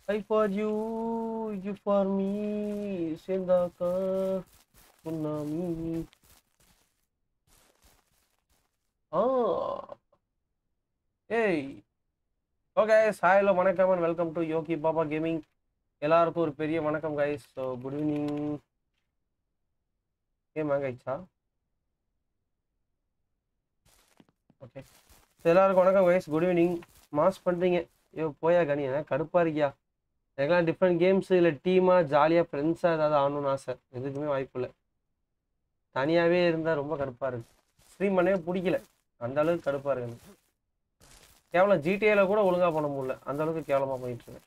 I for you, you for me, Sendaka, Punami. Ah. ஏய் okay hello வணக்கம் and welcome to Yogi Baba gaming எல்லாருக்கும் ஒரு பெரிய வணக்கம் guys so good evening game hang ஆயிடுச்சா ஓகே எல்லாருக்கும் வணக்கம் கைஸ் குட் ஈவினிங் மாஸ் பண்ணுறீங்க ஐயோ போயா கனி கடுப்பாக இருக்கியா எனக்குலாம் டிஃப்ரெண்ட் கேம்ஸ் இல்லை டீமாக ஜாலியாக ஃப்ரெண்ட்ஸாக ஏதாவது ஆடணும்னு ஆசை எதுக்குமே வாய்ப்பு இல்லை தனியாகவே இருந்தால் ரொம்ப கடுப்பாக இருக்கு ஸ்ட்ரீம் பண்ணவே பிடிக்கல அந்த அளவுக்கு கடுப்பாக இருக்கு எனக்கு. கேவலம் ஜிடிஏல கூட ஒழுங்காக பண்ண முடியல அந்த அளவுக்கு கேவலமாக போயிட்டு இருக்கேன்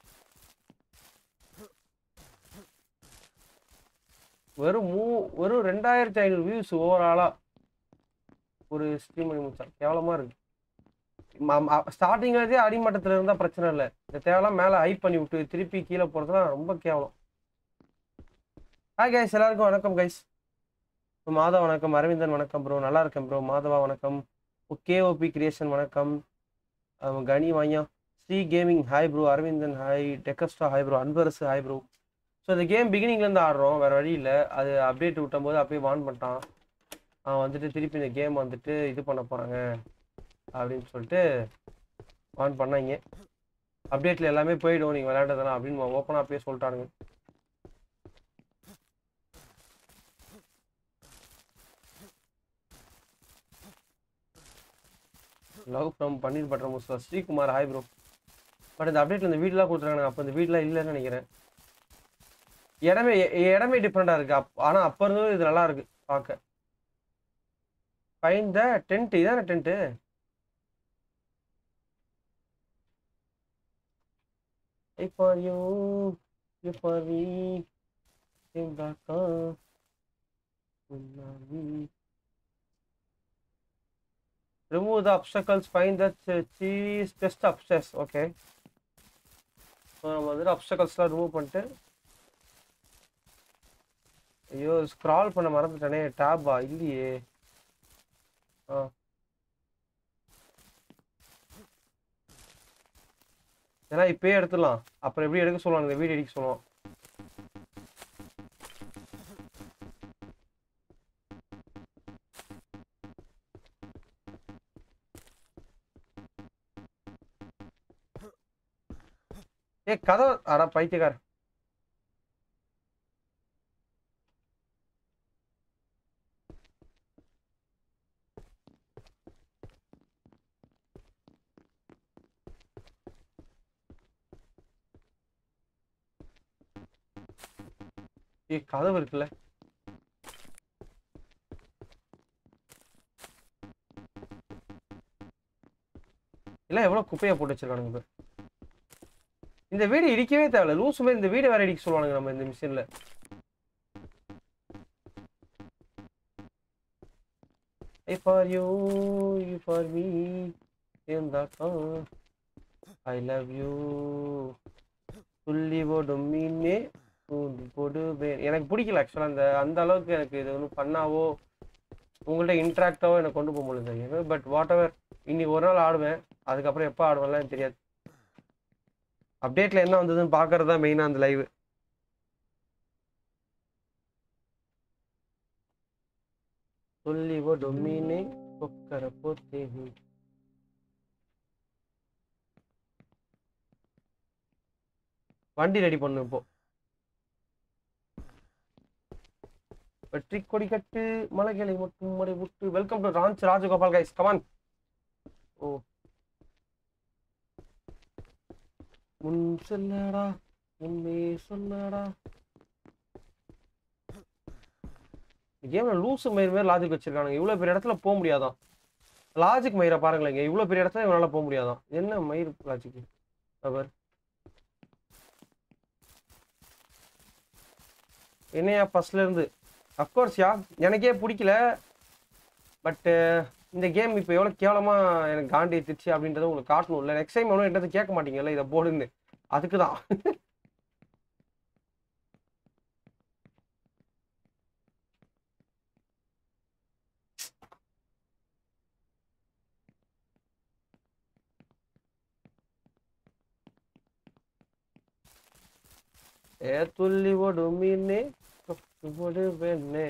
வெறும் மூ வெறும் ரெண்டாயிரத்தி ஐநூறு வியூஸ் ஓவராலாக ஒரு ஸ்ட்ரீம் பண்ணி முடிச்சா கேவலமாக இருக்கு ஸ்டார்டிங்லேருந்தே அடிமட்டத்தில் இருந்தால் பிரச்சனை இல்லை இந்த தேவையெல்லாம் மேலே ஹைப் பண்ணி விட்டு திருப்பி கீழே போகிறதுலாம் ரொம்ப கேவலம் ஹாய் கைஸ் எல்லாருக்கும் வணக்கம் கைஸ் மாதவ வணக்கம் அரவிந்தன் வணக்கம் ப்ரோ நல்லா இருக்கேன் ப்ரோ மாதவா வணக்கம் கேஓபி கிரியேஷன் வணக்கம் அஹ் கனி வாயா Sri gaming hi bro Aravindan hi டெக்கஸ்டா hi bro Anbarasu hi bro so இந்த கேம் பிகினிங்லேருந்து ஆடுறோம் வேறு வழி இல்லை அது அப்டேட் விட்டும்போது அப்படியே வான் பண்ணிட்டான் அவன் வந்துட்டு திருப்பி இந்த கேம் வந்துட்டு இது பண்ண போகிறாங்க அப்படின்னு சொல்லிட்டு ஆன் பண்ணாங்க அப்டேட்டில் எல்லாமே போயிடும் நீங்கள் விளையாண்டதெல்லாம் அப்படின்னு ஓப்பனாக அப்பயே சொல்லிட்டானுங்க லவ் ஃப்ரம் பன்னீர் பட்டர் முஸ்லா ஸ்ரீகுமார் ஹாய் ப்ரோ பட் இந்த அப்டேட்டில் இந்த வீடெலாம் கொடுத்துருக்காங்க அப்போ இந்த வீடெலாம் இல்லைன்னு நினைக்கிறேன் இடமே எ- இடமே டிஃப்ரெண்ட்டாக இருக்குது அப் ஆனால் அப்போ இருந்தது இது நல்லா இருக்கு பார்க்க ஃபைன் த டென்ட் இதானே tent I for you, you for me, in the car, tsunami. Remove the obstacles, find the ch- cheese, test upstairs, okay. So நம்ம வந்துட்டு அப்டக்கல்ஸ்லாம் ரிமூவ் பண்ணிட்டு ஐயோ ஸ்க்ரால் பண்ண மறந்துட்டேனே டேபா இல்லையே ஆ ஏன்னா இப்பயே எடுத்துடலாம் அப்புறம் எப்படி எடுக்க சொல்லுவாங்க இந்த வீடியோ எடுக்க சொல்லுவோம் ஏ கதை அட பைத்தியக்கார ஏ கதவு இருக்குல்ல எல்லாம் எவ்வளவு குப்பையா போட்டு வச்சிருக்கானுங்க பாரு. இந்த வீடு இடிக்கவே தேவையில்ல லூசு மாதிரி இந்த வீடு வேற இடிக்க சொல்லுவானுங்க நம்ம இந்த மிஷின்ல I for you, you for me, in the car. I love you. துள்ளி போடும் மீனே துள்ளி போடுவேன் எனக்கு பிடிக்கல ஆக்சுவலாக அந்த அந்த அளவுக்கு எனக்கு இது ஒன்றும் பண்ணாவோ உங்கள்ட்ட இன்ட்ராக்டாவோ எனக்கு கொண்டு போக முடியல பட் வாட் எவர் இன்னைக்கு ஒரு நாள் ஆடுவேன் அதுக்கப்புறம் எப்போ ஆடுவேன்லாம் எனக்கு தெரியாது அப்டேட்ல என்ன வந்ததுன்னு பார்க்கறது தான் மெயினாக அந்த லைவ் சொல்லி ஓ டொமினே கொக்கர போத்தே ஹூ. வண்டி ரெடி பண்ணு இப்போ வெற்றி கொடி கட்டு மலைகளை மட்டும் மடை விட்டு welcome to ranch Rajagopal guys come on ஓ முன் செல்லடா முன்னே சொல்லடா கேம்ல லூசு மயிர் மாதிரி லாஜிக் வச்சிருக்கானுங்க இவ்வளவு பெரிய இடத்துல போக முடியாதான் லாஜிக் மயிரை பாருங்களேங்க இவ்வளவு பெரிய இடத்துல இவனால போக முடியாதான் என்ன மயிர் லாஜிக் அவர் என்னையா ஃபர்ஸ்ட்ல இருந்து அஃப்கோர்ஸ் யா எனக்கே பிடிக்கல பட்டு இந்த கேம் இப்போ எவ்வளோ கேவலமாக எனக்கு காண்டி ஏத்துச்சு அப்படின்றத உங்களுக்கு காட்டணும்ல நெக்ஸ்ட் டைம் ஒன்றும் என்கிட்ட கேட்க மாட்டீங்கல்ல இதை போடுன்னு அதுக்கு தான் ஏ துள்ளி ஓடும் மீனே கொக்கு ஓடு வெண்ணே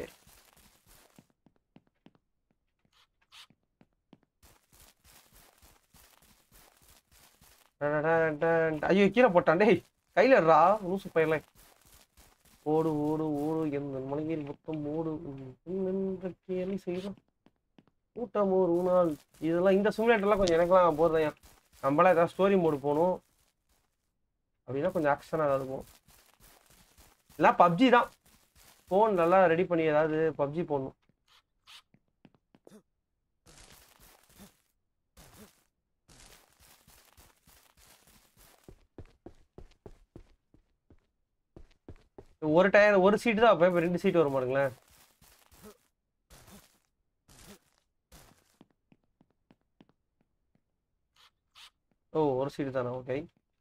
ஐயோ கீழே போட்டான் டேய் கையில இருடா லூசு பையல ஓடு ஓடு ஓடு எந்த மலையில் மொத்தம் ஓடு நின்ற கேலி செய்யலாம் கூட்டம் ஒரு நாள் இதெல்லாம் இந்த சிமுலேட்டர்லாம் கொஞ்சம் எனக்குலாம் போதும் நம்மளாம் ஏதாவது ஸ்டோரி மோடு போகணும் அப்படின்னா கொஞ்சம் ஆக்ஷனாக ஏதாவது போகும் இல்லை பப்ஜி தான் ஃபோன் நல்லா ரெடி பண்ணி ஏதாவது பப்ஜி போடணும் ஒரு டயர் ஒரு சீட்டு தான் அப்போ இப்போ ரெண்டு சீட் வரும் பாருங்களேன் ஓ ஒரு சீட்டு தானே ஓகே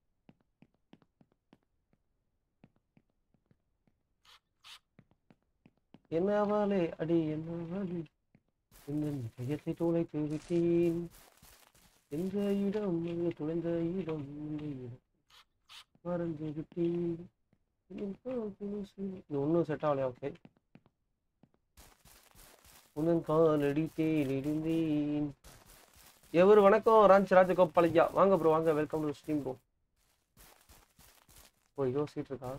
என்ன அவளே அடி என்ன அவளே இந்த பயத்தை துளைத்து விட்டேன் எந்த இடம் அங்கே துளைந்த இடம் இந்த இடம் மறந்து விட்டேன் ஒன்றும் செட் ஆகலையா ஓகே உன்னன் காலடி தேடிருந்தேன் எவர் வணக்கம் ராஞ்ச் ராஜகோபாலையா வாங்க ப்ரோ வாங்க வெல்கம் டு ஸ்ட்ரீம் ப்ரோ ஓ இதோ சீட் இருக்கா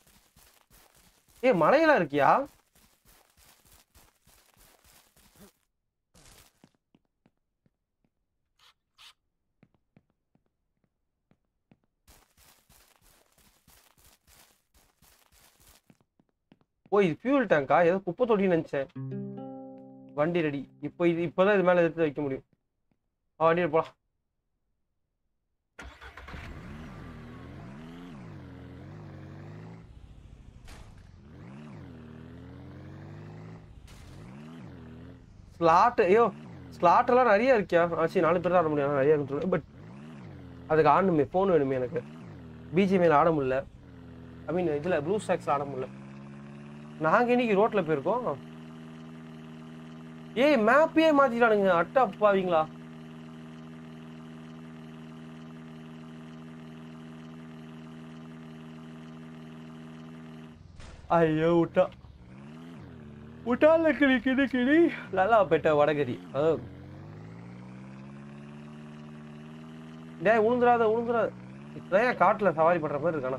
ஏ மலையெல்லாம் இருக்கியா ஓ இது ஃபியூல் டேங்கா ஏதோ குப்பை தொட்டின்னு நினைச்சேன் வண்டி ரெடி இப்போ இது இப்போதான் இது மேலே எடுத்து வைக்க முடியும் ஆ வண்டியில் போலாம் ஸ்லாட் ஐயோ ஸ்லாட் எல்லாம் நிறைய இருக்கியா ஆச்சு நாலு பேர் தான் ஆட முடியும் நிறைய இருக்கு பட் அதுக்கு ஆடணுமே ஃபோன் வேணுமே எனக்கு பிஜிஎம்ஐல ஆட முடியல ஐ மீன் இதில் ப்ளூ ஸ்டாக்ஸில் ஆட முடியல நாங்கள் இன்னைக்கு ரோட்டில் போயிருக்கோம் ஏய் மேப்பே மாத்திட்டானுங்க அட்டா அப்பாவீங்களா ஐயோ விட்டா விட்டால கிளி கிளி கிளி நல்லா பெட்ட வடகரி அது டேய் உளுந்துராத உளுந்துராத இப்பதான் என் காட்டில் சவாரி பண்ற மாதிரி இருக்கானா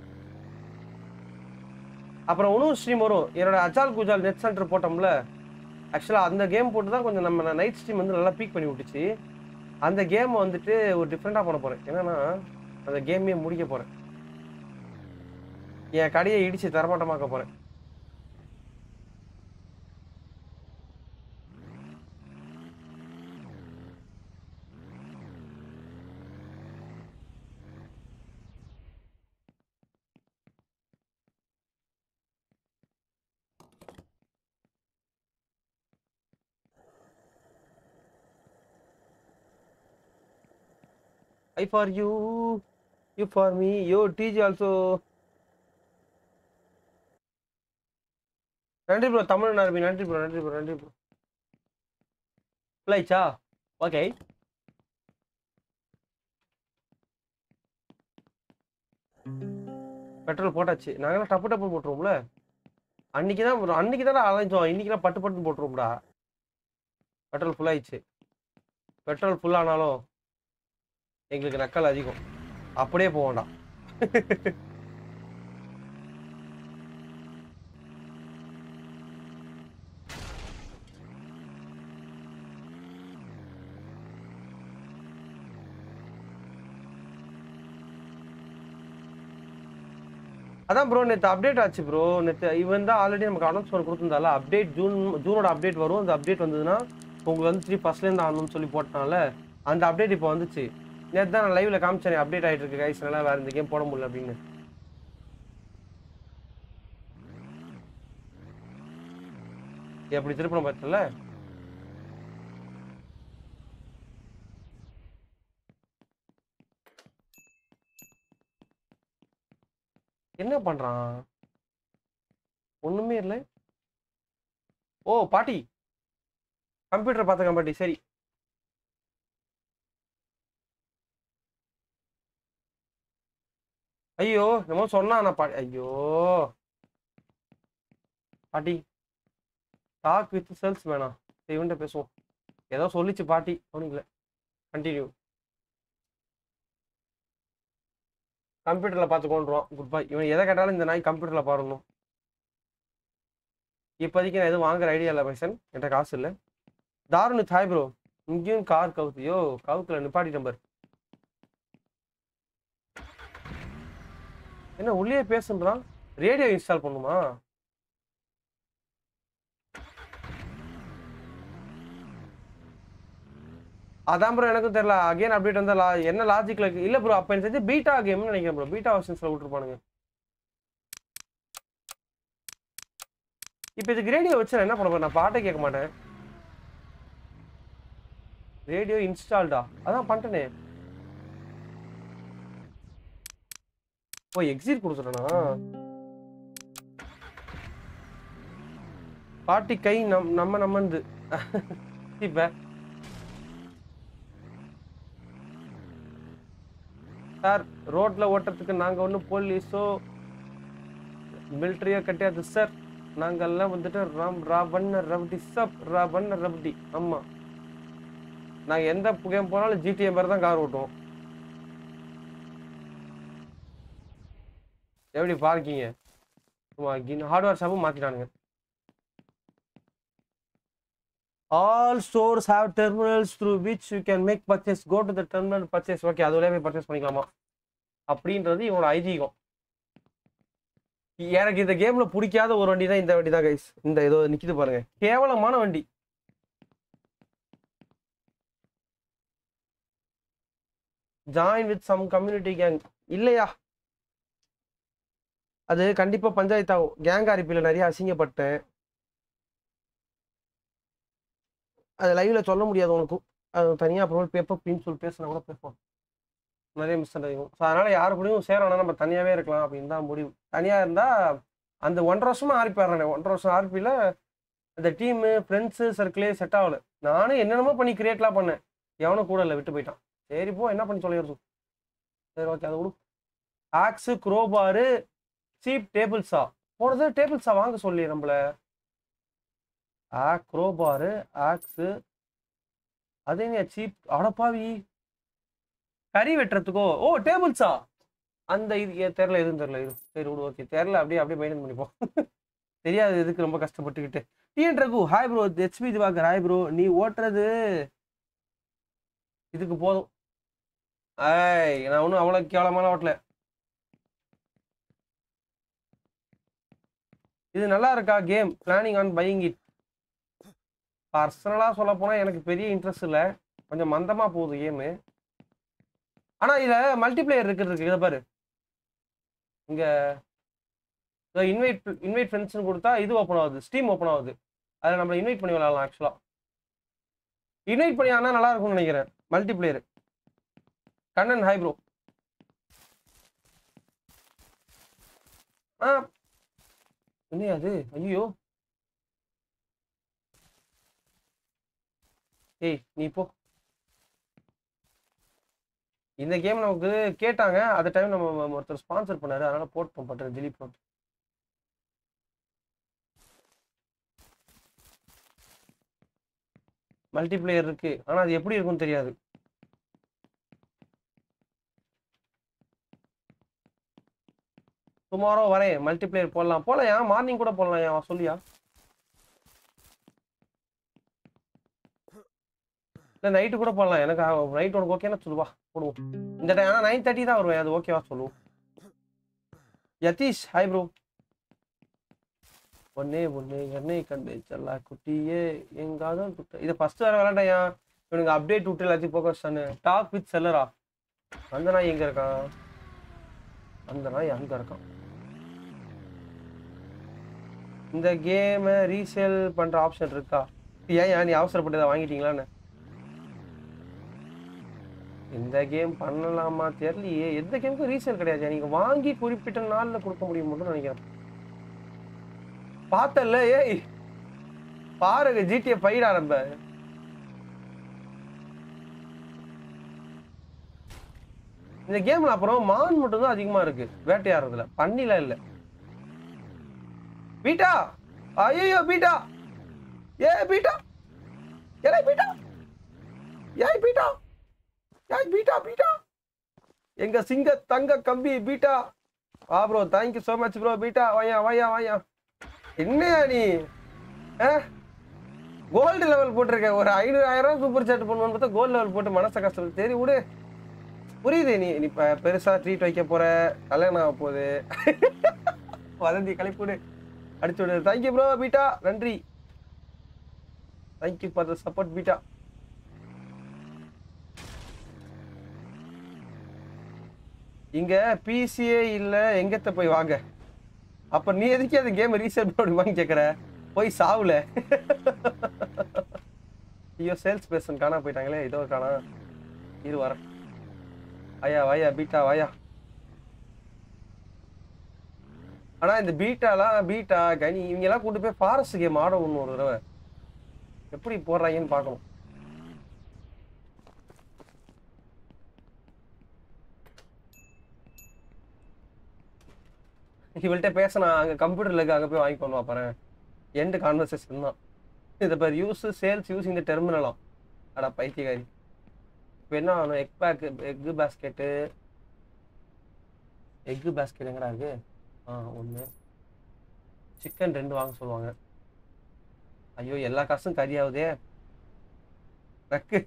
அப்புறம் உணவு ஸ்ட்ரீம் வரும் என்னோட அஜால் குஜால் நெட் சென்டர் போட்டோம்ல ஆக்சுவலாக அந்த கேம் போட்டு தான் கொஞ்சம் நம்ம நைட் ஸ்ட்ரீம் வந்து நல்லா பீக் பண்ணி விட்டுச்சு அந்த கேமை வந்துட்டு ஒரு டிஃப்ரெண்ட்டாக பண்ண போகிறேன் என்னன்னா அந்த கேமையே முடிக்க போகிறேன் என் கடையை இடிச்சு தரமாட்டமாக்க போகிறேன் I for you, you for me, yo TG also. நன்றி ப்ரோ தமிழ் நரபி நன்றி ப்ரோ நன்றி ப்ரோ நன்றி ப்ரோ பிள்ளைச்சா ஓகே பெட்ரோல் போட்டாச்சு நாங்களாம் டப்பு டப்பு போட்டுருவோம்ல அன்னைக்கு தான் அன்னைக்கு தானே அலைஞ்சோம் இன்னைக்கு பட்டு பட்டுன்னு போட்டுருவோம்டா பெட்ரோல் ஃபுல் ஆயிடுச்சு பெட்ரோல் ஃபுல் ஆனாலும் எங்களுக்கு நக்கல் அதிகம் அப்படியே போக வேண்டாம் அதான் ப்ரோ நேற்று அப்டேட் ஆச்சு ப்ரோ நேற்று இவன் தான் ஆல்ரெடி நமக்கு அனௌன்ஸ்மெண்ட் கொடுத்துருந்தால அப்டேட் ஜூன் ஜூனோட அப்டேட் வரும் அந்த அப்டேட் வந்ததுன்னா உங்களுக்கு வந்து த்ரீ ஃபர்ஸ்ட்லேருந்து ஆகணும்னு சொல்லி போட்டனால அந்த அப்டேட் இப்போ வந்துச்சு நேற்று தான் நான் லைவ்ல காமிச்சேன் அப்டேட் ஆகிட்டு இருக்கு கைஸ் நல்லா வேற இந்த கேம் போட முடியல அப்படின்னு எப்படி திருப்பணம் பார்த்தல என்ன பண்றான் ஒண்ணுமே இல்லை ஓ பாட்டி கம்ப்யூட்டர் பார்த்துக்கேன் பாட்டி சரி ஐயோ என்னமோ சொன்னா நான் பா ஐயோ பாட்டி டாக் வித் செல்ஸ் வேணாம் சரி, இவன்கிட்ட பேசுவோம் ஏதோ சொல்லிச்சு பாட்டி அவனுங்கள கண்டினியூ கம்ப்யூட்டர்ல பார்த்து கொண்டுருவான் குட் பை இவன் எதை கேட்டாலும் இந்த நாய் கம்ப்யூட்டர்ல பாருணும் இப்போதைக்கு நான் எதுவும் வாங்குற ஐடியா இல்லை பைசன் என்கிட்ட காசு இல்லை தாருணு தாய் ப்ரோ இங்கேயும் கார் கவுத்து யோ கவுத்துல நிப்பாட்டி நம்பர் என்ன உள்ளே பேசுன்றான் ரேடியோ இன்ஸ்டால் பண்ணுமா அதான் ப்ரோ எனக்கும் தெரியல அகைன் அப்டேட் வந்தா லா என்ன லாஜிக்ல இருக்கு இல்ல ப்ரோ அப்ப எனக்கு தெரிஞ்சு பீட்டா கேம்னு நினைக்கிறேன் ப்ரோ பீட்டா வெர்ஷன்ஸ்ல விட்டுருப்பானுங்க இப்போ இதுக்கு ரேடியோ வச்சு நான் என்ன பண்ண போறேன் நான் பாட்டே கேட்க மாட்டேன் ரேடியோ இன்ஸ்டால்டா அதான் பண்ணிட்டேனே ஓ எக்ஸிட் கொடுத்துட்டேனா பாட்டி கை நம் நம்ம நம்மந்து இப்ப சார் ரோட்ல ஓட்டுறதுக்கு நாங்க ஒன்றும் போலீஸோ மிலிட்டரியோ கிடையாது சார் நாங்கெல்லாம் வந்துட்டு ராம் ராவண்ண ரவுடி சப் ராவண்ண ரவுடி ஆமா நாங்க எந்த புகையம் போனாலும் ஜிடிஏ மாதிரி தான் கார் ஓட்டுவோம் எப்படி பார்க்கிங்க ஹார்ட்வேர் ஷாப்பும் மாத்திட்டானுங்க all stores have terminals through which you can make purchase go to the terminal purchase okay அது வழியா போய் பர்ச்சேஸ் பண்ணிக்கலாமா அப்படின்றது இவனோட ஐதீகம் எனக்கு இந்த கேம்ல பிடிக்காத ஒரு வண்டி தான் இந்த வண்டி தான் கைஸ் இந்த ஏதோ நிக்குது பாருங்க கேவலமான வண்டி join with some community gang இல்லையா அது கண்டிப்பா பஞ்சாயத்து ஆகும் கேங் அரிப்பில் நிறைய அசிங்கப்பட்டேன் அது லைவ்ல சொல்ல முடியாது உனக்கும் அது தனியா அப்புறம் பேப்பர் பின்னு சொல்லி பேசினா கூட பேசுவோம் நிறைய மிஸ் ஆகும் ஸோ அதனால யாரு கூடயும் சேரணும் நம்ம தனியாவே இருக்கலாம் அப்படின்னு தான் முடிவு தனியா இருந்தா அந்த ஒன்றரை வருஷமா ஆர்பி ஆடுறேன் ஒன்றரை வருஷம் ஆர்பியில் அந்த டீமு ஃப்ரெண்ட்ஸு சர்க்கிளே செட் ஆகல நானும் என்னென்னமோ பண்ணி கிரியேட்லாம் பண்ணேன் எவனும் கூட இல்லை விட்டு போயிட்டான் சரி போ என்ன பண்ணி சொல்லிடுறோம் சரி ஓகே அதை விடு ஆக்ஸு குரோபாரு சீப் டேபிள்ஸா போனது டேபிள்ஸா வாங்க சொல்லி நம்மள ஆ குரோபாரு ஆக்ஸு அது என்ன சீப் அடப்பாவி கறி வெட்டுறதுக்கோ ஓ டேபிள்ஸா அந்த இது ஏ, தெரில எதுவும் தெரில இது சரி விடு ஓகே தெரில அப்படியே அப்படியே மெயின்டைன் பண்ணிப்போம் தெரியாது எதுக்கு ரொம்ப கஷ்டப்பட்டுக்கிட்டு TN Raghu hi bro HP Divakar hi bro நீ ஓட்டுறது இதுக்கு போதும் ஐய் நான் ஒன்றும் அவ்வளோ கேவலமான ஓட்டல இது நல்லா இருக்கா game planning on buying it பர்சனலாக சொல்ல போனால் எனக்கு பெரிய இன்ட்ரெஸ்ட் இல்லை கொஞ்சம் மந்தமாக போகுது கேமு ஆனால் இதில் மல்டிப்ளேயர் இருக்கிறதுக்கு இதை பாரு இங்கே இன்வைட் இன்வைட் ஃப்ரெண்ட்ஸ்னு கொடுத்தா இது ஓப்பன் ஆகுது ஸ்டீம் ஓப்பன் ஆகுது அதில் நம்ம இன்வைட் பண்ணி விளாடலாம் ஆக்சுவலாக இன்வைட் பண்ணி ஆனால் நல்லா இருக்கும்னு நினைக்கிறேன் மல்டிப்ளேயர் கண்ணன் ஹாய் ப்ரோ ஆ என்ன அது ஐயோ ஏய் நீ போ இந்த கேம் நமக்கு கேட்டாங்க அந்த டைம் நம்ம ஒருத்தர் ஸ்பான்சர் பண்ணாரு அதனால போட்டோம் பண்றேன் திலீப் போட்டு மல்டிப்ளேயர் இருக்கு ஆனா அது எப்படி இருக்கும்னு தெரியாது டுமாரோ வரேன் மல்டிப்ளேயர் போடலாம் போலாம் ஏன் மார்னிங் கூட போடலாம் ஏன் சொல்லியா இல்லை நைட்டு கூட போடலாம் எனக்கு நைட் உனக்கு ஓகேனா சொல்லுவா போடுவோம் இந்த டைம் ஆனால் நைன் தேர்ட்டி தான் வருவேன் அது ஓகேவா சொல்லுவோம் யதீஷ் ஹாய் ப்ரோ ஒன்னே ஒன்று என்னை கண்டு செல்லா குட்டியே எங்காவது குட்ட இதை ஃபர்ஸ்ட் வேற விளாண்டையா இவனுக்கு அப்டேட் விட்டு எல்லாத்தையும் போக வச்சானு டாக் வித் செல்லரா அந்த நாய் எங்க இருக்கான் அந்த நாய் அங்க இருக்கான் இந்த கேமை ரீசேல் பண்ற ஆப்ஷன் இருக்கா ஏன் ஏன் நீ அவசரப்பட்டு வாங்கிட்டீங்களான்னு இந்த கேம் பண்ணலாமா தெரியலையே எந்த கேமுக்கும் ரீசேல் கிடையாது நீங்க வாங்கி குறிப்பிட்ட நாள்ல கொடுக்க முடியும் மட்டும் நினைக்கிறேன் பார்த்தல ஏய் பாருங்க ஜிடிஏ பைடா நம்ம இந்த கேம்ல அப்புறம் மான் மட்டும் தான் அதிகமா இருக்கு வேட்டையாடுறதுல பன்னில இல்ல பீட்டா ஐயோ பீட்டா ஏ பீட்டா ஏலே பீட்டா ஏய் பீட்டா ஏய் பீட்டா பீட்டா எங்க சிங்க தங்க கம்பி பீட்டா வா bro thank you so much bro பீட்டா வாயா வாயா வாயா என்னையா நீ கோல்டு லெவல் போட்டிருக்க ஒரு ஐநூறு ஆயிரம் சூப்பர் சாட் பண்ணுவோன்னு பார்த்தா கோல்டு லெவல் போட்டு மனசை கஷ்டம் சரி விடு புரியுது நீ நீ இப்போ பெருசாக ட்ரீட் வைக்க போற கல்யாணம் ஆக போகுது வதந்தி கழிப்பு விடு அடிச்சு விடு தேங்க்யூ ப்ரோ பீட்டா நன்றி தேங்க்யூ ஃபார் த சப்போர்ட் பீட்டா இங்க பிசியே இல்ல எங்கத்த போய் வாங்க அப்ப நீ எதுக்கு அந்த கேம் ரீசெட் பண்ணுவான்னு கேக்குற போய் சாவுல ஐயோ சேல்ஸ் பேர்சன் காணா போயிட்டாங்களே இதோ காணா இரு வர ஐயா வாயா பீட்டா வாயா ஆனா இந்த பீட்டாலாம் பீட்டா கனி இவங்க எல்லாம் கூட்டு போய் ஃபாரஸ்ட் கேம் ஆட ஒண்ணு ஒரு தடவை எப்படி போடுறாங்கன்னு பார்க்கணும் இவள்கிட்ட பேசினா அங்க கம்ப்யூட்டர்ல இருக்கு அங்க போய் வாங்கிக்கணும் பாரு எண்டு கான்வர்சேஷன் தான் இதை பேர் யூஸ் சேல்ஸ் யூஸ் இந்த டெர்மினலாம் அடா பைத்தியகாரி இப்போ என்ன ஆகணும் egg bag egg basket egg basket எங்கடா இருக்கு ஆ ஒன்று சிக்கன் ரெண்டு வாங்க சொல்லுவாங்க ஐயோ எல்லா காசும் கறியாகுதே ரக்கு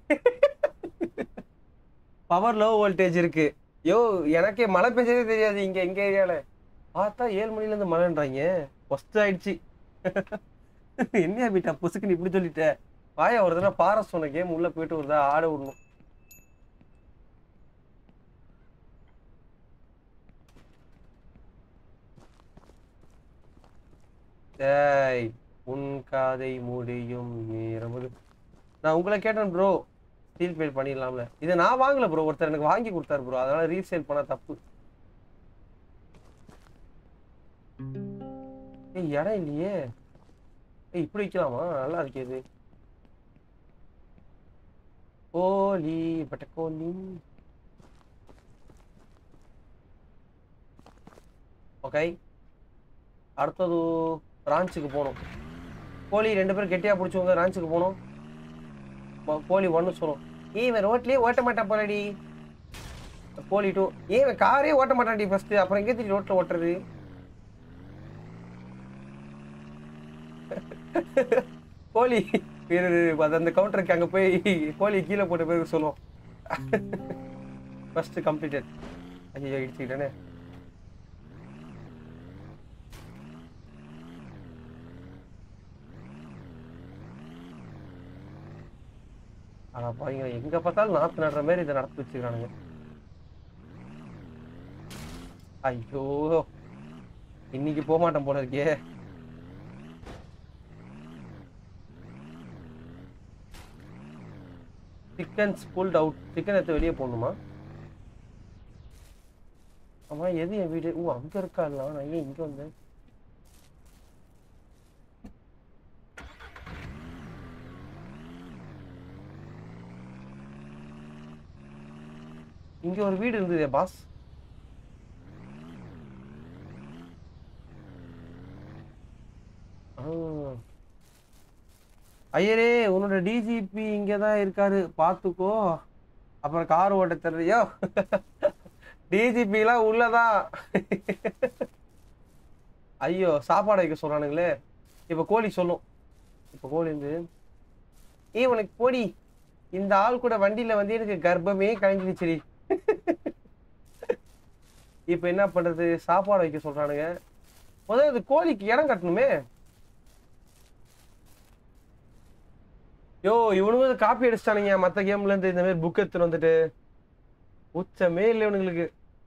பவர் லோ வோல்டேஜ் இருக்கு யோ எனக்கே மழை பெஞ்சதே தெரியாது இங்க எங்க ஏரியால பார்த்தா ஏழு மணில இருந்து மழைன்றாங்க ஒஸ்ட் ஆயிடுச்சு என்னையா பீட்டா புசுக்கு நீ இப்படி சொல்லிட்ட வாயா ஒரு தடவை பாரஸ் சொன்ன கேம் உள்ள போயிட்டு ஒரு தடவை ஆட விடணும் டேய் உன் காதை முடியும் நேரம் இது. நான் உங்களை கேட்டேன் ப்ரோ ஸ்டீல் பேட் பண்ணிடலாம்ல இதை நான் வாங்கல ப்ரோ ஒருத்தர் எனக்கு வாங்கி கொடுத்தாரு ப்ரோ அதனால ரீசேல் பண்ண தப்பு ஏய் இடம் இல்லையே ஏய் இப்படி வைக்கலாமா நல்லா இருக்கே இது கோழி பட்டக்கோழி ஓகே அடுத்தது ராஞ்சுக்கு போகணும் கோழி ரெண்டு பேரும் கெட்டியா பிடிச்சவங்க ராஞ்சுக்கு போகணும் ம- கோழி ஒன்று சொல்லும் ஏய் இவன் ரோட்லயே ஓட்ட மாட்டான் போலடி கோழி டூ ஏன் இவன் காரே ஓட்ட மாட்டான்டி ஃபர்ஸ்ட் அப்புறம் எங்கே திரும்பி ரோட்ல ஓட்டுறது கோழி இரு, இரு, இரு, அது அந்த கவுண்டருக்கு அங்க போய் கோழி கீழே போட்டு போய் சொல்லுவோம் ஃபர்ஸ்ட் கம்ப்ளீட்டட் ஐயோ இடிச்சுக்கிட்டேனே ஆனா பாருங்க எங்க பார்த்தாலும் நாத்து நடுற மாதிரி இதை நடத்தி வச்சுக்கிறானுங்க ஐயோ இன்னைக்கு போக மாட்டேன் போல இருக்கே சிக்கன்ஸ் புல்ட் அவுட் சிக்கன் எடுத்து வெளியே போடணுமா ஆமா எது என் வீடு ஓ அங்க இருக்காங்களா நான் ஏன் இங்க வந்தேன் இங்க ஒரு வீடு இருந்ததே பாஸ் ஐயரே உன்னோட டிஜிபி இங்க தான் இருக்காரு பாத்துக்கோ அப்புறம் கார் ஓட்ட தெரியலையோ டிஜிபிலாம் உள்ளதான் ஐயோ சாப்பாடு வைக்க சொல்றானுங்களே இப்ப கோழி சொல்லும் இப்ப கோழி வந்து ஏ உனக்கு போடி இந்த ஆள் கூட வண்டியில வந்து எனக்கு கர்ப்பமே கலங்கிடுச்சுடி இப்ப என்ன பண்றது சாப்பாடு வைக்க சொல்றானுங்க முதல்ல இது கோழிக்கு இடம் கட்டணுமே யோ இவனுங்க காப்பி அடிச்சிட்டானுங்க மத்த கேம்ல இருந்து இந்த மாதிரி புக் எடுத்துட்டு வந்துட்டு உச்சமே இல்லை இவனுங்களுக்கு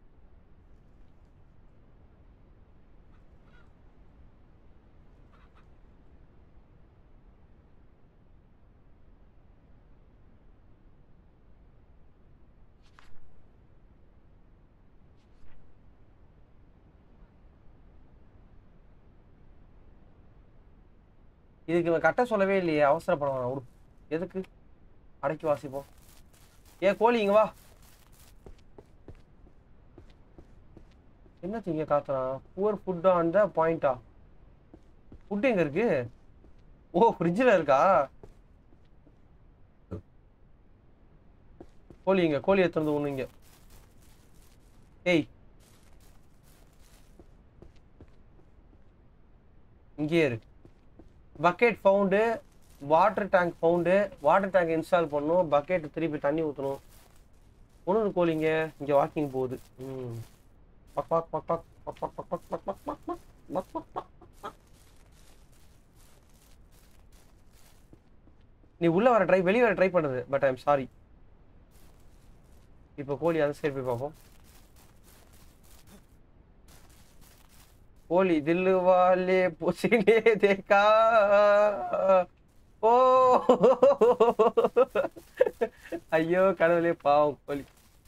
இதுக்கு இவன் கட்ட சொல்லவே இல்லையே அவசரப்படுவான் விடு எதுக்கு அடக்கி வாசிப்போம் ஏ கோழி இங்க வா என்ன திங்க காத்துறான் புவர் ஃபுட்டா அந்த பாயிண்டா ஃபுட் எங்க இருக்கு ஓ ஃப்ரிட்ஜில் இருக்கா கோழி இங்க கோழி எடுத்துருந்து ஒண்ணு இங்க ஏய் இங்கேயே இரு bucket found water tank found water tank install பண்ணணும் பக்கெட் திருப்பி தண்ணி ஊற்றணும் ஒன்று கோழிங்க இங்கே வாக்கிங் போகுது ம் பக் பக் பக் பக் பக் பக் பக் பக் பக் பக் பக் பக் பக் பக் பக். நீ உள்ள வர ட்ரை வெளியே வர ட்ரை பண்ணுறது பட் ஐ எம் சாரி இப்போ கோழி அந்த சைடு போய் பார்ப்போம் கோழி தில்லு வாலே புசினே தேக்கா ஓ ஐயோ கடவுளே பாவம் கோழி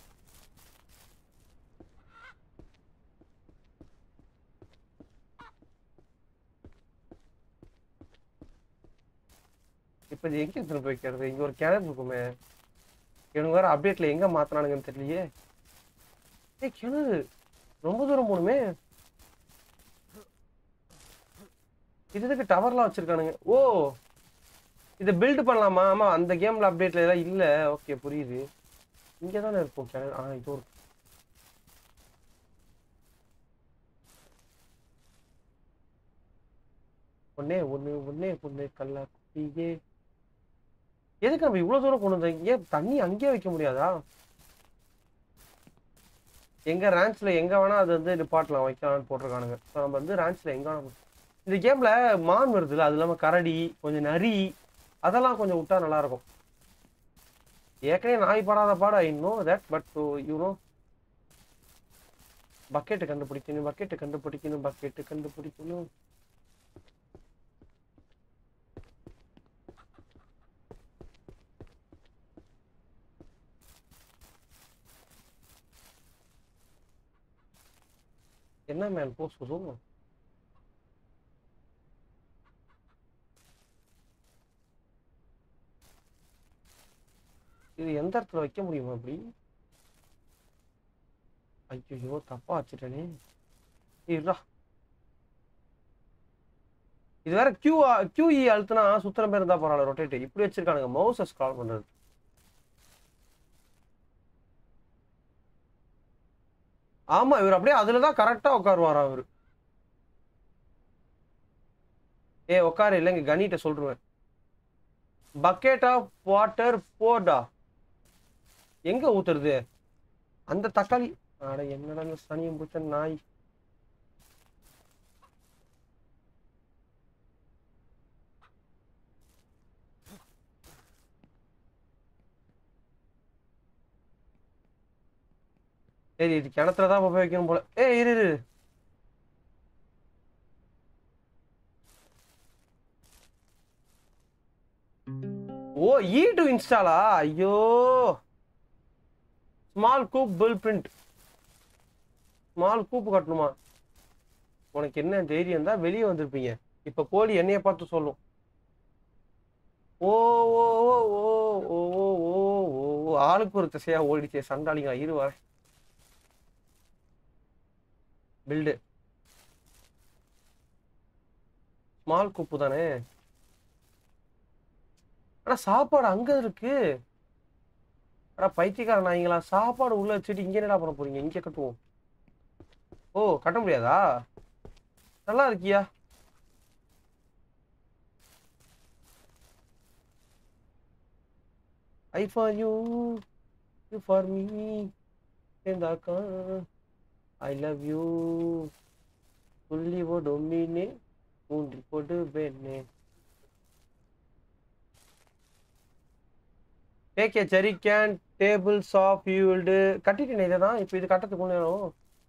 இப்ப இது எங்க எடுத்துட்டு போய் வைக்கிறது இங்க ஒரு கிணறு இருக்குமே இவனுங்க வேற அப்டேட்ல எங்க மாத்தினானுங்கன்னு தெரியலையே ஏய் கிணறு ரொம்ப தூரம் போகணுமே இது எதுக்கு டவர்லாம் வச்சிருக்கானுங்க ஓ இதை பில்ட் பண்ணலாமா ஆமா அந்த கேம்ல அப்டேட்ல எல்லாம் இல்ல ஓகே புரியுது இங்க தானே இருக்கும் கிணறு ஆ இது ஒரு ஒன்னே ஒண்ணு ஒன்னே ஒண்ணு கல்லா குட்டியே எதுக்கு நம்ம இவ்வளவு தூரம் கொண்டு வந்தோம் ஏன் தண்ணி அங்கேயே வைக்க முடியாதா எங்க ரேன்ச்ல எங்க வேணா அது வந்து நிப்பாட்டலாம் வைக்கலாம்னு போட்டிருக்கானுங்க ஸோ நம்ம வந்து ரேன்ச்ல எங்க வேணா இந்த கேம்ல மான் வருதுல்ல அது இல்லாம கரடி கொஞ்சம் நரி அதெல்லாம் கொஞ்சம் விட்டா நல்லா இருக்கும் ஏற்கனவே நாய் படாத பாடு I know that but you know bucket கண்டுபிடிக்கணும் பக்கெட்டு கண்டுபிடிக்கணும் பக்கெட்டு கண்டுபிடிக்கணும் என்ன மேன் போ சொல்லுங்க இது எந்த இடத்துல வைக்க முடியுமா அப்படி ஐயோ தப்பா வச்சுட்டேனே இருடா இது வேற கியூ கியூஇ அழுத்தினா சுத்தரம் பேர் இருந்தா பரவாயில்ல ரொட்டேட் இப்படி வச்சிருக்கானுங்க மவுஸை ஸ்க்ரால் பண்றது ஆமா இவர் அப்படியே அதுலதான் கரெக்டா உட்காருவாரா அவரு ஏ உட்காரு இல்லைங்க கனிட்ட சொல்றேன் பக்கெட் ஆஃப் வாட்டர் போடா எங்க ஊத்துறது அந்த தக்காளி அட என்னடா இந்த சனியம் பிடிச்ச நாய் சரி இது கிணத்துல தான் போய் வைக்கணும் போல ஏய் இரு இரு ஓ இ டு இன்ஸ்டாலா ஐயோ ஸ்மால் கூப் பில் பிரிண்ட் ஸ்மால் கூப் கட்டணுமா உனக்கு என்ன தைரியம் தான் வெளியே வந்திருப்பீங்க இப்ப கோழி என்னைய பார்த்து சொல்லும் ஓ ஓ ஓ ஓ ஓ ஓ ஓ ஓ ஓ ஆளுக்கு ஒரு திசையா ஓடிச்சே சண்டாளிங்க இரு வரேன் பில்டு ஸ்மால் கூப்பு தானே ஆனா சாப்பாடு அங்க இருக்கு அடா பைத்தியக்கார நாய்ங்களா சாப்பாடு உள்ள வச்சுட்டு இங்க என்னடா பண்ண போறீங்க இங்க கட்டுவோம் ஓ கட்ட முடியாதா நல்லா இருக்கியா I for you you for me சேர்ந்தாக்கா ஐ லவ் யூ துள்ளி ஓடும் மீனே ஊன்றி போடு பெண்ணே take a jerrycan table சாஃப் ஃபியூல்டு கட்டிட்டேன் இதை தான் இப்போ இது கட்டத்துக்கு நேரம்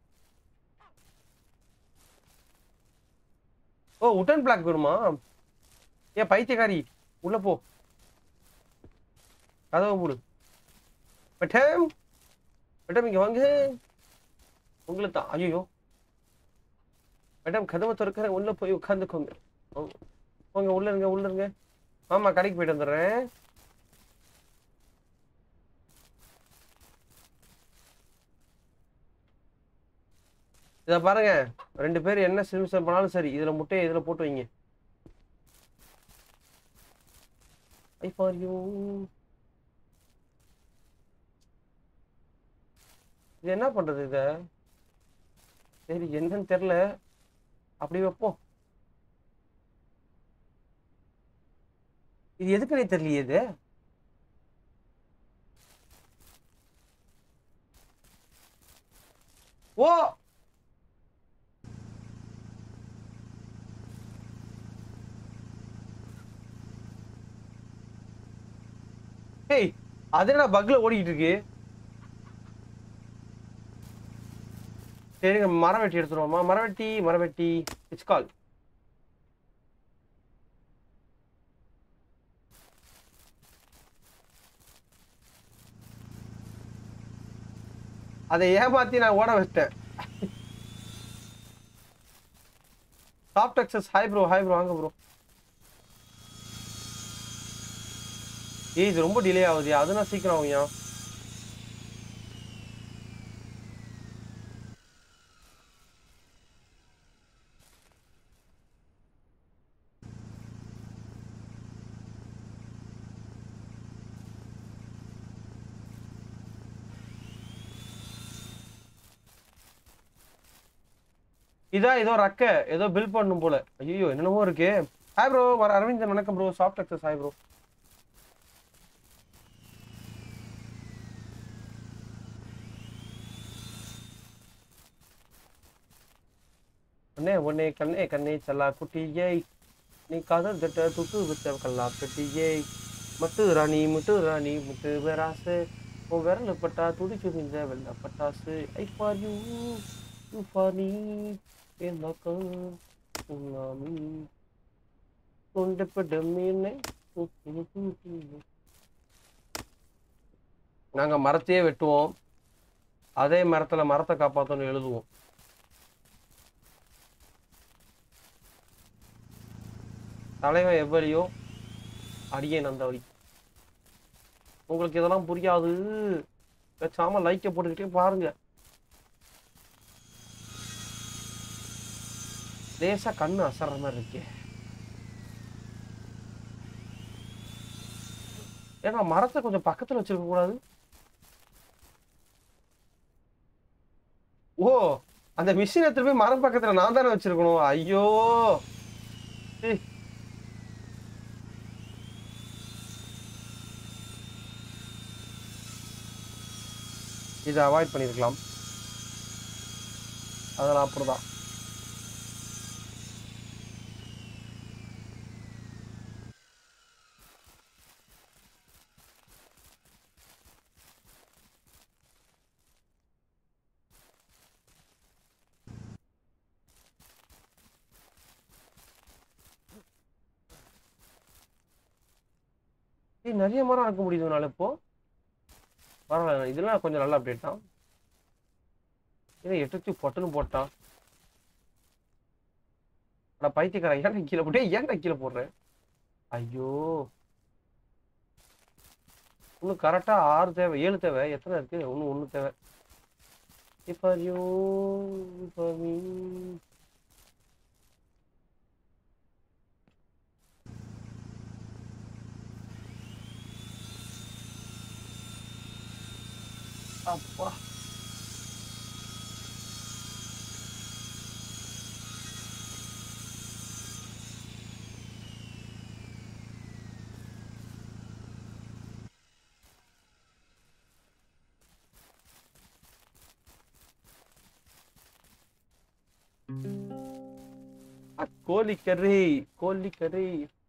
ஓ உட்டன் பிளாக் வேணுமா ஏ பைத்தியக்காரி உள்ள போ கதவை மூடு மேடம் மேடம் இங்க வாங்க உங்களை தான் ஐயோ மேடம் கதவை திறக்கிறேன் உள்ள போய் உட்காந்துக்கோங்க போங்க உள்ள இருங்க உள்ள இருங்க ஆமா கடைக்கு போயிட்டு வந்துடுறேன் இதை பாருங்க ரெண்டு பேர் என்ன சிம்சம் பண்ணாலும் சரி இதுல முட்டையை இதுல போட்டு வைங்க ஐ ஃபார் யூ இது என்ன பண்றது இத சரி என்னன்னு தெரியல அப்படி வைப்போம் இது எதுக்குன்னே தெரியலையே இது ஓ ஏய் அது என்ன பக்ல ஓடிக்கிட்டு இருக்கு சரிங்க மரம் வெட்டி எடுத்துருவோமா மரம் வெட்டி மரம் வெட்டி இட்ஸ் கால் அதை ஏமாத்தி நான் ஓட வச்சிட்டேன் soft access hi bro hi bro வாங்க ப்ரோ ஏய் இது ரொம்ப டிலே ஆகுது அதுனா சீக்கிரம் ஆகுயா இதான் ஏதோ ரக்க ஏதோ பில் பண்ணும் போல ஐயோ என்னென்னமோ இருக்கு ஹாய் ப்ரோ வர அரவிந்தன் வணக்கம் bro soft access hi bro அண்ணே உன்னே கண்ணே கண்ணே சல்லா குட்டியை நீ காதல் தட்ட துட்டு வித்த கல்லா பெட்டியை மட்டு ராணி முட்டு ராணி முட்டு பேராசு உன் விரல் பட்டா துடிச்சு இந்த வெள்ள பட்டாசு I for you you for me என்னக்கா உன்னாமி கொண்டப்பட்ட மீனை நாங்க மரத்தையே வெட்டுவோம் அதே மரத்துல மரத்தை காப்பாத்தணும் எழுதுவோம் தலைவன் எவ்வளியோ அடியேன் அந்த வழி உங்களுக்கு இதெல்லாம் புரியாது பேசாம லைக்கை போட்டுக்கிட்டே பாருங்க லேசா கண்ணு அசர்ற மாதிரி இருக்கே ஏன்னா மரத்தை கொஞ்சம் பக்கத்துல வச்சிருக்க கூடாது ஓ அந்த மிஷின் எடுத்துட்டு போய் மரம் பக்கத்துல நான் தானே வச்சிருக்கணும் ஐயோ சீ. இதை அவாய்ட் பண்ணியிருக்கலாம் அதெல்லாம் அப்படிதான் ஏய் நிறைய மரம் இருக்க முடியுதுனால இப்போ பரவாயில்ல இதெல்லாம் கொஞ்சம் நல்ல அப்டேட் தான் இதை எட்டுச்சு பொட்டுன்னு போட்டான் அட பைத்தியக்காரன் ஏன்டா கீழே போட்டு ஏன்டா கீழே போடுறேன் ஐயோ இன்னும் கரெக்டா ஆறு தேவை ஏழு தேவை எத்தனை இருக்கு இன்னும் ஒண்ணு தேவை இப்ப ஐயோ இப்ப நீ அப்பா கோழிக்கறி கோழிக்கறி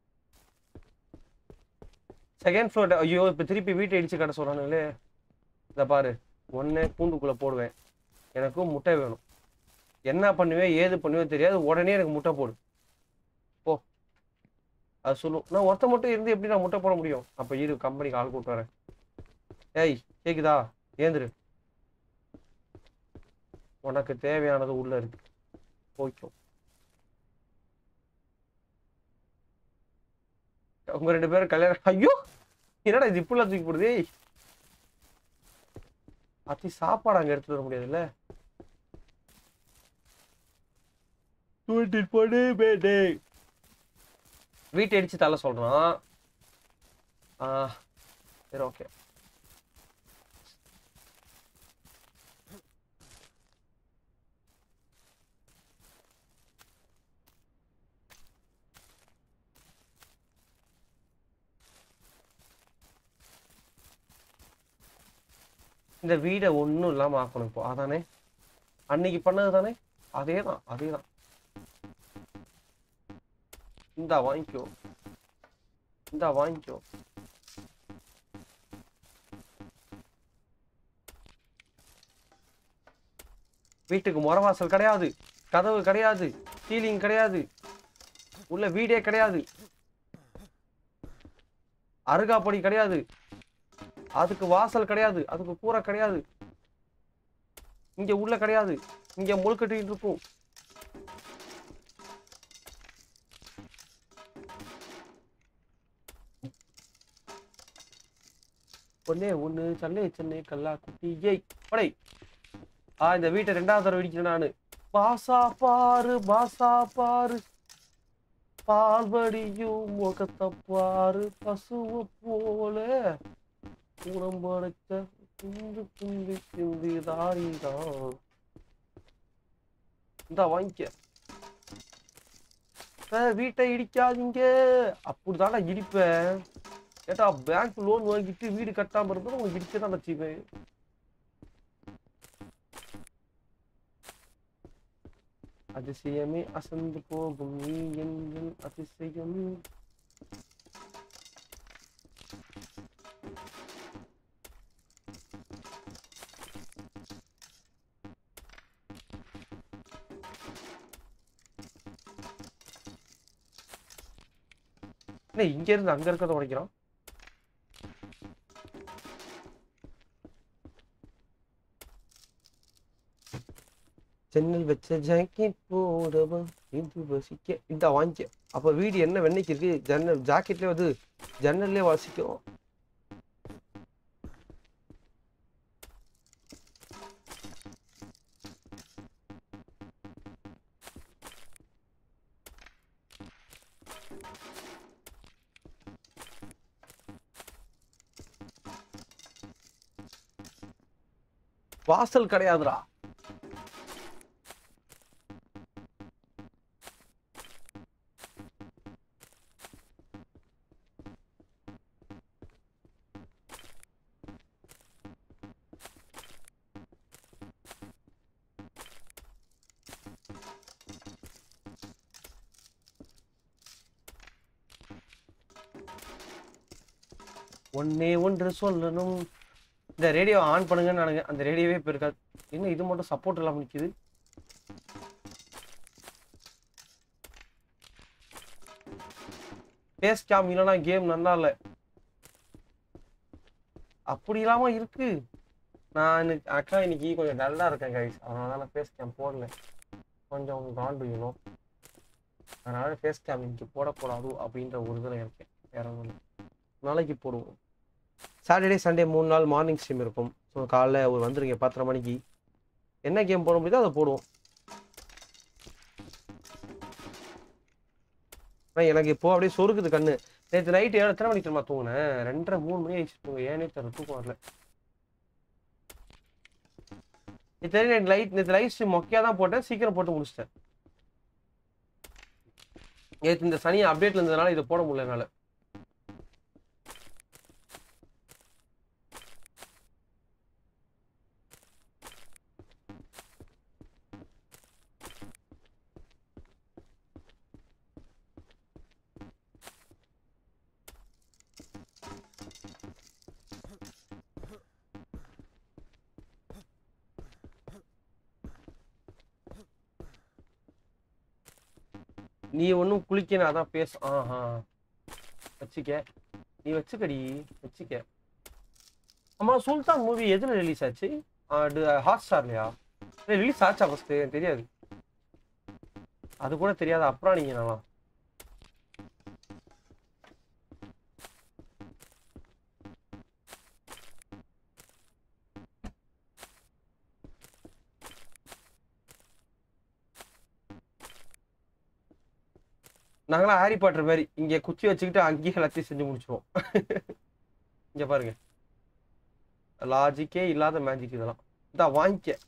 செகண்ட் ஃப்ளோர் ஐயோ இப்ப திருப்பி வீட்டை இடிச்சு கட்ட சொல்றானுங்களே இத பாரு ஒன்னே கூண்டுக்குள்ள போடுவேன் எனக்கும் முட்டை வேணும் என்ன பண்ணுவேன் ஏது பண்ணுவேன் தெரியாது உடனே எனக்கு முட்டை போடு போ அது சொல்லும் நான் ஒருத்த மட்டும் இருந்து எப்படி நான் முட்டை போட முடியும் அப்ப இரு கம்பெனிக்கு ஆள் கூட்டு வரேன் ஏய் கேக்குதா ஏந்திரு உனக்கு தேவையானது உள்ள இருக்கு போய்க்கும் உங்க ரெண்டு பேரும் கல்யாணம் ஐயோ என்னடா இது இப்படிலாம் தூக்கி போடுது ஏய் அத்தி சாப்பாடு அங்க எடுத்துட்டு வர முடியாதுல்ல தூண்டில் போடு பேடே வீட்டை அடிச்சு தள்ள சொல்றான் ஆ சரி ஓகே இந்த வீடை ஒன்றும் இல்லாமல் ஆக்கணும் இப்போ அதானே அன்னைக்கு பண்ணது தானே அதே தான் அதே தான் இந்தா வாங்கிக்கோ இந்தா வாங்கிக்கோ வீட்டுக்கு முறவாசல் கிடையாது கதவு கிடையாது சீலிங் கிடையாது உள்ள வீடே கிடையாது அருகாப்படி கிடையாது அதுக்கு வாசல் கிடையாது அதுக்கு கூரை கிடையாது இங்க உள்ள கிடையாது இங்க முழுக்கட்டிட்டு இருக்கும் ஒண்ணே ஒண்ணு சல்லே சென்னை கல்லா குட்டி ஏய் படை ஆ இந்த வீட்டை ரெண்டாவது தடவை இடிக்கிறேன் நானு பாசா பாரு பாசா பாரு பால்வடியும் முகத்தை பாரு பசுவை போல உடம்படைச்ச குந்து குந்தி சிந்தி தாரிதான் இந்தா வாங்கிக்க சார் வீட்டை இடிக்காதீங்க அப்படிதான்டா இடிப்பேன் ஏட்டா பேங்க் லோன் வாங்கிட்டு வீடு கட்டாம இருந்தா உங்களுக்கு இடிக்க தான் செய்வேன் அதிசயமே அசந்து போகும் நீ எங்கள் அதிசயம் என்ன இங்க இருந்து அங்க இருக்கிறத உடைக்கிறான் சென்னல் வச்ச ஜாக்கெட் போடவா இது வசிக்க இந்த வாங்கிக்க அப்ப வீடு என்ன வெண்ணைக்கு இருக்கு ஜன்னல் ஜாக்கெட்லயே வந்து ஜன்னல்லே வாசிக்கும் வாசல் கிடையாதுடா ஒன்னே ஒன்று சொல்லணும் இந்த ரேடியோ ஆன் பண்ணுங்கன்னு நானுங்க அந்த ரேடியோவே இப்போ இருக்காது என்ன இது மட்டும் சப்போர்ட் இல்லாமல் நிற்கிது ஃபேஸ் கேம் இல்லைனா கேம் நல்லா இல்லை அப்படி இல்லாம இருக்கு நான் இன்னைக்கு அக்கா இன்னைக்கு கொஞ்சம் டல்லாக இருக்கேன் கைஸ் அதனால தான் நான் ஃபேஸ் கேம் போடல கொஞ்சம் காண்டு யூனோ அதனால ஃபேஸ் கேம் இன்னைக்கு போடக்கூடாது அப்படின்ற ஒரு இதில் இருக்கேன் வேற ஒன்றும் இல்லை நாளைக்கு போடுவோம் சாட்டர்டே சண்டே மூணு நாள் மார்னிங் ஸ்ட்ரீம் இருக்கும் ஸோ காலைல ஒரு வந்துருங்க பத்தரை மணிக்கு என்ன கேம் போட முடியுதோ அதை போடுவோம் ஆனா எனக்கு இப்போ அப்படியே சொருக்குது கண்ணு நேற்று நைட் ஏழு எத்தனை மணிக்கு தெரியுமா தூங்கினேன் ரெண்டரை மூணு மணி ஆயிடுச்சு தூங்க ஏனே தெரியல தூக்கம் வரல நேற்று நைட் லைட் நேற்று லைட் ஸ்ட்ரீம் மொக்கையாக தான் போட்டேன் சீக்கிரம் போட்டு முடிச்சிட்டேன் நேற்று இந்த சனி அப்டேட்ல இருந்ததுனால இதை போட முடியல என்னால நீ ஒன்றும் குளிக்கணும் அதான் பேச ஆஹா வச்சுக்க நீ வச்சுக்கடி வச்சுக்க ஆமா சுல்தான் மூவி எதுல ரிலீஸ் ஆச்சு ஹாட் ஸ்டார்லையா ரிலீஸ் ஆச்சா ஃபர்ஸ்ட் எனக்கு தெரியாது அது கூட தெரியாது அப்புறம் நீங்க நல்லா நாங்களாம் ஹாரி பாட்டர் மாதிரி இங்கே குச்சி வச்சுக்கிட்டு அங்கேயே எல்லாத்தையும் செஞ்சு முடிச்சிருவோம் இங்க பாருங்க லாஜிக்கே இல்லாத மேஜிக் இதெல்லாம் இதா வாங்கிக்க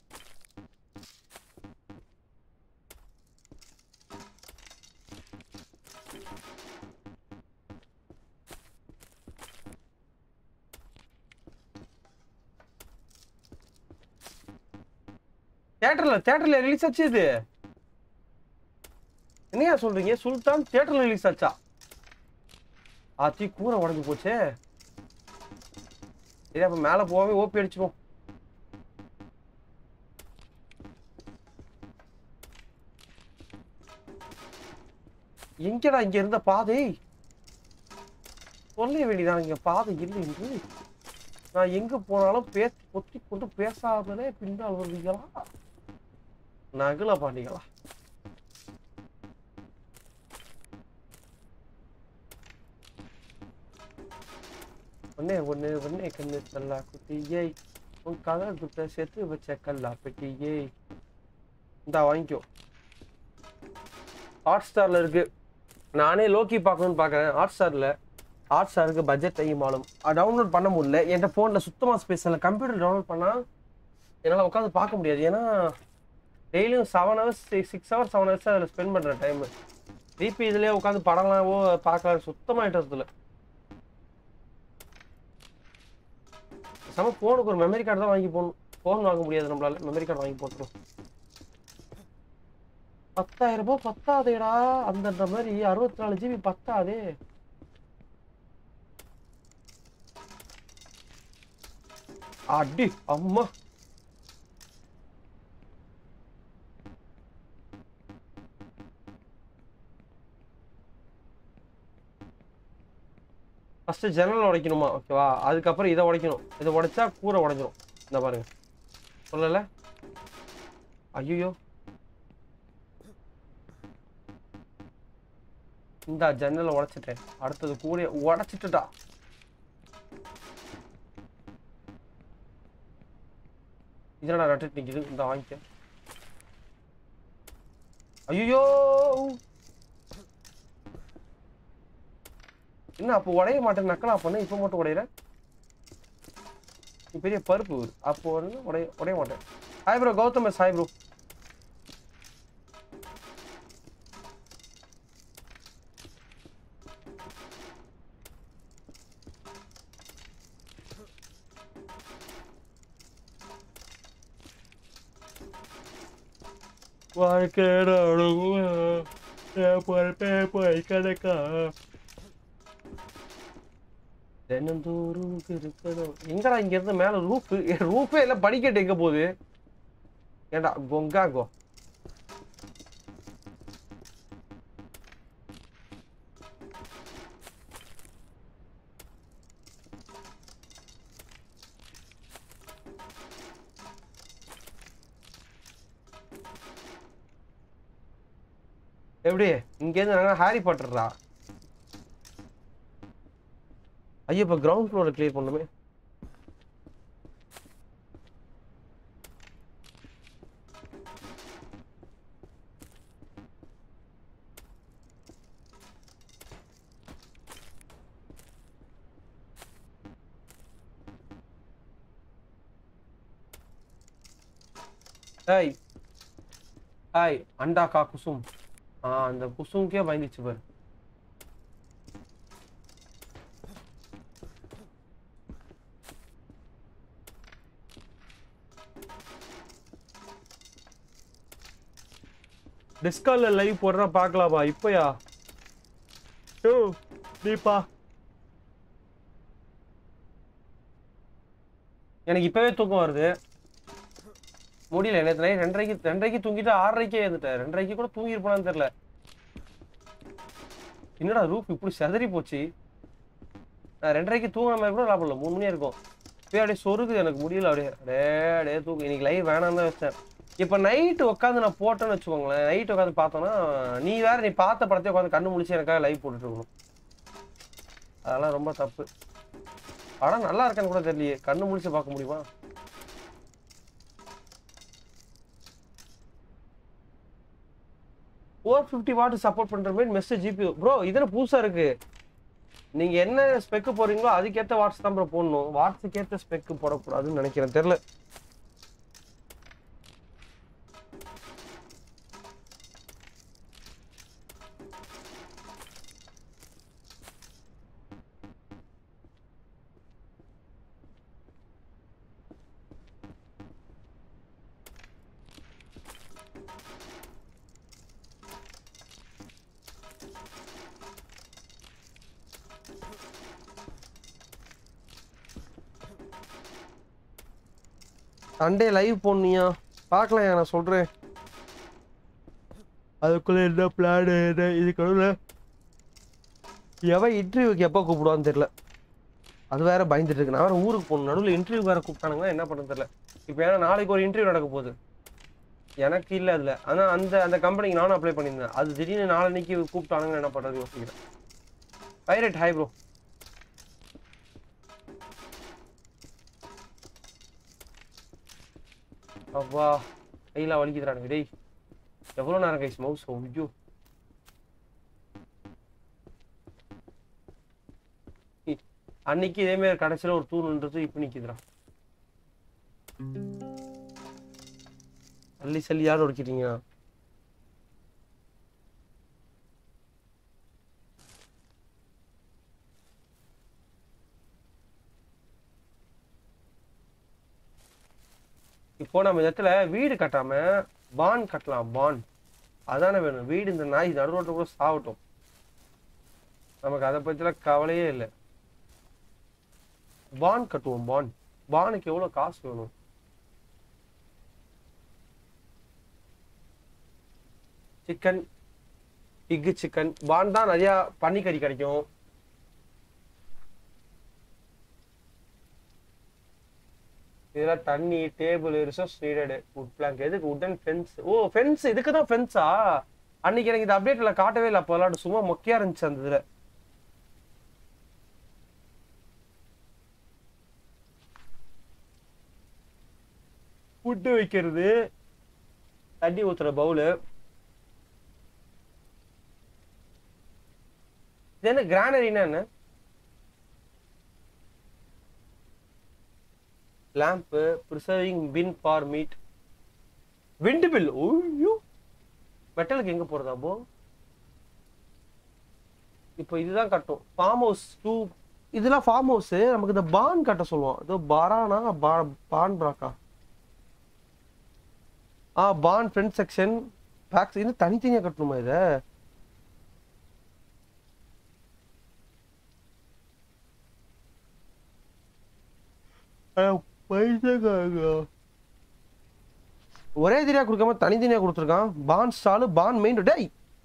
தியேட்டர்ல தியேட்டர்ல ரிலீஸ் ஆச்சு இது என்னையா சொல்றீங்க சுல்தான் தியேட்டர்ல ரிலீஸ் ஆச்சா ஆத்தி கூரை உடஞ்சு போச்சே சரி அப்ப மேல போகவே ஓப்பி அடிச்சுப்போம் எங்கடா இங்க இருந்த பாதை சொல்ல வேண்டியதான் இங்க பாதை இல்லை என்று நான் எங்க போனாலும் பேசி பொத்தி கொண்டு பேசாமலே பின்னால் வருவீங்களா நகுல பாண்டிகளா ஒன்னே ஒண்ணு ஒன்னே கண்ணு தல்லா குட்டியை உன் கதர் குட்ட சேர்த்து வச்ச கல்லா பெட்டியை இந்தா வாங்கிக்கோ ஹாட் ஸ்டார்ல இருக்கு நானே லோக்கி பார்க்கணும்னு பார்க்கறேன் ஹாட் ஸ்டார்ல ஹாட் ஸ்டாருக்கு பட்ஜெட் டைமாலும் டவுன்லோட் பண்ண முடியல என்கிட்ட ஃபோனில் சுத்தமாக ஸ்பேஸ் இல்லை கம்ப்யூட்டர் டவுன்லோட் பண்ணால் என்னால் உட்காந்து பார்க்க முடியாது ஏன்னா டெய்லியும் seven hours six hours seven hours அதில் ஸ்பெண்ட் பண்ணுறேன் டைமு திருப்பி இதுலேயே உட்காந்து படம்லாவோ பார்க்கலாம் சுத்தமாக இன்ட்ரெஸ்ட் இல்லை செம ஃபோனுக்கு ஒரு மெமரி கார்டு தான் வாங்கி போகணும் ஃபோன் வாங்க முடியாது நம்மளால மெமரி கார்டு வாங்கி போட்டுரும் பத்தாயிரம் ரூபாய் பத்தாதேடா அந்தன்ற மாதிரி அறுபத்தி நாலு ஜிபி பத்தாதே அடி அம்மா ஃபர்ஸ்ட் ஜன்னல் உடைக்கணுமா ஓகேவா அதுக்கப்புறம் இதை உடைக்கணும் இதை உடைச்சா கூரை உடைஞ்சிரும் இந்த பாருங்க சொல்லல ஐயோ இந்த ஜன்னலை உடைச்சிட்டேன் அடுத்தது கூரையை உடைச்சிட்டுடா இதனடா நட்டுட்டு நிக்குது இந்த வாங்கிக்க ஐயோ என்ன அப்போ உடைய மாட்டேன் நக்கலா பண்ண இப்போ மட்டும் உடையிற நீ பெரிய பருப்பு இவரு. அப்போ வந்து உடைய உடைய மாட்டேன் hi bro Gautham yes hi bro வாழ்க்கையோட போய் கிடக்கா தினந்தோறும் இருக்கணும் எங்கடா இங்க இருந்து மேல ரூஃப் ரூஃபே இல்ல படிக்கட்டு எங்க போகுது ஏண்டா கொங்காங்கோ எப்படி இங்க இருந்து நாங்க ஹாரி பாட்டர்ரா ஐயோ இப்ப கிரவுண்ட் ஃப்ளோரை கிளியர் பண்ணுமே ஏய் ஹாய் அண்டா கா குசும் ஆ அந்த குசும்க்கே பயந்துச்சு பாரு டிஸ்கால்ல லைவ் போடுறா பார்க்கலாமா இப்பயா ஓ தீபா எனக்கு இப்பவே தூக்கம் வருது முடியல நேற்று நைட் ரெண்டரைக்கு ரெண்டரைக்கு தூங்கிட்டு ஆறரைக்கே எழுந்துட்டேன் ரெண்டரைக்கு கூட தூங்கிருப்பானு தெரியல என்னடா ரூப் இப்படி செதறி போச்சு நான் ரெண்டரைக்கு தூங்கின மாதிரி கூட லாபம் இல்லை மூணு மணி இருக்கும் அப்படியே அப்படியே சொருகுது எனக்கு முடியல அப்படியே அப்படியே அப்படியே தூக்கு இன்னைக்கு லைவ் வேணாம் தான் வச்சேன் இப்போ நைட்டு உட்காந்து நான் போட்டேன்னு வச்சுக்கோங்களேன் நைட் உட்காந்து பார்த்தோன்னா நீ வேற நீ பார்த்த படத்தை உட்காந்து கண்ணு முடிச்சு எனக்காக லைவ் போட்டுட்டு இருக்கணும் அதெல்லாம் ரொம்ப தப்பு படம் நல்லா இருக்கான்னு கூட தெரியலையே கண்ணு முடிச்சு பார்க்க முடியுமா ஓ ஃபோர் ஃபிஃப்டி வாட் சப்போர்ட் பண்ற மாதிரி மெஸ்ஸேஜ் ஜிபி ப்ரோ இதில் புதுசா இருக்கு நீங்க என்ன ஸ்பெக்கு போறீங்களோ அதுக்கேற்ற வாட்ஸ் தான் ப்ரோ போடணும் வாட்ஸுக்கு ஏற்ற ஸ்பெக்கு போடக்கூடாதுன்னு நினைக்கிறேன் தெரியல சண்டே லைவ் போடணியா பார்க்கலாம் நான் சொல்றேன் அதுக்குள்ள என்ன பிளான் என்ன இதுக்குள்ள எவன் இன்டர்வியூக்கு எப்போ கூப்பிடுவான்னு தெரியல அது வேற பயந்துட்டு இருக்கு நான் வேற ஊருக்கு போகணும் நடுவில் இன்டர்வியூ வேற கூப்பிட்டானுங்கன்னா என்ன பண்ணுறது தெரியல இப்போ ஏன்னா நாளைக்கு ஒரு இன்டர்வியூ நடக்க போகுது எனக்கு இல்லை அதில் ஆனால் அந்த அந்த கம்பெனிக்கு நானும் அப்ளை பண்ணியிருந்தேன் அது திடீர்னு நாளைக்கு கூப்பிட்டானுங்கன்னு என்ன பண்ணுறது யோசிக்கிறேன் பைரட் ஹாய் ப்ரோ அப்பா கையில் வலிக்குதுறானுங்க டேய் எவ்வளோ நேரம் கைஸ் மவுஸ் ஐயோ இ- அன்னைக்கு இதே மாதிரி கடைசியில் ஒரு தூணுன்றது இப்போ நிற்கிதுடா சல்லி சல்லி யார் ஒடுக்கிட்டீங்க இப்போ நம்ம இந்த இடத்துல வீடு கட்டாம பான் கட்டலாம் பான் அதானே வேணும் வீடு இந்த நாய் நடுரோட்டில் கூட சாவட்டும் நமக்கு அதை பற்றிலாம் கவலையே இல்லை பான் கட்டுவோம் பான் பானுக்கு எவ்வளோ காசு வேணும் சிக்கன் பிக்கு சிக்கன் பான் தான் நிறையா பன்னிக்கறி கிடைக்கும் இதெல்லாம் தண்ணி table resource needed wood plank எதுக்கு உடன் ஃபென்ஸ் ஓ ஃபென்ஸ் இதுக்கு தான் ஃபென்ஸா அன்னைக்கு எனக்கு இந்த அப்டேட்ல காட்டவே இல்லை அப்போ விளாட்டு சும்மா மொக்கையா இருந்துச்சு அந்த இதுல ஃபுட்டு வைக்கிறது தண்ணி ஊத்துற பவுலு இது என்ன கிரானரினா என்ன lamp preserving bin for meat windmill ஓய்யோ மெட்டலுக்கு எங்க போறதா போ இப்போ இதுதான் கட்டும் ஃபார்ம் ஹவுஸ் டூ இதெல்லாம் ஃபார்ம் ஹவுஸ் நமக்கு இந்த பான் கட்ட சொல்லுவோம் ஏதோ பாரானா பா பான் பிராக்கா ஆ பான் ஃப்ரண்ட் செக்ஷன் பேக் இது தனித்தனியாக கட்டணுமா இதை பைசக்காக ஒரே தெரியா கொடுக்காம தனித்தனியா கொடுத்துருக்கான் பான் ஸ்டாலு பான் மெயின் டேய்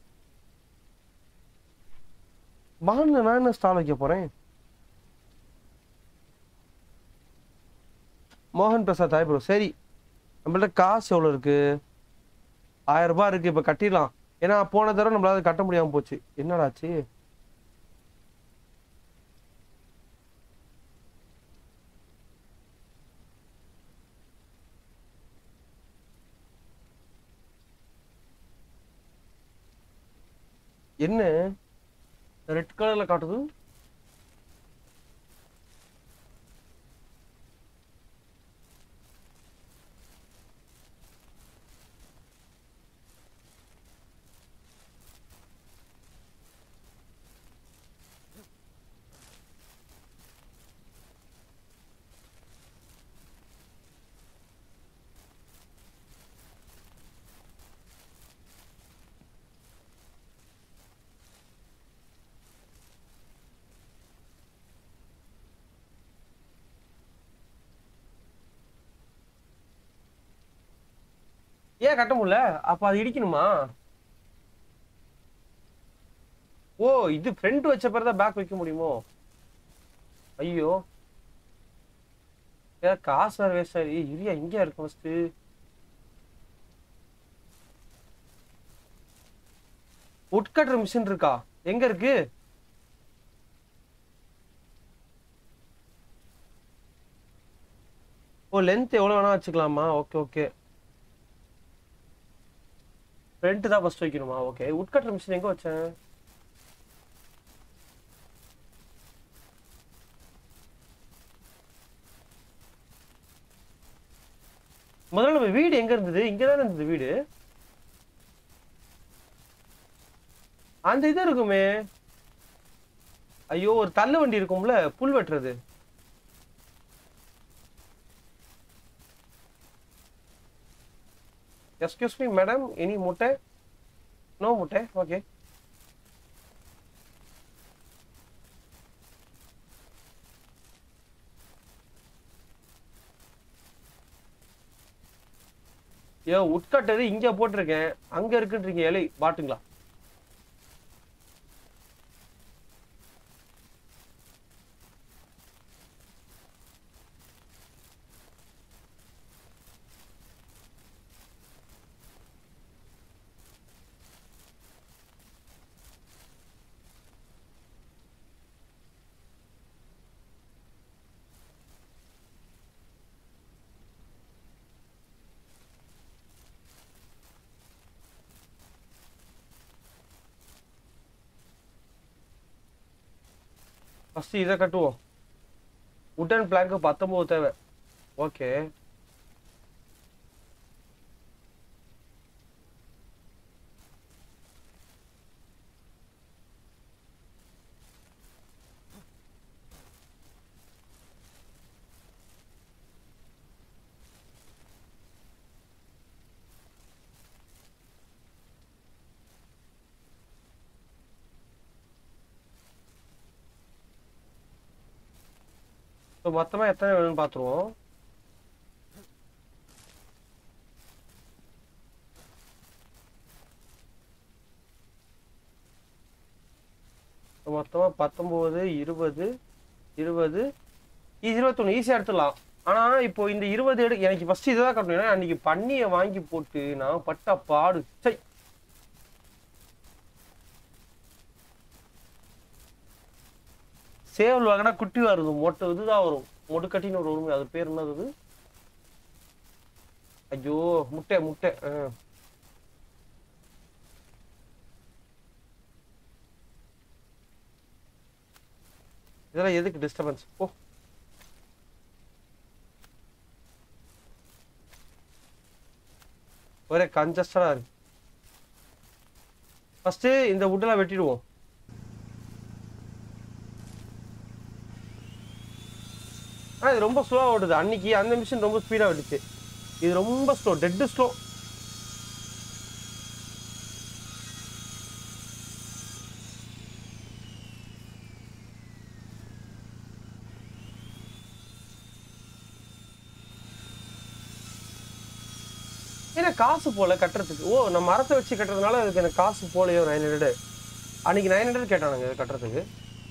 பான்ல நான் என்ன ஸ்டால் வைக்க போறேன் மோகன் பிரசாத் ஹாய் ப்ரோ சரி நம்மள்ட்ட காசு எவ்வளோ இருக்கு ஆயிரம் ரூபாய் இருக்கு இப்போ கட்டிடலாம் ஏன்னா போன தடவை நம்மளால கட்ட முடியாம போச்சு என்னடாச்சு என்ன ரெட் கலர்ல காட்டுது ஏன் கட்ட முடியல அப்ப அது இடிக்கணுமா ஓ இது ஃப்ரண்ட் வச்ச பிறகு தான் பேக் வைக்க முடியுமோ ஐயோ ஏன் காசு வேற வேஸ்ட் ஆகி இரியா இங்கே இருக்கு ஃபர்ஸ்ட் உட்கட்டுற மிஷின் இருக்கா எங்க இருக்கு ஓ லென்த் எவ்வளவு வேணா வச்சுக்கலாமா ஓகே ஓகே ஃப்ரண்ட் தான் ஃபர்ஸ்ட் வைக்கணுமா ஓகே உட்கட்டுற மிஷின் எங்க வச்சேன் முதல்ல நம்ம வீடு எங்க இருந்தது இங்க தானே இருந்தது வீடு அந்த இது இருக்குமே ஐயோ ஒரு தள்ளு வண்டி இருக்கும்ல புல் வெட்டுறது எக்ஸ்கியூஸ் மீ மேடம் எனி முட்டை நோ முட்டை ஓகே ஏ உட்கட்டது இங்க போட்டிருக்கேன் அங்க இருக்குன்றீங்க இலை பாட்டுங்களா ஃபர்ஸ்ட் இதை கட்டுவோம் உட்டன் பிளாங்க் பத்தொம்போது தேவை ஓகே ஸோ மொத்தமாக எத்தனை வேணும்னு பார்த்துருவோம் மொத்தமாக பத்தொம்போது இருபது இருபது இது இருபத்தொன்று ஈஸியாக எடுத்துடலாம் ஆனால் இப்போ இந்த இருபது எடு எனக்கு ஃபஸ்ட்டு இதை தான் கட்டணும் ஏன்னா அன்றைக்கி பன்னியை வாங்கி போட்டு நான் பட்ட பாடு சை சேவல் வாங்கினா குட்டி வருது மொட்டை இதுதான் வரும் மொடுக்கட்டின்னு ஒரு உரிமை அது பேர் என்னது அது? ஐயோ முட்டை முட்டை ஆ. இதெல்லாம் எதுக்கு டிஸ்டர்பன்ஸ் ஓ ஒரே கன்ஜஸ்டடா இருக்கு ஃபர்ஸ்ட் இந்த வுட்டெல்லாம் வெட்டிடுவோம் ஆனா இது ரொம்ப ஸ்லோவா ஓடுது அன்னைக்கு அந்த மிஷின் ரொம்ப ஸ்பீடா ஓடுச்சு இது ரொம்ப ஸ்லோ டெட் ஸ்லோ ஏன்னா காசு போல கட்டுறதுக்கு ஓ நம்ம மரத்தை வச்சு கட்டுறதுனால அதுக்கு எனக்கு காசு போலையோ நைன் ஹண்ட்ரட் அன்னைக்கு நைன் ஹண்ட்ரட் கேட்டானுங்க இது கட்டுறதுக்கு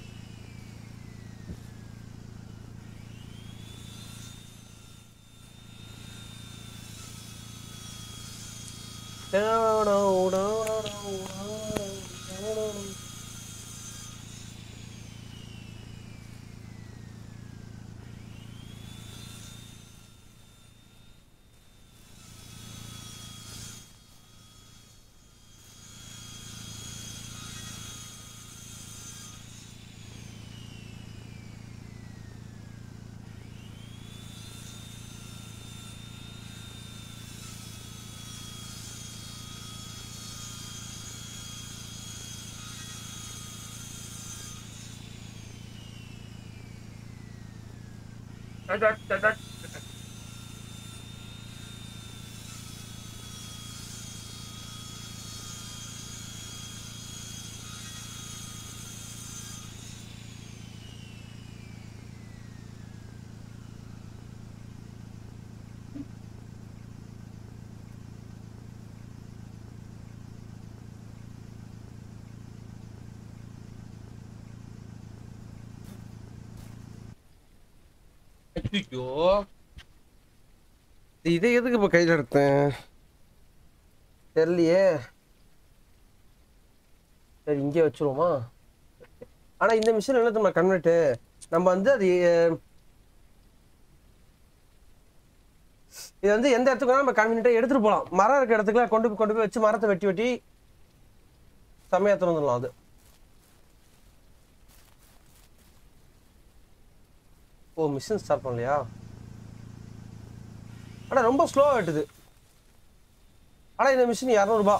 ஐயோ இதை எதுக்கு இப்ப கையில எடுத்தேன் தெரியலையே சரி இங்கே வச்சிருவோமா ஆனா இந்த மிஷின் என்ன நம்ம கன்வெர்ட்டு நம்ம வந்து அது அஹ், இது வந்து எந்த இடத்துக்கு வேணா நம்ம கன்வீனியன்ட்டாக எடுத்துட்டு போகலாம் மரம் இருக்க இடத்துக்குலாம் கொண்டு போய் கொண்டு போய் வச்சு மரத்தை வெட்டி வெட்டி செம்மையா எடுத்துட்டு வந்துடலாம் அது ஓ மிஷின் ஸ்டார்ட் பண்ணலையா ஆனால் ரொம்ப ஸ்லோவாக வெட்டுது ஆனால் இந்த மிஷின் இரநூறுபா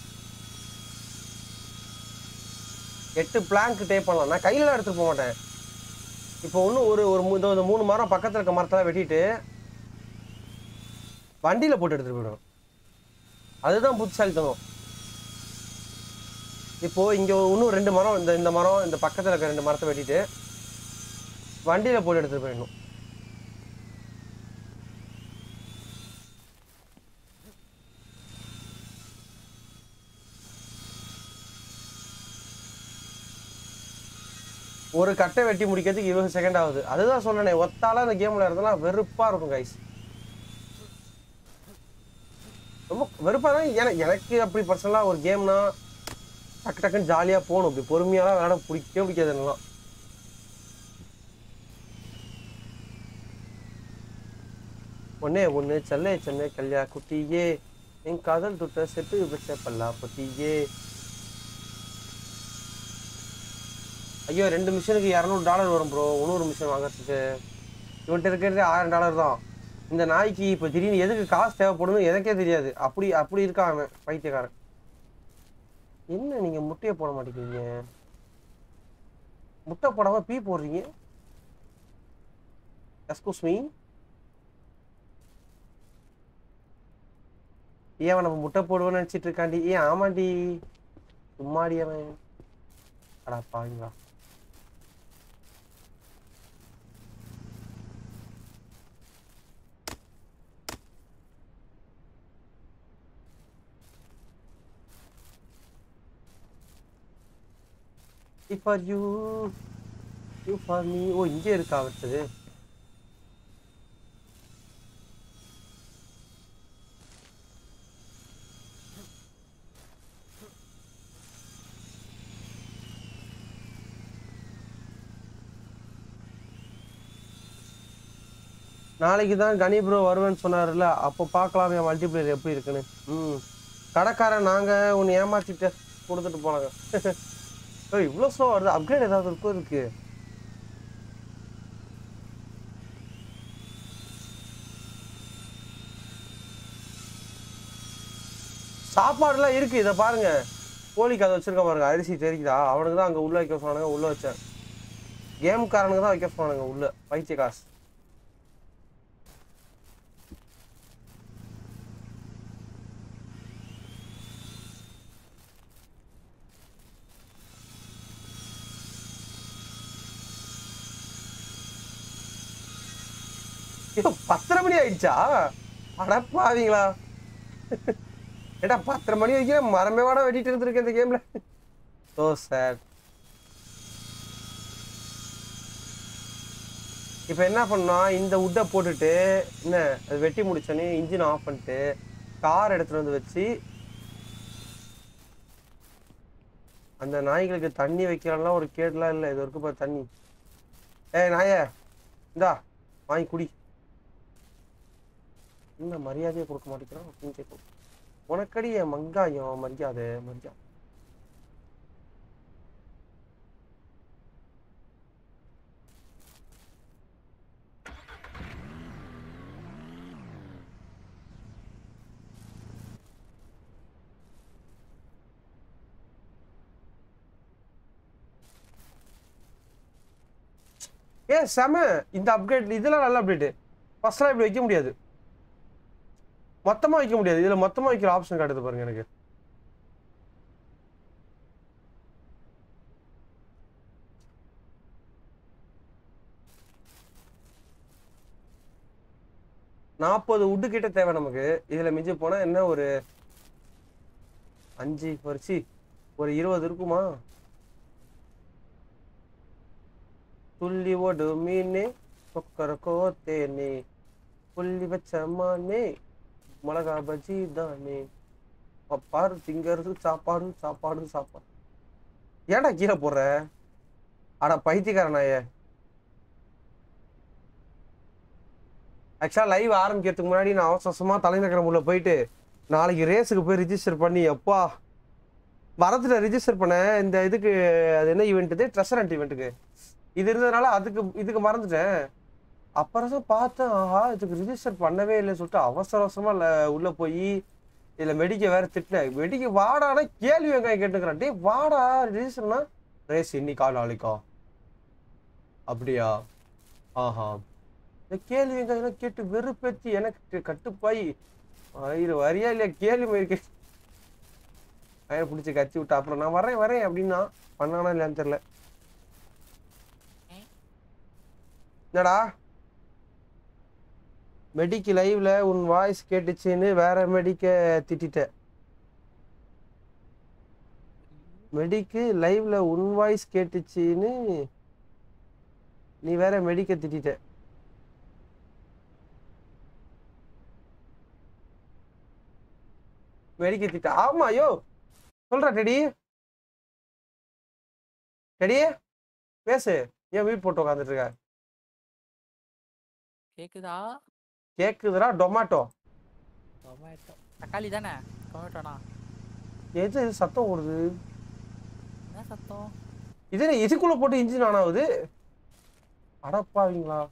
எட்டு பிளாங்க் டே பண்ணலாம் நான் கையில எடுத்துட்டு போக மாட்டேன் இப்போ ஒன்றும் ஒரு ஒரு மூ- இதோ இந்த மூணு மரம் பக்கத்தில் இருக்க மரத்தெல்லாம் வெட்டிட்டு வண்டியில் போட்டு எடுத்துட்டு போயிடணும் அதுதான் புத்திசாலித்தனம் இப்போ இங்கே இன்னும் ரெண்டு மரம் இந்த இந்த மரம் இந்த பக்கத்தில் இருக்க ரெண்டு மரத்தை வெட்டிட்டு வண்டியில் போட்டு எடுத்துட்டு போயிடணும் ஒரு கட்டை வெட்டி முடிக்கிறதுக்கு இருபது செகண்ட் ஆகுது அதுதான் சொன்னேனே ஒத்தால அந்த கேம்ல இருந்தனா வெறுப்பா இருக்கும் கைஸ் ரொம்ப வெறுப்பா தான் எனக்கு எனக்கு அப்படி பர்சனலாக ஒரு கேம்னா டக்கு டக்குன்னு ஜாலியாக போகணும் இப்படி பொறுமையாலாம் விளையாட பிடிக்கவே பிடிக்காது என்னலாம் ஒன்னே ஒன்று செல்லே சென்னை கல்யா குட்டியே என் காதல் துட்ட செட்டு வச்ச பல்லா பொட்டியே ஐயோ ரெண்டு மிஷினுக்கு இரநூறு டாலர் வரும் ப்ரோ இன்னொரு மிஷின் வாங்குறதுக்கு இவன்கிட்ட இருக்கிறது ஆயிரம் டாலர் தான் இந்த நாய்க்கு இப்போ திடீர்னு எதுக்கு காசு தேவைப்படுதுன்னு எனக்கே தெரியாது அப்படி அப்படி இருக்கான் அவன் பைத்தியக்காரன் என்ன நீங்க முட்டையை போட மாட்டேங்கிறீங்க முட்டை போடாம பீ போடுறீங்க எஸ்கூஸ் மீ ஏன் அவன் நம்ம முட்டை போடுவோன்னு நினைச்சிட்டு இருக்காண்டி ஏன் ஆமாண்டி சும்மாடி அவன் அடா பாருங்களா for you you for me ஓ இங்கே இருக்கா வச்சது நாளைக்கு தான் கனி ப்ரோ வருவேன்னு சொன்னார்ல அப்போ பார்க்கலாம் என் மல்டிப்ளேயர் எப்படி இருக்குன்னு ம் கடைக்காரன் நாங்கள் உன்னை ஏமாத்திட்டு கொடுத்துட்டு போனாங்க ஏய் இவ்வளோ ஸ்லோ வருது அப்கிரேட் ஏதாவது இருக்கும் இருக்கு சாப்பாடுலாம் இருக்கு இதை பாருங்க கோழிக்கு அதை வச்சிருக்க பாருங்க அரிசி தெரிக்குதா அவனுக்கு தான் அங்கே உள்ள வைக்க சொன்னானுங்க உள்ள வச்சேன் கேம்காரனுக்கு தான் வைக்க சொன்னானுங்க உள்ள பைத்திய காசு ஐயோ, பத்தரை மணி ஆயிடுச்சா அடப்பாவீங்களா ஏடா பத்தரை மணி வரைக்கும் மரமே வாட வெட்டிட்டு இருந்திருக்கேன் இந்த கேம்ல ஸோ சேட் இப்போ என்ன பண்ணா இந்த உட்டை போட்டுட்டு என்ன அது வெட்டி முடிச்சோன்னே இன்ஜின் ஆஃப் பண்ணிட்டு கார் எடுத்துட்டு வந்து வச்சு அந்த நாய்களுக்கு தண்ணி வைக்கலாம் ஒரு கேடலாம் இல்லை இது வரைக்கும் பாரு தண்ணி ஏய் நாயே இந்தா வாங்கி குடி என்ன மரியாதையை கொடுக்க மாட்டேங்கிறான் அப்படின்னு கேட்கும் உனக்கடி என் மங்காயம் மரியாதை மரியாதை ஏ செம இந்த அப்கிரேட் இதெல்லாம் நல்ல அப்டேட் ஃபர்ஸ்ட்லாம் இப்படி வைக்க முடியாது மொத்தமா வைக்க முடியாது இதுல மொத்தமா வைக்கிற ஆப்ஷன் காட்டுது பாருங்க எனக்கு நாற்பது உட்டு கிட்ட தேவை நமக்கு இதுல மிஞ்சி போனா என்ன ஒரு அஞ்சு பரிச்சு ஒரு இருபது இருக்குமா துள்ளி ஓடு மீனே கொக்கர கோத்தேனே புள்ளி வச்ச மானே மிளகா பஜ்ஜி தானே பாரு திங்கிறது சாப்பாடு சாப்பாடு சாப்பாடு ஏன்டா கீழே போடுற அட பைத்தியக்கார நாயே ஆக்சுவலாக லைவ் ஆரம்பிக்கிறதுக்கு முன்னாடி நான் அவசர அவசரமாக தலைநகரம் உள்ள போயிட்டு நாளைக்கு ரேஸுக்கு போய் ரிஜிஸ்டர் பண்ணி எப்பா வரத்துல ரிஜிஸ்டர் பண்ண இந்த இதுக்கு அது என்ன ஈவெண்ட் இது ட்ரெஷரண்ட் ஈவெண்ட்டுக்கு இது இருந்ததுனால அதுக்கு இதுக்கு மறந்துட்டேன் அப்புறம் தான் பார்த்தேன் ஆஹா இதுக்கு ரிஜிஸ்டர் பண்ணவே இல்லைன்னு சொல்லிட்டு அவசர அவசரமா ல- உள்ள போய் இதுல மெடிக்க வேற திட்டினேன் மெடிக்க வாடானா கேள்வி வெங்காயம் கேட்டுக்கிறான் டேய் வாடா ரிஜிஸ்டர்னா ரேஸ் இன்னைக்கா நாளைக்கா அப்படியா ஆஹா இந்த கேள்வி வெங்காயம் கேட்டு வெறுப்பேத்தி எனக்கு கட்டுப்பாய் வயிறு வரியா இல்லையா கேள்வி இருக்கு வயிறு பிடிச்சி கத்தி விட்டா அப்புறம் நான் வரேன் வரேன் அப்படின்னா பண்ணானா இல்லையான்னு தெரியல என்னடா மெடிக்கு லைவ்ல உன் வாய்ஸ் கேட்டுச்சுன்னு வேற மெடிக்க திட்டிட்ட மெடிக்கு லைவ்ல உன் வாய்ஸ் கேட்டுச்சுன்னு நீ வேற மெடிக்க திட்டிட்ட மெடிக்க திட்ட ஆமா ஐயோ சொல்றா டெடி டெடி பேசு ஏன் வீட் போட்டு உட்காந்துட்டு இருக்க கேக்குதா கேக்குதுடா டொமாட்டோ டொமேட்டோ தக்காளி தானே டொமேட்டோனா எது இது சத்தம் ஓடுது என்ன சத்தம் இது என்ன இதுக்குள்ள போட்டு இன்ஜின் ஆன் ஆகுது அடப்பாவீங்களா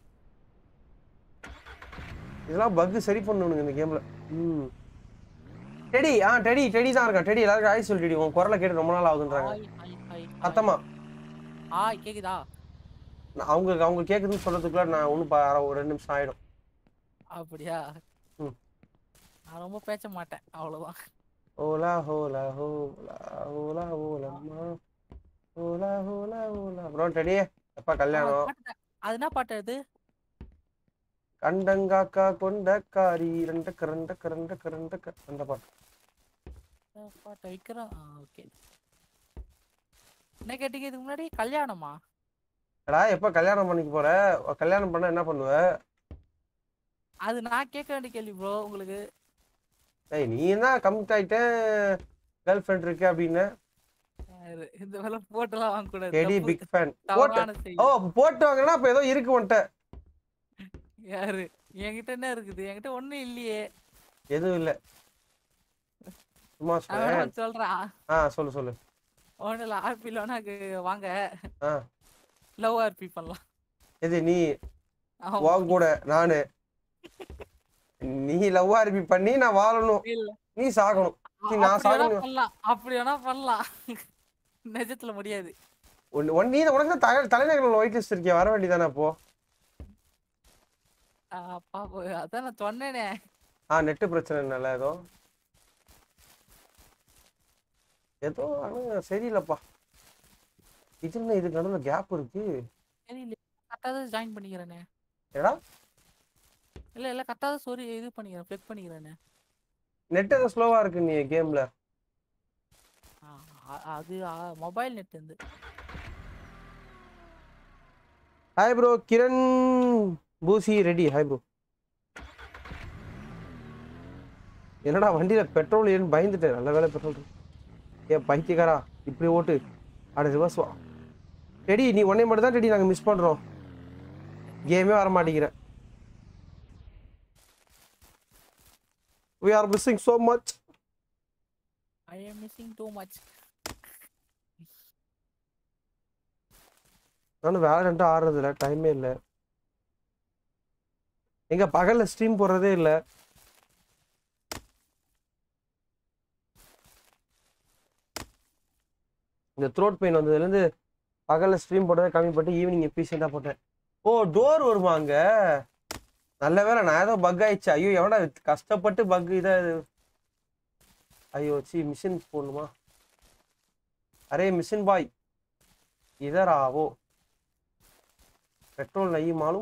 இதெல்லாம் பக் சரி பண்ணணுங்க இந்த கேம்ல ம் டெடி ஆ டெடி டெடி தான் இருக்கான் டெடி எல்லாருக்கும் ஆய் சொல்லு டெடி உன் குரலை கேட்டு ரொம்ப நாள் ஆகுதுன்றாங்க ஹாய் ஹாய் ஹாய் சத்தமா ஹாய் கேக்குதா நான் அவங்களுக்கு அவங்க கேக்குதுன்னு சொல்றதுக்குள்ள நான் ஒன்றும் ஒரு ரெண்டு நிமிஷம் ஆயிடும் அப்படியா ம். நான் ரொம்ப பேச மாட்டேன் அவ்வளவுதான் ஓலா ஹோலா ஹோலா ஹோலா ஹோலம்மா ஓலா ஹோலா ஹோலா அப்புறம் டெடி எப்பா ஆ, கல்யாணம் பாட்டு தான். அது என்ன பாட்டு அது கண்டங்காக்கா கொண்டக்காரி ரெண்ட கரண்ட கரண்ட கரண்ட க- அந்த பாட்டு அஹ் பாட்டை விக்கிறோம் ஓகே என்ன கேட்டீங்க இதுக்கு முன்னாடி கல்யாணமா எடா எப்ப கல்யாணம் பண்ணிக்க போற கல்யாணம் பண்ண என்ன பண்ணுவ அது நான் கேட்க வேண்டிய கேள்வி ப்ரோ உங்களுக்கு ஏய் நீ என்ன கமிட் ஆயிட்டேன் கேர்ள் ஃப்ரெண்ட் இருக்கு அப்படின்னு யாரு? இந்த வேலை போட்டெல்லாம் வாங்க கூடாது டெடி தப்பு. பிக் ஃபேன் போட்டு தவறான ஓ செய்தி அப்ப போட்டு வாங்கினா அப்ப ஏதோ இருக்கு உன்ட்ட யாரு என்கிட்ட என்ன இருக்குது என்கிட்ட ஒண்ணும் இல்லையே எதுவும் இல்ல சும்மா நான் சொல்ல வேணா ஒண்ணு சொல்றேன் ஆ சொல்லு சொல்லு ஒன்றும் இல்லை ஆர்பி லோனாக்கு வாங்க ஆ லவ் ஆர்பி பண்ணலாம் எது நீ ஆமா. உன் கூட நானு நீ லவ் ஆர்பி பண்ணி நான் வாழணும் இல்ல நீ சாகணும் சீ, நான் அப்படி வேணா சாகணும். பண்ணலாம் அப்படி வேணா பண்ணலாம் நிஜத்துல முடியாது ஒன்னு ஒன் நீ உனக்கு தான் தலை தலைநகரில் ஒயிட் லிஸ்ட் இருக்கியா வர வேண்டியதானே அப்போ ஆஹ் பாப்போம் அதான் நான் சொன்னேனே ஆ நெட்டு பிரச்சனைனால ஏதோ ஏதோ ஆனா சரியில்லைப்பா இது என்ன இதுக்கு நடுவில் கேப் இருக்கு சரி இல்லை கரெக்டாக தான் ஜாயின் பண்ணிக்கிறேனே ஏடா இல்ல இல்ல கரெக்டாக தான் சோரி இது பண்ணிக்கிறேன் ஃபிளெக் பண்ணிக்கிறேனே நெட் ஏதோ ஸ்லோவா இருக்கு நீ கேம்ல ஆ, அ- அது மொபைல் நெட் இருந்து ஹாய் ப்ரோ கிரண் பூசி ரெடி ஹாய் ப்ரோ என்னடா வண்டியில பெட்ரோல் ஏன்னு பயந்துட்டேன் நல்ல வேலை பெட்ரோல் இருக்கு. ஏன் பைத்தியக்காரா இப்படி ஓட்டு அட ரிவர்ஸ் வா டெடி நீ உன்னை மட்டும் தான் டெடி நாங்கள் மிஸ் பண்றோம் கேமே வர மாட்டேங்கிற we are missing so much I am missing too much நானும் வேலண்ட்டு ஆடுறது இல்லை டைமே இல்லை எங்க பகல்ல ஸ்ட்ரீம் போடுறதே இல்லை இந்த த்ரோட் பெயின் வந்ததுலேருந்து பகல்ல ஸ்ட்ரீம் போடுறதை கம்மி பண்ணிட்டு ஈவினிங் எஃபிஷியண்டாக போட்டேன் ஓ டோர் வருமா அங்க நல்ல வேளை நான் ஏதோ பக் ஆயிடுச்சு ஐயோ எவனா கஷ்டப்பட்டு பக் இதை ஐயோ சி மிஷின் போடணுமா அரே மிஷின் பாய் इधर आओ पेट्रोल नहीं मालूम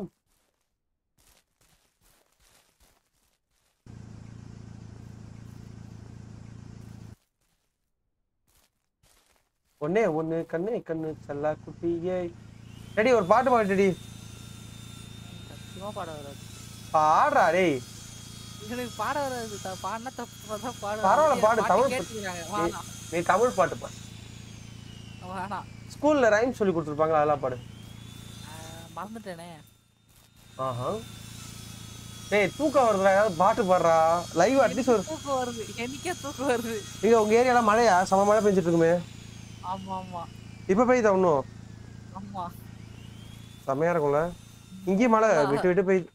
ஒன்னே ஒண்ணு கண்ணே கண்ணு செல்லா குட்டியே டேடி ஒரு பாட்டு பாடுடி சத்தியமா பாட வராது பாடுறா டேய் எனக்கு பாட வராது த- பாடினா தப்பு தான் பாட பரவாயில்ல, பாடு, தமிழ் பா- கேட்டுக்கிறாங்க வேணாம் நீ தமிழ் பாட்டு பாடு வேணாம் ஸ்கூல்ல ரைம் சொல்லி கொடுத்துருப்பாங்களா அதெல்லாம் பாடு ஆஹ் மறந்துட்டேனே ஆஹா டேய் தூக்கம் வருதுடா ஏதாவது பாட்டு பாடுறா லைவ் அட்லீஸ்ட் ஒரு தூக்கம் வருது எனக்கே தூக்கம் வருது இங்க உங்க ஏரியால மழையா சம மழை பெஞ்சிட்டு இருக்குமே ஆமா ஆமா இப்ப பெய்யுதா இன்னும் ஆமா செம்மையா இருக்கும்ல இங்கேயும் மழை விட்டு விட்டு பெய்யுது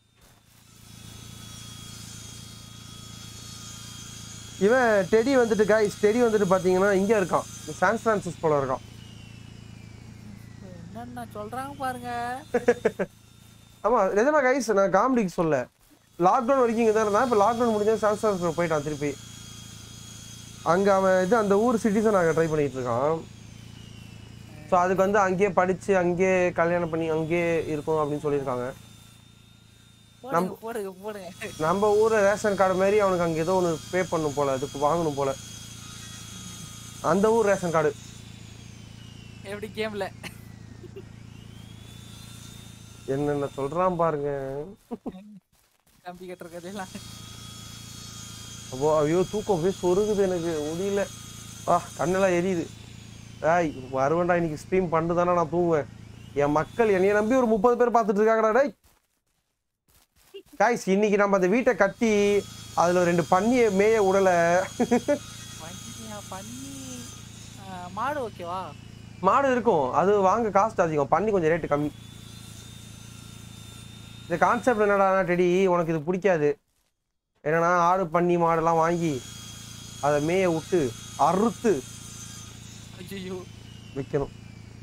இவன் டெடி வந்துட்டு காய்ஸ் டெடி வந்துட்டு பாத்தீங்கன்னா இங்க இருக்கான் சான் பிரான்சிஸ் போல இருக்கான் என்னென்ன சொல்றாங்க பாருங்க ஆமா நிஜமா கைஸ் நான் காமெடிக்கு சொல்ல லாக்டவுன் வரைக்கும் இங்கே தான் இருந்தான் இப்போ லாக்டவுன் முடிஞ்சா சான் பிரான்சிஸ்கோ போயிட்டான் திருப்பி அங்க அவன் இது அந்த ஊர் சிட்டிசன் அங்கே ட்ரை பண்ணிட்டு இருக்கான் ஸோ அதுக்கு வந்து அங்கேயே படிச்சு அங்கேயே கல்யாணம் பண்ணி அங்கேயே இருக்கும் அப்படின்னு சொல்லியிருக்காங்க போடுங்க போடுங்க போடுங்க நம்ம ஊர் ரேஷன் கார்டு மாதிரி அவனுக்கு அங்கே ஏதோ ஒன்று பே பண்ணும் போல அதுக்கு வாங்கணும் போல அந்த ஊர் ரேஷன் கார்டு எப்படி கேம்ல என்னென்ன சொல்றான் பாருங்க கம்பி கட்டுற கதையெல்லாம் அப்போ ஐயோ தூக்கம் அப்படியே சொருகுது எனக்கு முடியல ஆ கண்ணெல்லாம் எரியுது ஏய் வருவேன்டா இன்னைக்கு ஸ்ட்ரீம் பண்ணிட்டு தானே நான் தூங்குவேன் என் மக்கள் என்னைய நம்பி ஒரு முப்பது பேர் பார்த்துட்டு இருக்காங்கடா டேய் காய்ஸ் இன்னைக்கு நம்ம அந்த வீட்டை கட்டி அதுல ரெண்டு பன்னியை மேய உடலை பண்ணியா பண்ணி ஆ, மாடு ஓகேவா மாடு இருக்கும் அது வாங்க காஸ்ட் அதிகம் பண்ணி கொஞ்சம் ரேட்டு கம்மி இந்த கான்செப்ட் என்னடா டெடி உனக்கு இது பிடிக்காது என்னன்னா ஆடு பண்ணி மாடெல்லாம் வாங்கி அதை மேய விட்டு அறுத்து ஐயோ விற்கணும்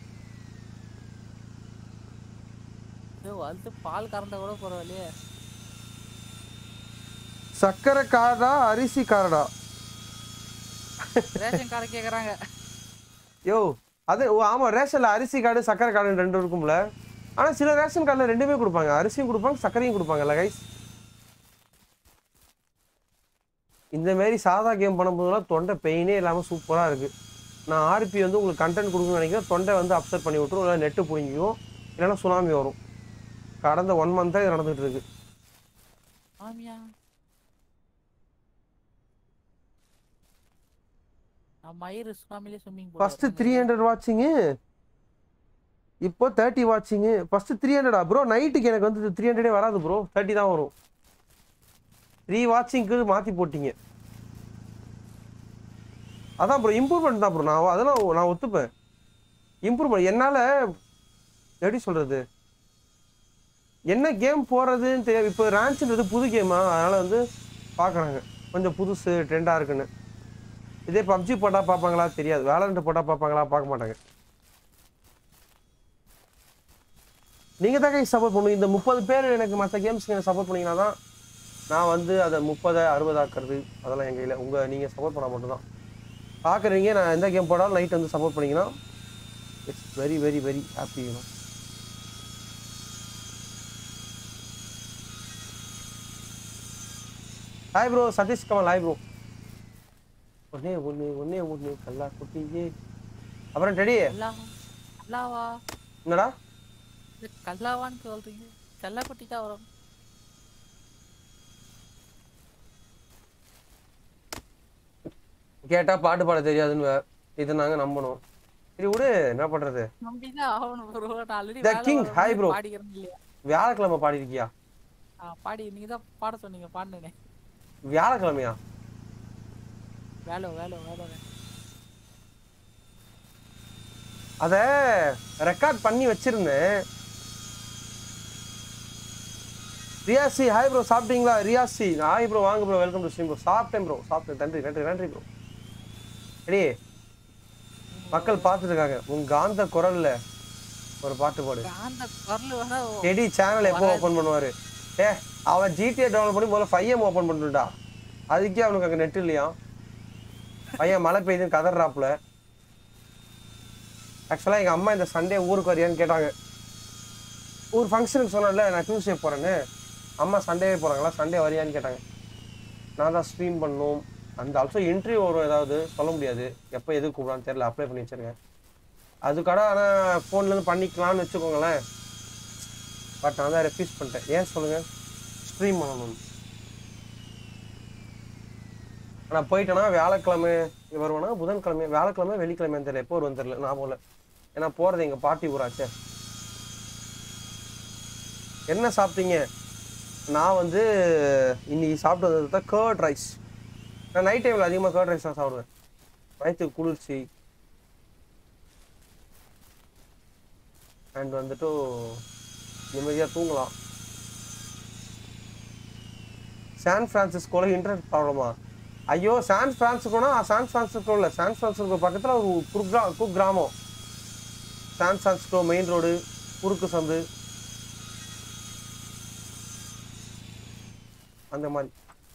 இது வளர்த்து பால் கறந்தா கூட பரவாயில்லையே சக்கரை காரடா அரிசி காரடா ரேஷன் கார்டு கேக்குறாங்க யோ அது ஓ ஆமாம் ரேஷனில் அரிசி கார்டு சக்கரை கார்டு ரெண்டு இருக்கும்ல ஆனால் சில ரேஷன் கார்டில் ரெண்டுமே கொடுப்பாங்க அரிசியும் கொடுப்பாங்க சர்க்கரையும் கொடுப்பாங்கல்ல கைஸ் இந்த மாதிரி சாதா கேம் பண்ணும்போதெல்லாம் தொண்டை பெயினே இல்லாமல் சூப்பராக இருக்குது நான் ஆர்பி வந்து உங்களுக்கு கண்டென்ட் கொடுக்கணும்னு நினைக்கிறேன் தொண்டை வந்து அப்செட் பண்ணி விட்டுரும் இல்லை நெட்டு பிடிங்கிக்கும் இல்லைன்னா சுனாமி வரும் கடந்த ஒன் மந்த்தாக இது நடந்துகிட்டு இருக்கு ஆமியா நான் மயிறு சுனாமிலே swimming first three hundred watching இப்போ தேர்ட்டி வாட்சிங்கு ஃபர்ஸ்ட் த்ரீ ஹண்ட்ரடா ப்ரோ நைட்டுக்கு எனக்கு வந்து த்ரீ ஹண்ட்ரடே வராது ப்ரோ தேர்ட்டி தான் வரும் த்ரீ வாட்சிங்க்கு மாற்றி போட்டீங்க அதான் ப்ரோ இம்ப்ரூவ்மெண்ட் தான் ப்ரோ நான் அதெல்லாம் நான் ஒத்துப்பேன் இம்ப்ரூவ்மெண்ட் என்னால் எப்படி சொல்கிறது என்ன கேம் போடுறதுன்னு தெரியாது இப்போ ரேன்ச்சுன்றது புது கேமா அதனால் வந்து பார்க்குறாங்க கொஞ்சம் புதுசு ட்ரெண்டாக இருக்குன்னு இதே பப்ஜி போட்டால் பார்ப்பாங்களா தெரியாது வேலண்ட் போட்டால் பார்ப்பாங்களா பார்க்க மாட்டாங்க நீங்கள் தான் சப்போர்ட் பண்ணுங்க இந்த முப்பது பேர் எனக்கு மற்ற கேம்ஸ்க்கு எனக்கு சப்போர்ட் பண்ணீங்கன்னா தான் நான் வந்து அதை முப்பதை அறுபதாக்குறது அதெல்லாம் எங்கள் கையில் உங்கள் நீங்கள் சப்போர்ட் பண்ணால் மட்டும்தான் பார்க்குறீங்க நான் எந்த கேம் போடாலும் நைட் வந்து சப்போர்ட் பண்ணீங்கன்னா it's very very very happy you know hi bro Sathish Kamal hi bro ஒன்னே ஒன்று ஒன்னே ஒன்று கல்லா குட்டியே அப்புறம் டெடி கல்லா கல்லாவா என்னடா இது கல்லாவான்னு சொல்றீங்க கல்லாக்குட்டி தான் வரும் கேட்டா பாட்டு பாட தெரியாதுன்னு வே- இதை நாங்க நம்பணும் சரி விடு என்ன பண்றது நம்பிதான் ஆகணும் ப்ரோ நான் already The king, hi bro. பாடிக்கிறேன் இல்லையா வியாழக்கிழமை பாடிருக்கியா ஆ, பாடி நீங்க தான் பாட சொன்னீங்க பாடுனேனே வியாழக்கிழமையா வேலை வேலை வேலை அத ரெக்கார்ட் பண்ணி வச்சிருந்தேன் ரியாசி ஹாய் ப்ரோ சாப்பிட்டீங்களா ரியாசி ஹாய் ப்ரோ வாங்க bro welcome to stream bro சாப்பிட்டேன் ப்ரோ சாப்பிட்டேன் நன்றி நன்றி நன்றி ப்ரோ ரெடி மக்கள் பார்த்துட்டு இருக்காங்க உன் காந்த குரல்ல ஒரு பாட்டு பாடு அந்த குரல் வேணா ஓ- டெடி சேனல் எப்போ ஓப்பன் பண்ணுவாரு ஏ அவன் ஜிடிஏ டவுன்லோட் பண்ணி முதல்ல ஃபைவ் எம் ஓப்பன் பண்ணிட்டுடா அதுக்கே அவனுக்கு அங்கே நெட் இல்லையா பையன் மழை பெய்யுதுன்னு கதறாப்புல ஆக்சுவலாக எங்கள் அம்மா இந்த சண்டே ஊருக்கு வரியான்னு கேட்டாங்க ஊர் ஃபங்க்ஷனுக்கு சொன்னேன்ல நான் டியூஸ்டே போகிறேன்னு அம்மா சண்டேவே போகிறாங்களா சண்டே வரியான்னு கேட்டாங்க நான் தான் ஸ்ட்ரீம் பண்ணணும் அந்த ஆல்சோ இன்டர்வியூ வரும் ஏதாவது சொல்ல முடியாது எப்போ எது கூப்பிடான்னு தெரியல அப்ளை பண்ணி வச்சிருக்கேன் அதுக்காக ஆனால் ஃபோன்லேருந்து பண்ணிக்கலாம்னு வச்சுக்கோங்களேன் பட் நான் தான் ரெஃப்யூஸ் பண்ணிட்டேன் ஏன் சொல்லுங்கள் ஸ்ட்ரீம் பண்ணணும் நான் போயிட்டேன்னா வியாழக்கிழமை வருவேனா புதன்கிழமை வியாழக்கிழமை வெள்ளிக்கிழமை தெரியல எப்போ வருவேன் தெரியல ஞாபகம் இல்லை ஏன்னா போகிறது எங்கள் பாட்டி ஊராச்சே என்ன சாப்பிட்டீங்க நான் வந்து இன்னைக்கு சாப்பிட்டு வந்தது தான் கேர்ட் ரைஸ் நான் நைட் டைமில் அதிகமாக கேர்ட் ரைஸ் தான் சாப்பிடுவேன் வயிற்றுக்கு குளிர்ச்சி அண்ட் வந்துட்டு நிம்மதியாக தூங்கலாம் சான் பிரான்சிஸ்கோல இன்டர்நெட் ப்ராப்ளமா ஐயோ சான் பிரான்சிஸ்கோனா சான் பிரான்சிஸ்கோ இல்லை சான் பிரான்சிஸ்கோ பக்கத்தில் ஒரு குர்கிரா குக்கிராமம் சான் பிரான்சிஸ்கோ மெயின் ரோடு குறுக்கு சந்து அந்த மாதிரி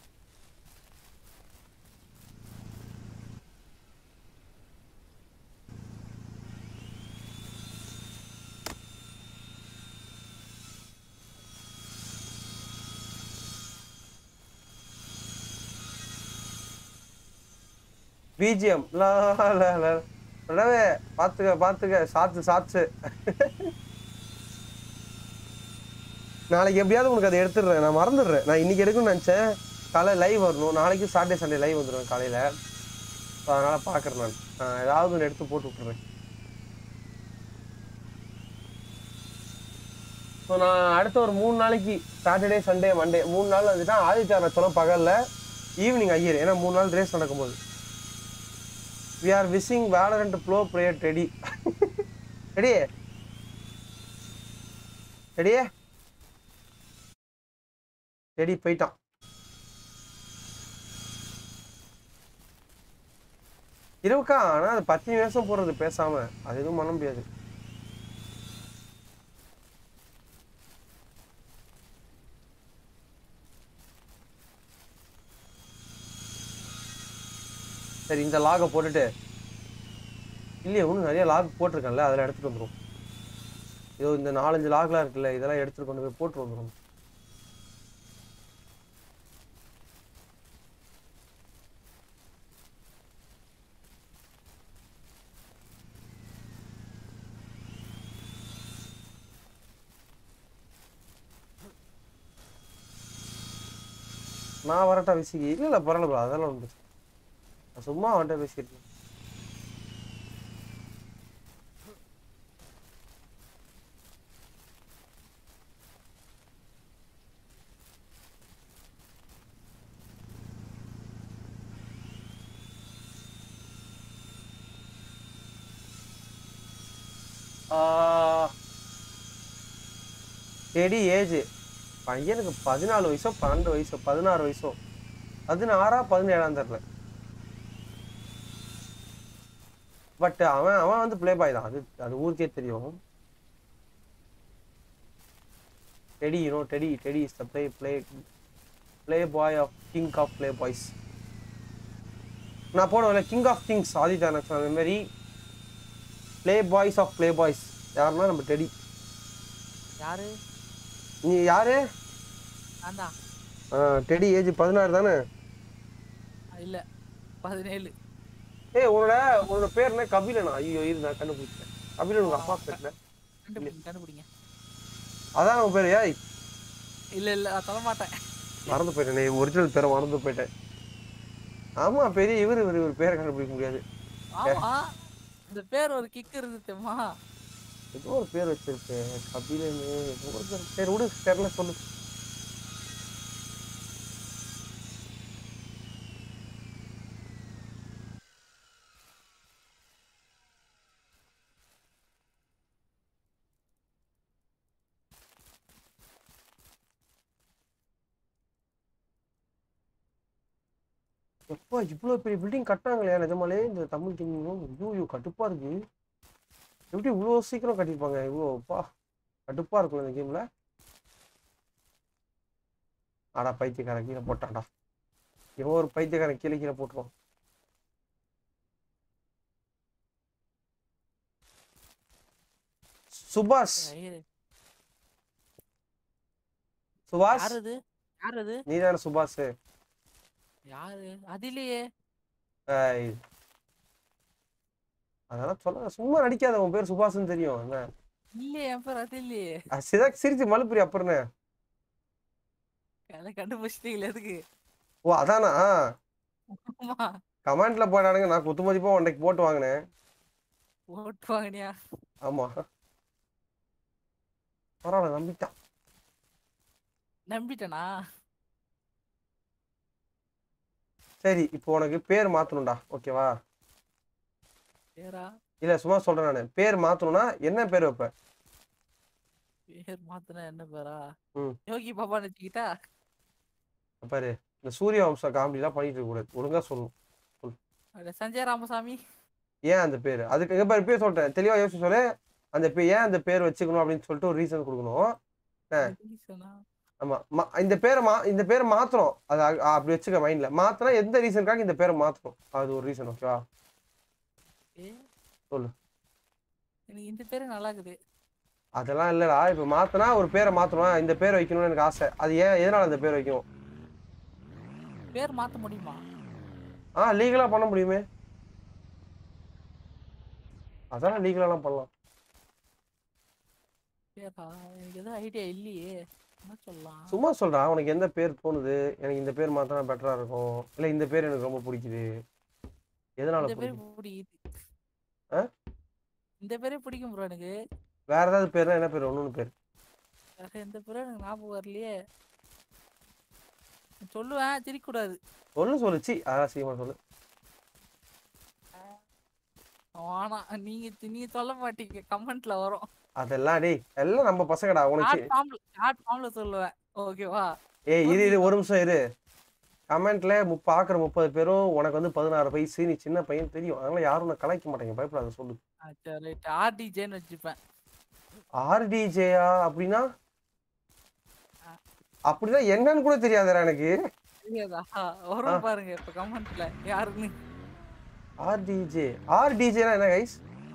பிஜிஎம் லா லா லா உடனே பார்த்துக்க பார்த்துக்க சாத்து சாத்து நாளைக்கு எப்படியாவது உனக்கு அதை எடுத்துடுறேன் நான் மறந்துடுறேன் நான் இன்னைக்கு எடுக்கணும்னு நினச்சேன் காலை லைவ் வரணும் நாளைக்கு சாட்டர்டே சண்டே லைவ் வந்துடுவேன் காலையில் ஸோ அதனால் பார்க்குறேன் நான் நான் ஏதாவது ஒன்று எடுத்து போட்டு விட்டுறேன் ஸோ நான் அடுத்த ஒரு மூணு நாளைக்கு சாட்டர்டே சண்டே மண்டே மூணு நாள் வந்துட்டா ஆதித்யா நச்சலம் பகலில் ஈவினிங் ஐயர் ஏன்னா மூணு நாள் ரேஸ் நடக்கும்போது வி ஆர் விசிங் வேலரண்ட் ப்ளோ பிளேயர் டெடி ரெடியே ரெடியே டெடி போயிட்டான் இருக்கா ஆனா அது பத்து நிமிஷம் போடுறது பேசாம அது எதுவும் பண்ண முடியாது சரி இந்த லாகை போட்டுட்டு இல்லையே இன்னும் நிறைய லாக் போட்டிருக்கேன்ல அதில் எடுத்துட்டு வந்துடும் இதோ இந்த நாலஞ்சு லாக்லாம் இருக்குல்ல இதெல்லாம் எடுத்துட்டு கொண்டு போய் போட்டு வந்துடும் நான் வரட்டா விசிக்கி இல்லை இல்லை பரவாயில்ல bro, அதெல்லாம் உண்டு நான் சும்மா அவன்கிட்ட பேசிட்டு இருக்கேன். ஆ எடி ஏஜ் பையனுக்கு பதினாலு வயசோ பன்னெண்டு வயசோ பதினாறு வயசோ பதினாறா பதினேழாம் தெரியல பட் அவன் அவன் வந்து ப்ளே பாய் தான் அது அது ஊருக்கே தெரியும் teddy you know teddy teddy is the play play playboy of king of playboys நான் போனவன்ல கிங் ஆஃப் கிங்ஸ் ஆதித்யா நக்சன் அந்த மாதிரி playboys of playboys யாருன்னா நம்ம டெடி யாரு நீ யாரு நான் தான் ஆ, டெடி ஏஜ் பதினாறு தானே இல்ல பதினேழு ஏய் உன்னோட உன்னோட பேர் என்ன கபிலனா ஐயோ இது நான் கண்டுபிடிச்சேன் கபிலன் உங்க அப்பா பேர்ல கண்டுபிடிங்க கண்டுபிடிங்க அதான் உன் பேர் ஏய் இல்ல இல்ல நான் சொல்ல மாட்டேன் மறந்து போயிட்டேன் ஒரிஜினல் பேரை மறந்து போயிட்டேன் ஆமா பெரிய இவர் இவர் இவர் பேரை கண்டுபிடிக்க முடியாது ஆமா இந்த பேர் ஒரு கிக் இருக்கு தெரியுமா ஏதோ ஒரு பேர் வச்சிருக்கேன் கபிலன் ஏதோ ஒரு பேர் சரி விடு தெரியல சொல்லு எப்பா இவ்வளோ பெரிய பில்டிங் கட்டாங்களே நிஜமாலே இந்த தமிழ் கிங்கும் ஐயோ ஐயோ கடுப்பா இருக்கு எப்படி இவ்வளோ சீக்கிரம் கட்டியிருப்பாங்க இவ்வளோ அப்பா கடுப்பா இருக்கும் இந்த கேம்ல ஆடா பைத்தியக்காரன் கீழே போட்டான்டா இவன் ஒரு பைத்தியக்காரன் கீழே கீழே போட்டுருவான் சுபாஷ் ஐயரு, சுபாஷ் யார் அது யார் அது நீ தானே சுபாஷ் யாரு அது இல்லையே ஏய். அதெல்லாம் சொல்ல சும்மா நடிக்காத உன் பேர் சுபாஷ்னு தெரியும் என்ன இல்லையே என் பேர் அது இல்லையே அஹ் சிதா சிரிச்சு மலுப்புரி அப்புறம் என்ன? அதை கண்டுபிடிச்சிட்டீங்களே எதுக்கு ஓ அதானா ஆமா கமெண்ட்ல போட்டானுங்க நான் குத்து மதிப்பா ஒன்றைக்கு போட்டு வாங்கினேன் ஓட்டு வாங்கினியா ஆமா பரவாயில்ல நம்பிட்டான் நம்பிட்டேனா சரி இப்போ உனக்கு பேர் மாத்தணும்டா ஓகேவா பேரா இல்ல சும்மா சொல்றேன் நானு பேர் மாத்தணும்னா என்ன பேர் வைப்ப பேர் மாத்தினா என்ன பேரா ம். யோகி பாபான்னு வச்சுக்கிட்டா பாரு இந்த சூரிய வம்ச காமெடி எல்லாம் பண்ணிட்டு இருக்க கூடாது ஒழுங்கா சொல்லணும் அட சஞ்சய் ராமசாமி ஏன் அந்த பேர் அதுக்கு எங்க பாரு பேர் சொல்லிட்டேன் தெளிவா யோசிச்சு சொல்லு அந்த பேர் ஏன் அந்த பேர் வச்சுக்கணும் அப்படின்னு சொல்லிட்டு ஒரு ரீசன் கொடுக்கணும் ரீசனா ஆமா மா- இந்த பேரை மா இந்த பேரை மாத்தணும் அது அ- அப்படி வச்சுக்க மைண்ட்ல மாத்தினா எந்த ரீசனுக்காக இந்த பேரை மாத்தணும் அது ஒரு ரீசன் ஓகேவா ஏ சொல்லு. எனக்கு இந்த பேரு நல்லா இருக்குது அதெல்லாம் இல்லடா இப்ப மாத்தினா ஒரு பேரை மாத்தணும் இந்த பேர் வைக்கணும்னு எனக்கு ஆசை அது ஏன் எதனால அந்த பேர் வைக்கணும் பேர் மாத்த முடியுமா ஆ லீகலா பண்ண முடியுமே அதெல்லாம் லீகலாலாம் பண்ணலாம் பேரா எனக்கு எதுவும் ஐடியா இல்லையே என்ன சொல்லலாம் சும்மா சொல்றா உனக்கு எந்த பேர் தோணுது எனக்கு இந்த பேர் மாத்தினா பெட்டரா இருக்கும் இல்ல இந்த பேர் எனக்கு ரொம்ப பிடிக்குது எதனால இந்த பேரு பிடிக்கும் பிடிக்குது ஆ? இந்த பேரே பிடிக்கும் ப்ரோ எனக்கு வேற ஏதாவது பேர்னா என்ன பேர் ஒன்னு பேர் வேற எந்த பேரும் எனக்கு ஞாபகம் வரலையே சொல்லுவேன் சிரிக்க கூடாது சொல்லு சொல்லுச்சு அதான் சீக்கிரமா சொல்லு ஆனா நீங்க நீங்க சொல்ல மாட்டீங்க கமெண்ட்ல வரும் அதெல்லாம் டேய் எல்லாம் நம்ம பசங்கடா உனக்கு ஷார்ட் ஃபார்ம்ல ஷார்ட் ஃபார்ம்ல சொல்லுவேன் ஓகேவா ஏய் இரு இரு ஒரு நிமிஷம் இரு கமெண்ட்ல பாக்குற முப்பது பேரும் உனக்கு வந்து பதினாறு வயசு நீ சின்ன பையன் தெரியும் அதனால யாரும் உன்னை கலாய்க்க மாட்டாங்க பயப்படாத சொல்லு சரி ரைட் ஆர்டிஜேன்னு வச்சுப்பேன் ஆர்டிஜேயா அப்படின்னா அப்படின்னா என்னன்னு கூட தெரியாதுடா எனக்கு தெரியாதா வரும் பாருங்க இப்ப கமெண்ட்ல யாருன்னு ஆர்டிஜே ஆர்டிஜேனா என்ன கைஸ்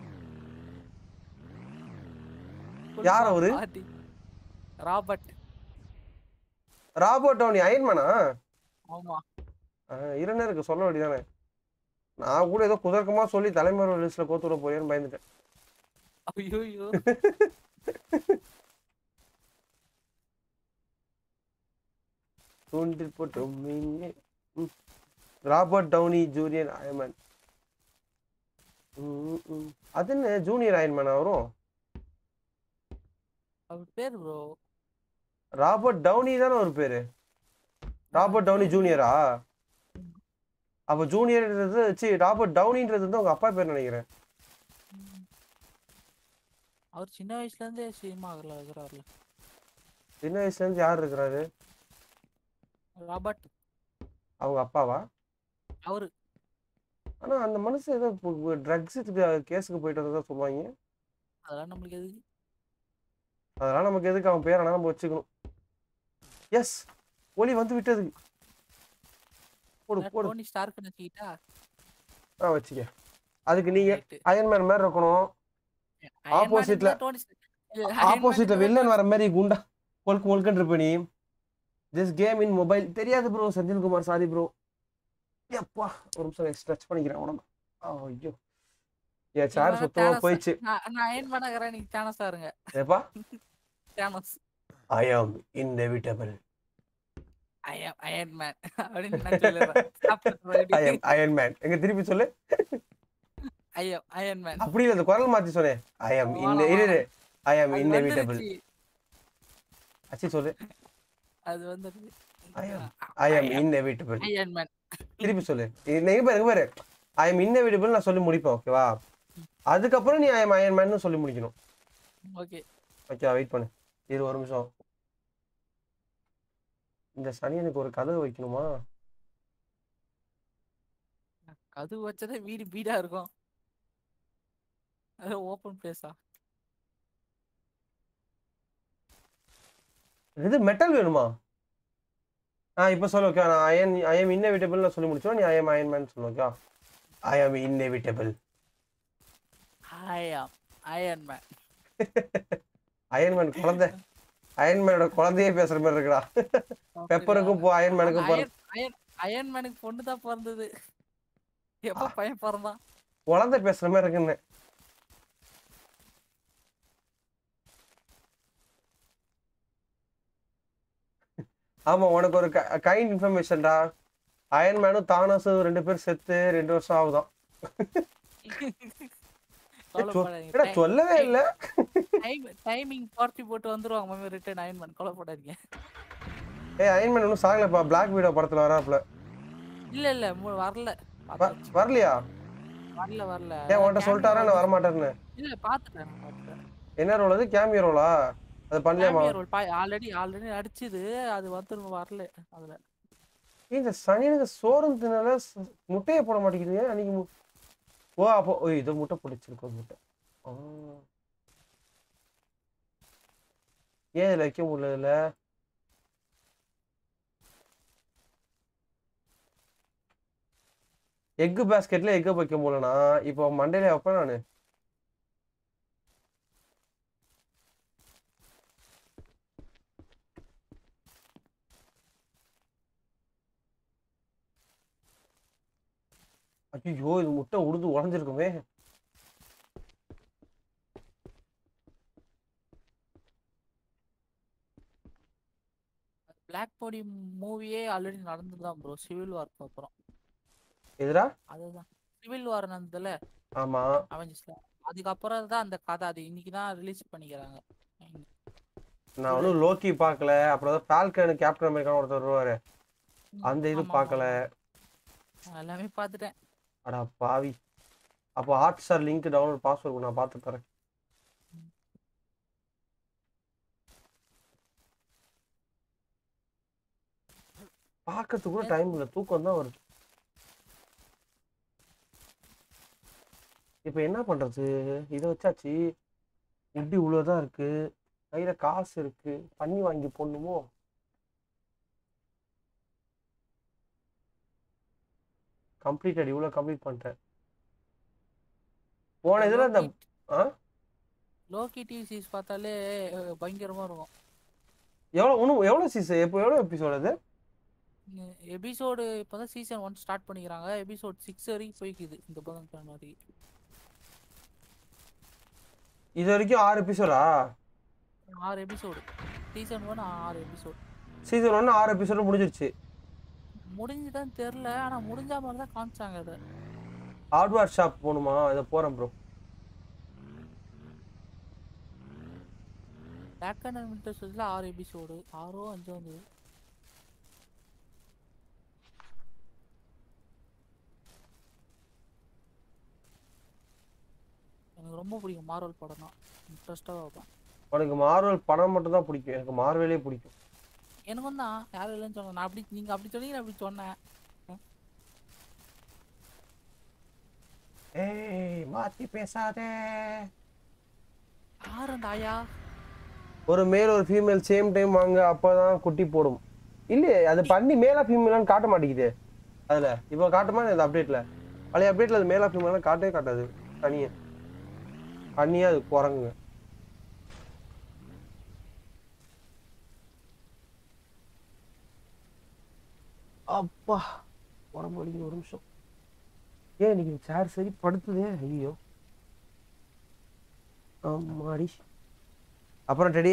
யார் அவரு? RD. ராபர்ட் ராபர்ட் டவுனி அயன்மேனா ஆமா இரண்டு இருக்கு சொல்ல வேண்டியதானே நான் கூட ஏதோ குதர்க்கமா சொல்லி தலைமுறை லிஸ்ட்ல கோத்து விட போறேன்னு பயந்துட்டேன் ஐயோ தூண்டில் போட்டு மின்னி- ம். ராபர்ட் டவுனி ஜூனியர் அயன்மேன் ம், ம். அது என்ன ஜூனியர் அயன்மேன் வரும் அவர் பேர் ப்ரோ ராபர்ட் டவுனி தானே ஒரு பேரு ராபர்ட் டவுனி ஜூனியரா அப்ப ஜூனியர்ன்றது சி ராபர்ட் டவுனின்றது வந்து உங்க அப்பா பேர் நினைக்கிறேன் அவர் சின்ன வயசுல இருந்தே சினிமாவில் இருக்கிறார்ல சின்ன வயசுல இருந்து யார் இருக்கிறாரு ராபர்ட் அவங்க அப்பாவா அவரு ஆனா அந்த மனுஷன் ஏதோ ட்ரக்ஸ் கேஸுக்கு போயிட்டு வந்ததா சொல்லுவாங்க அதெல்லாம் நம்மளுக்கு எதுக்கு அதனால நமக்கு எதுக்கு அவன் பேரை நம்ம வச்சுக்கணும் எஸ் ஒலி வந்து விட்டது போடு நான் போடு டோனி ஸ்டார்க்னு வச்சுக்கிட்டா ஆ வச்சுக்க அதுக்கு நீங்க Right. அயன்மேன் மாதிரி இருக்கணும் Iron Man opposite ல- இருந்தா டோனி Stark- இல்ல, Iron Man ஆப்போசிட்ல இருந்தா வில்லன் வர மாதிரி குண்டா கொழுக்கு கொழுக்குன்னு இருப்ப நீ திஸ் கேம் இன் மொபைல் தெரியாது ப்ரோ செந்தில்குமார் சாரி ப்ரோ எப்பா ஒரு நிமிஷம் ஸ்ட்ரெச் பண்ணிக்கிறேன் உடம்பு ஐயோ என் சேர் இவன் சுத்தமா Thanos. போயிடுச்சு நான் நான் அயன் பண்ணக்கிறேன் நீங்க தேனஸா இருங்க ஏப்பா தேனஸ் ஐ ஆம் inevitable I am iron man அப்படின்னு நான் சொல்லிடுறேன் சாப்பிட்டு ஐ ஆம் அயன் மேன் எங்க திருப்பி சொல்லு ஐ ஆம் அயன் மேன் அப்படி இல்ல அந்த குரல் மாத்தி சொன்னேன் ஐ ஆம் இன் இரு ஐ ஆம் இன்எவிட்டபிள் அச்சி சொல்லு அது வந்துருச்சு I am- ஐ ஆம் இன்எவிட்டபிள் அயன் மேன் திருப்பி சொல்லு இது எங்க பாரு எங்க பாரு ஐ எம் இன்னவிடபிள் நான் சொல்லி முடிப்பேன் ஓகேவா அதுக்கப்புறம் நீ ஐ எம் அயன் மேன் சொல்லி முடிக்கணும் ஓகே ஓகே வெயிட் பண்ணு இரு ஒரு நிமிஷம் இந்த சனியனுக்கு ஒரு கதவு வைக்கணுமா அது வச்சதே வீடு வீடா இருக்கும் அது ஓபன் பிளேஸா இது மெட்டல் வேணுமா ஆ இப்போ சொல்லு ஓகே நான் அயன் ஐ எம் இன்னவிட்டபிள் நான் சொல்லி முடிச்சோம் நீ ஐ எம் அயன் மேன் சொல்லு ஓகே I am inevitable I am iron man iron man குழந்தை அயன் மேனோட குழந்தையே பேசுற மாதிரி இருக்குடா பெப்பருக்கும் போ அயன் மேனுக்கும் போற அயன் அயன் அயன் மேனுக்கு பொண்ணு தான் பிறந்தது எப்ப பையன் பிறந்தான் குழந்தை பேசுற மாதிரி இருக்குன்னு ஆமா உனக்கு ஒரு கைண்ட் இன்ஃபர்மேஷன்டா அயன் மேனும் தானஸும் ரெண்டு பேரும் செத்து ரெண்டு வருஷம் ஆகுதாம் ஏடா சொல்லவே இல்ல டைமிங் பார்ட்டி போட்டு வந்துருவாங்க மாமி ரிட்டர்ன் அயன் மேன் கொலைப்படாதீங்க ஏய் அயன்மேன் இன்னும் சாகலப்பா பிளாக் வீடியோ படத்துல வராப்ல இல்ல இல்ல மு- வரல வ- பார்த்தாச்சு. வரலையா வரல வரல ஏன் உன்கிட்ட சொல்லிட்டாரா நான் வரமாட்டேன்னு இல்ல பாத்துட்டேன் நான் பாத்துட்டேன் என்ன ரோல் அது கேமியோ ரோலா அது பண்ணலையாமா ஆல்ரெடி ஆல்ரெடி நடிச்சுது அது வந்து வரல அதுல ஏய், இந்த சனியனுக்கு சோறும் தின்னால ச- முட்டையை போட மாட்டேங்குது அன்னைக்கு மு- ஓ அப்போ ஓ இது முட்டை பிடிச்சிருக்கோம் முட்டை ஆ. ஏன் இதுல வைக்க முடியல இதுல எக்கு பாஸ்கெட்ல எக்கு வைக்க முடியலனா இப்போ மண்டையில வைப்பேன் நானு ஐயோ இது முட்டை உடுது உடஞ்சிருக்குமே பிளாக் பாடி மூவியே ஆல்ரெடி நடந்துதான் ப்ரோ சிவில் வார்க்கு அப்புறம் எதுடா அதுதான் சிவில் வார் நடந்ததுல ஆமா அவெஞ்சர்ஸ்ல அதுக்கப்புறம் தான் அந்த கதை அது இன்னைக்கு தான் ரிலீஸ் பண்ணிக்கிறாங்க நான் ஒன்றும் லோக்கி பார்க்கல அப்புறம் தான் ஃபால்கன் கேப்டன் அமெரிக்கா ஒருத்தர் வருவாரு அந்த இது ஆமா, ஆமா, பார்க்கல ஆமா. எல்லாமே பார்த்துட்டேன் அடா பாவி அப்போ Hotstar link download password நான் பார்த்து தரேன் பார்க்கறதுக்கு கூட டைம் இல்லை தூக்கம் தான் வருது இப்போ என்ன பண்றது இதை வச்சாச்சு இப்படி இவ்வளோதான் இருக்கு கையில காசு இருக்கு பண்ணி வாங்கி போடணுமோ கம்ப்ளீட்டட் இவ்வளோ கம்ப்ளீட் பண்ணிட்டேன் போன இதில் இந்த ஆ லோக்கி டிவி சீரிஸ் பார்த்தாலே அஹ், பயங்கரமா இருக்கும் எவ்வளோ இன்னும் எவ்வளோ சீசன் இப்போ எவ்வளோ எபிசோட் அது எபிசோடு இப்போதான் சீசன் ஒன் ஸ்டார்ட் பண்ணிக்கிறாங்க எபிசோட் சிக்ஸ் வரைக்கும் போய்க்குது இந்த புதன்கிழமை வரைக்கும் இது வரைக்கும் ஆறு எபிசோடா ஆறு எபிசோடு சீசன் ஒன் ஆறு எபிசோட் சீசன் ஒன்று ஆறு எபிசோடு முடிஞ்சிருச்சு முடிஞ்சுதான் தெரில ஆனா முடிஞ்ச மாதிரி தான் காமிச்சாங்க அதை ஹார்ட்வேர் ஷாப் போகணுமா இதை போகிறேன் ப்ரோ பேக் அண்ட் விண்டர்ஸ்ல ஆறு எபிசோடு ஆறோ அஞ்சோ வந்தது எனக்கு ரொம்ப பிடிக்கும் மார்வல் படம் தான் இன்ட்ரெஸ்டாக பார்ப்பேன் உனக்கு மார்வல் படம் மட்டும் தான் பிடிக்கும் எனக்கு மார்வலே பிடிக்கும் எனக்கும் தான் யாரும் இல்லைன்னு சொன்னேன் நான் அப்படி நீங்கள் அப்படி சொன்னீங்க நான் அப்படி சொன்னேன் ஏய் மாத்தி பேசாதே யார் அந்த ஆயா ஒரு மேல் ஒரு ஃபீமேல் சேம் டைம் வாங்க அப்பதான் குட்டி போடும் இல்லையே அது பண்ணி மேலா ஃபீமேலான்னு காட்ட மாட்டேங்குது அதுல இப்போ காட்டுமா இந்த அப்டேட்ல பழைய அப்டேட்ல அது மேலா ஃபீமேலாம் காட்டவே காட்டாது தனியா தனியா அது குரங்குங்க அப்பா உடம்பு வலிக்குது ஒரு நிமிஷம் ஏன் இன்னைக்கு சேர் சரி படுத்துதே ஐயோ ஆமாடி அப்புறம் டெடி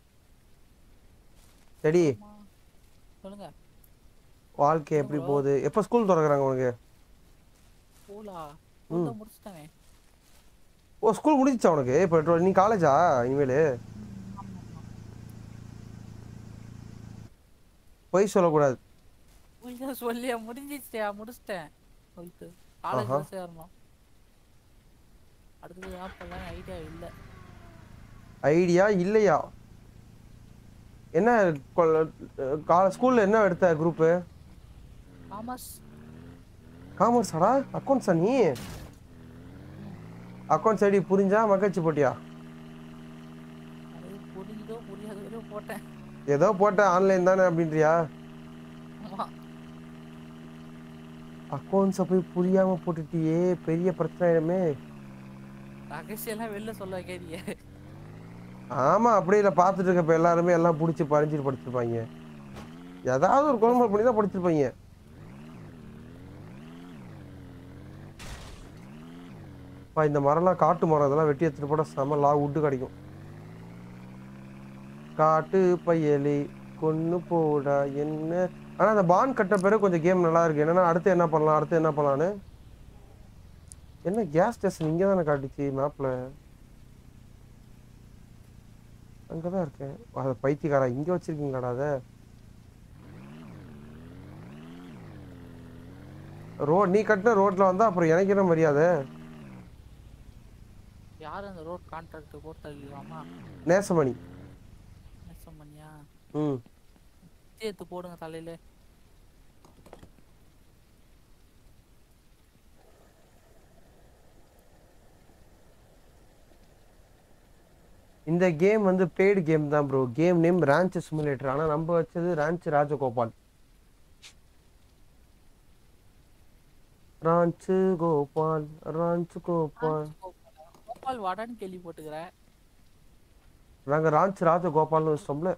டெடி அம்மா. சொல்லுங்க வாழ்க்கை எப்படி போகுது எப்போ ஸ்கூல் திறக்கறாங்க உனக்கு ஸ்கூலா ஸ்கூல் தான் முடிச்சிட்டானே ஓ ஸ்கூல் முடிஞ்சிச்சா உனக்கு இப்போ நீ காலேஜா இனிமேல் பொய் சொல்லக்கூடாது ஐயோ சொல்லியா முடிஞ்சிச்சியா முடிச்சிட்டேன் டுவெல்த்து காலேஜ் ஆஹா. சேரணும் அடுத்தது அப்பெல்லாம் ஐடியா இல்லை ஐடியா இல்லையா என்ன கால ஸ்கூல்ல என்ன எடுத்த குரூப்பு காமர்ஸ் காமர்ஸாடா அக்கௌண்ட்ஸா நீ அக்கௌண்ட்ஸ் ஐடி புரிஞ்சா மகிழ்ச்சி போட்டியா அது புரிஞ்சதோ புரியாதோ போட்டேன் ஏதோ போட்ட ஆன்லைன் தானே அப்படின்றியா ஆமா அக்கௌண்ட்ஸை போய் புரியாம போட்டுட்டியே பெரிய பிரச்சனை ஆயிடுமே ரகசியெல்லாம் வெளில சொல்ல கேட்டியே ஆமா அப்படியே இல்லை பார்த்துட்டு இருக்க இப்போ எல்லாருமே எல்லாம் பிடிச்சி பறிஞ்சிட்டு படிச்சிருப்பாங்க ஏதாவது ஒரு குழம்பு பண்ணி தான் படிச்சிருப்பாங்க அப்பா, இந்த மரம்லாம் காட்டு மரம் இதெல்லாம் வெட்டி எடுத்துட்டு போட செம லா உட்டு கிடைக்கும் காட்டு பயலி கொன்னு போடா என்ன ஆனா அந்த பான் கட்ட பிறகு கொஞ்சம் கேம் நல்லா இருக்கு என்னன்னா அடுத்து என்ன பண்ணலாம் அடுத்து என்ன பண்ணலான்னு என்ன கேஸ் ஸ்டேஷன் இங்கே தானே காட்டுச்சு மேப்ல அங்கதான் இருக்கேன் அதை பைத்தியக்காரா இங்க வச்சிருக்கீங்களாடா அதை ரோட் நீ கட்டின ரோட்ல வந்தா அப்புறம் எனக்கு என்ன மரியாதை யார் அந்த ரோட் கான்ட்ராக்ட் போட்டு தள்ளிடுவாமா நேசமணி நெசம் பண்ணியா ம் சேர்த்து போடுங்க தலையில இந்த கேம் வந்து பெய்டு கேம் தான் bro game name ranch simulator ஆனா நம்ம வச்சது ranch Rajagopal ranch Gopal ranch Gopal Gopal வாடான்னு கேள்வி போட்டுக்கிறேன் நாங்க ரான்ச் ராஜகோபால்னு வச்சிட்டோம்ல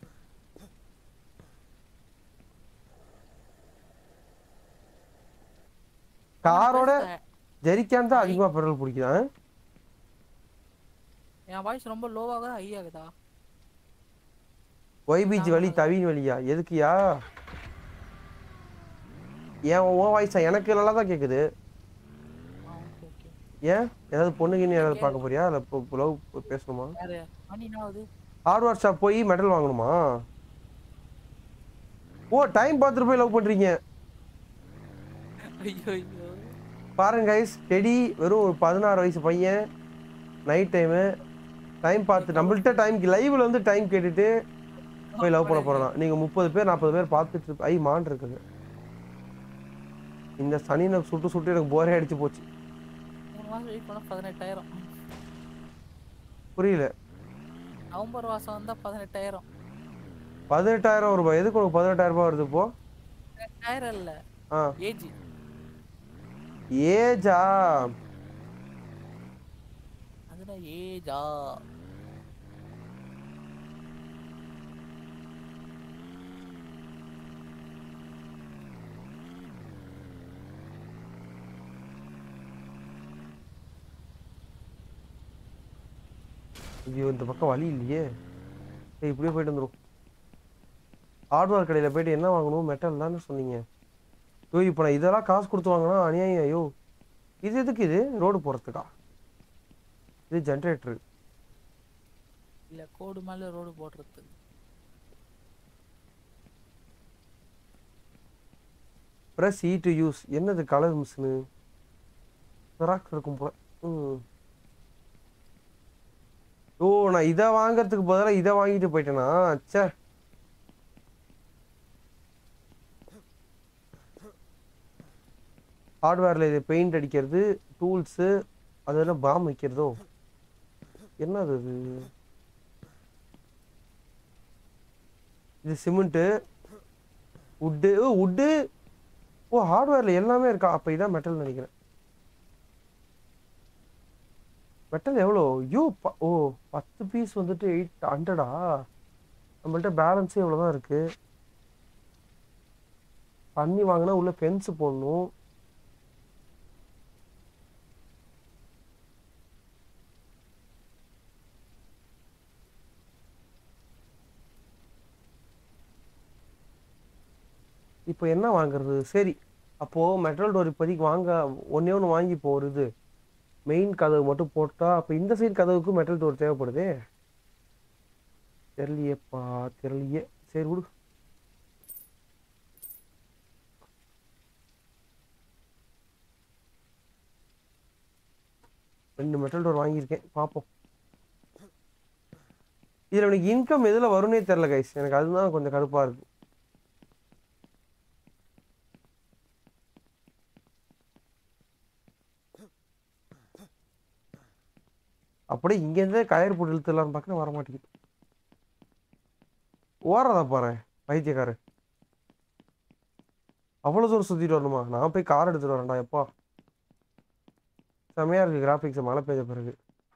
காரோட ஜெரிக்கான் தான் அதிகமா பெட்ரோல் பிடிக்குதான் என் வாய்ஸ் ரொம்ப லோவாக ஹை ஆகுதா ஒய்பிஜி வழி தவின் வழியா எதுக்குயா ஏன் உன் வாய்ஸா எனக்கு நல்லா தான் கேக்குது ஆ ஓகே ஓகே ஏன் ஏதாவது பொண்ணுங்க யாராவது பார்க்க போறியா இல்லை இப்போ லவ் பேசணுமா யாரு மணி என்ன ஆகுது ஹார்ட்வேர் ஷாப் போய் மெடல் வாங்கணுமா ஓ டைம் பார்த்துட்டு போய் லவ் பண்றீங்க ஐயோ ஐயோ பாருங்க கைஸ் டெடி வெறும் ஒரு பதினாறு வயசு பையன் நைட் டைமு டைம் பார்த்து நம்மள்ட்ட டைம்க்கு லைவ்ல வந்து டைம் கேட்டுட்டு போய் லவ் பண்ண போறோம் நீங்க முப்பது பேர் நாற்பது பேர் பார்த்துட்டு இருப்ப- ஐ மான் இருக்குது இந்த சனி எனக்கு சுட்டு சுட்டு எனக்கு போரே அடிச்சு போச்சு மூணு மாசம் வெயிட் பண்ணா பதினெட்டாயிரம் புரியல நவம்பர் மாசம் வந்தா பதினெட்டாயிரம் பதினெட்டாயிரம் ரூபாய் எதுக்கு உனக்கு பதினெட்டாயிரம் ரூபாய் வருது இப்போ பதினெட்டாயிரம் இல்ல ஆ ஏஜ் ஏஜா அதுதான் ஏஜா ஐயோ இந்த பக்கம் வழி இல்லையே ஏய் இப்படியே போயிட்டு வந்துரும் ஹார்ட்வேர் கடையில் போயிட்டு என்ன வாங்கணும் மெட்டல் தானே சொன்னீங்க ஐயோ இப்போ நான் இதெல்லாம் காசு கொடுத்து வாங்கினா அநியாயம் ஐயோ இது எதுக்கு இது ரோடு போகிறதுக்கா இது ஜென்ரேட்டரு இல்ல கோடு மேல ரோடு போடுறது ப்ரெஸ் இ டு யூஸ் என்னது கலர் மிஷினு ஜெராக்ஸ் இருக்கும் போல ம் ஓ நான் இதை வாங்குறதுக்கு பதிலாக இதை வாங்கிட்டு போயிட்டேனா ச்சே ஹார்ட்வேரில் இது பெயிண்ட் அடிக்கிறது டூல்ஸு அதெல்லாம் பாம் வைக்கிறதோ என்னது இது இது சிமெண்ட்டு உட்டு ஓ உட்டு ஓ ஹார்ட்வேரில் எல்லாமே இருக்கா அப்போ இதான் மெட்டல் நினைக்கிறேன் மெட்டல் எவ்வளோ ஐயோ ப- ஓ பத்து பீஸ் வந்துட்டு எயிட் ஹண்ட்ரடா நம்மள்ட்ட பேலன்ஸே இவ்வளோ தான் இருக்கு பண்ணி வாங்கினா உள்ள ஃபென்ஸ் போடணும் இப்போ என்ன வாங்குறது சரி அப்போ மெட்டல் டோர் இப்போதைக்கு வாங்க ஒண்ணே ஒன்று வாங்கி போகிறது மெயின் கதவு மட்டும் போட்டா அப்போ இந்த சைடு கதவுக்கு மெட்டல் டோர் தேவைப்படுதே தெரியலையேப்பா தெரியலையே சரி விடு ரெண்டு மெட்டல் டோர் வாங்கியிருக்கேன் பார்ப்போம் இதில் எனக்கு இன்கம் எதில் வரும்னே தெரில கைஸ் எனக்கு அதுதான் கொஞ்சம் கடுப்பாக இருக்கு அப்படியே இங்கேருந்தே கயிறு போட்டு இழுத்துடலான்னு பார்க்க வர மாட்டேங்குது ஓடுறதா பாரு பைத்தியக்காரு அவ்வளோ தூரம் சுற்றிட்டு வரணுமா நான் போய் கார் எடுத்துட்டு வரேன்டா எப்பா செம்மையா இருக்கு கிராஃபிக்ஸ் மழை பெய்த பிறகு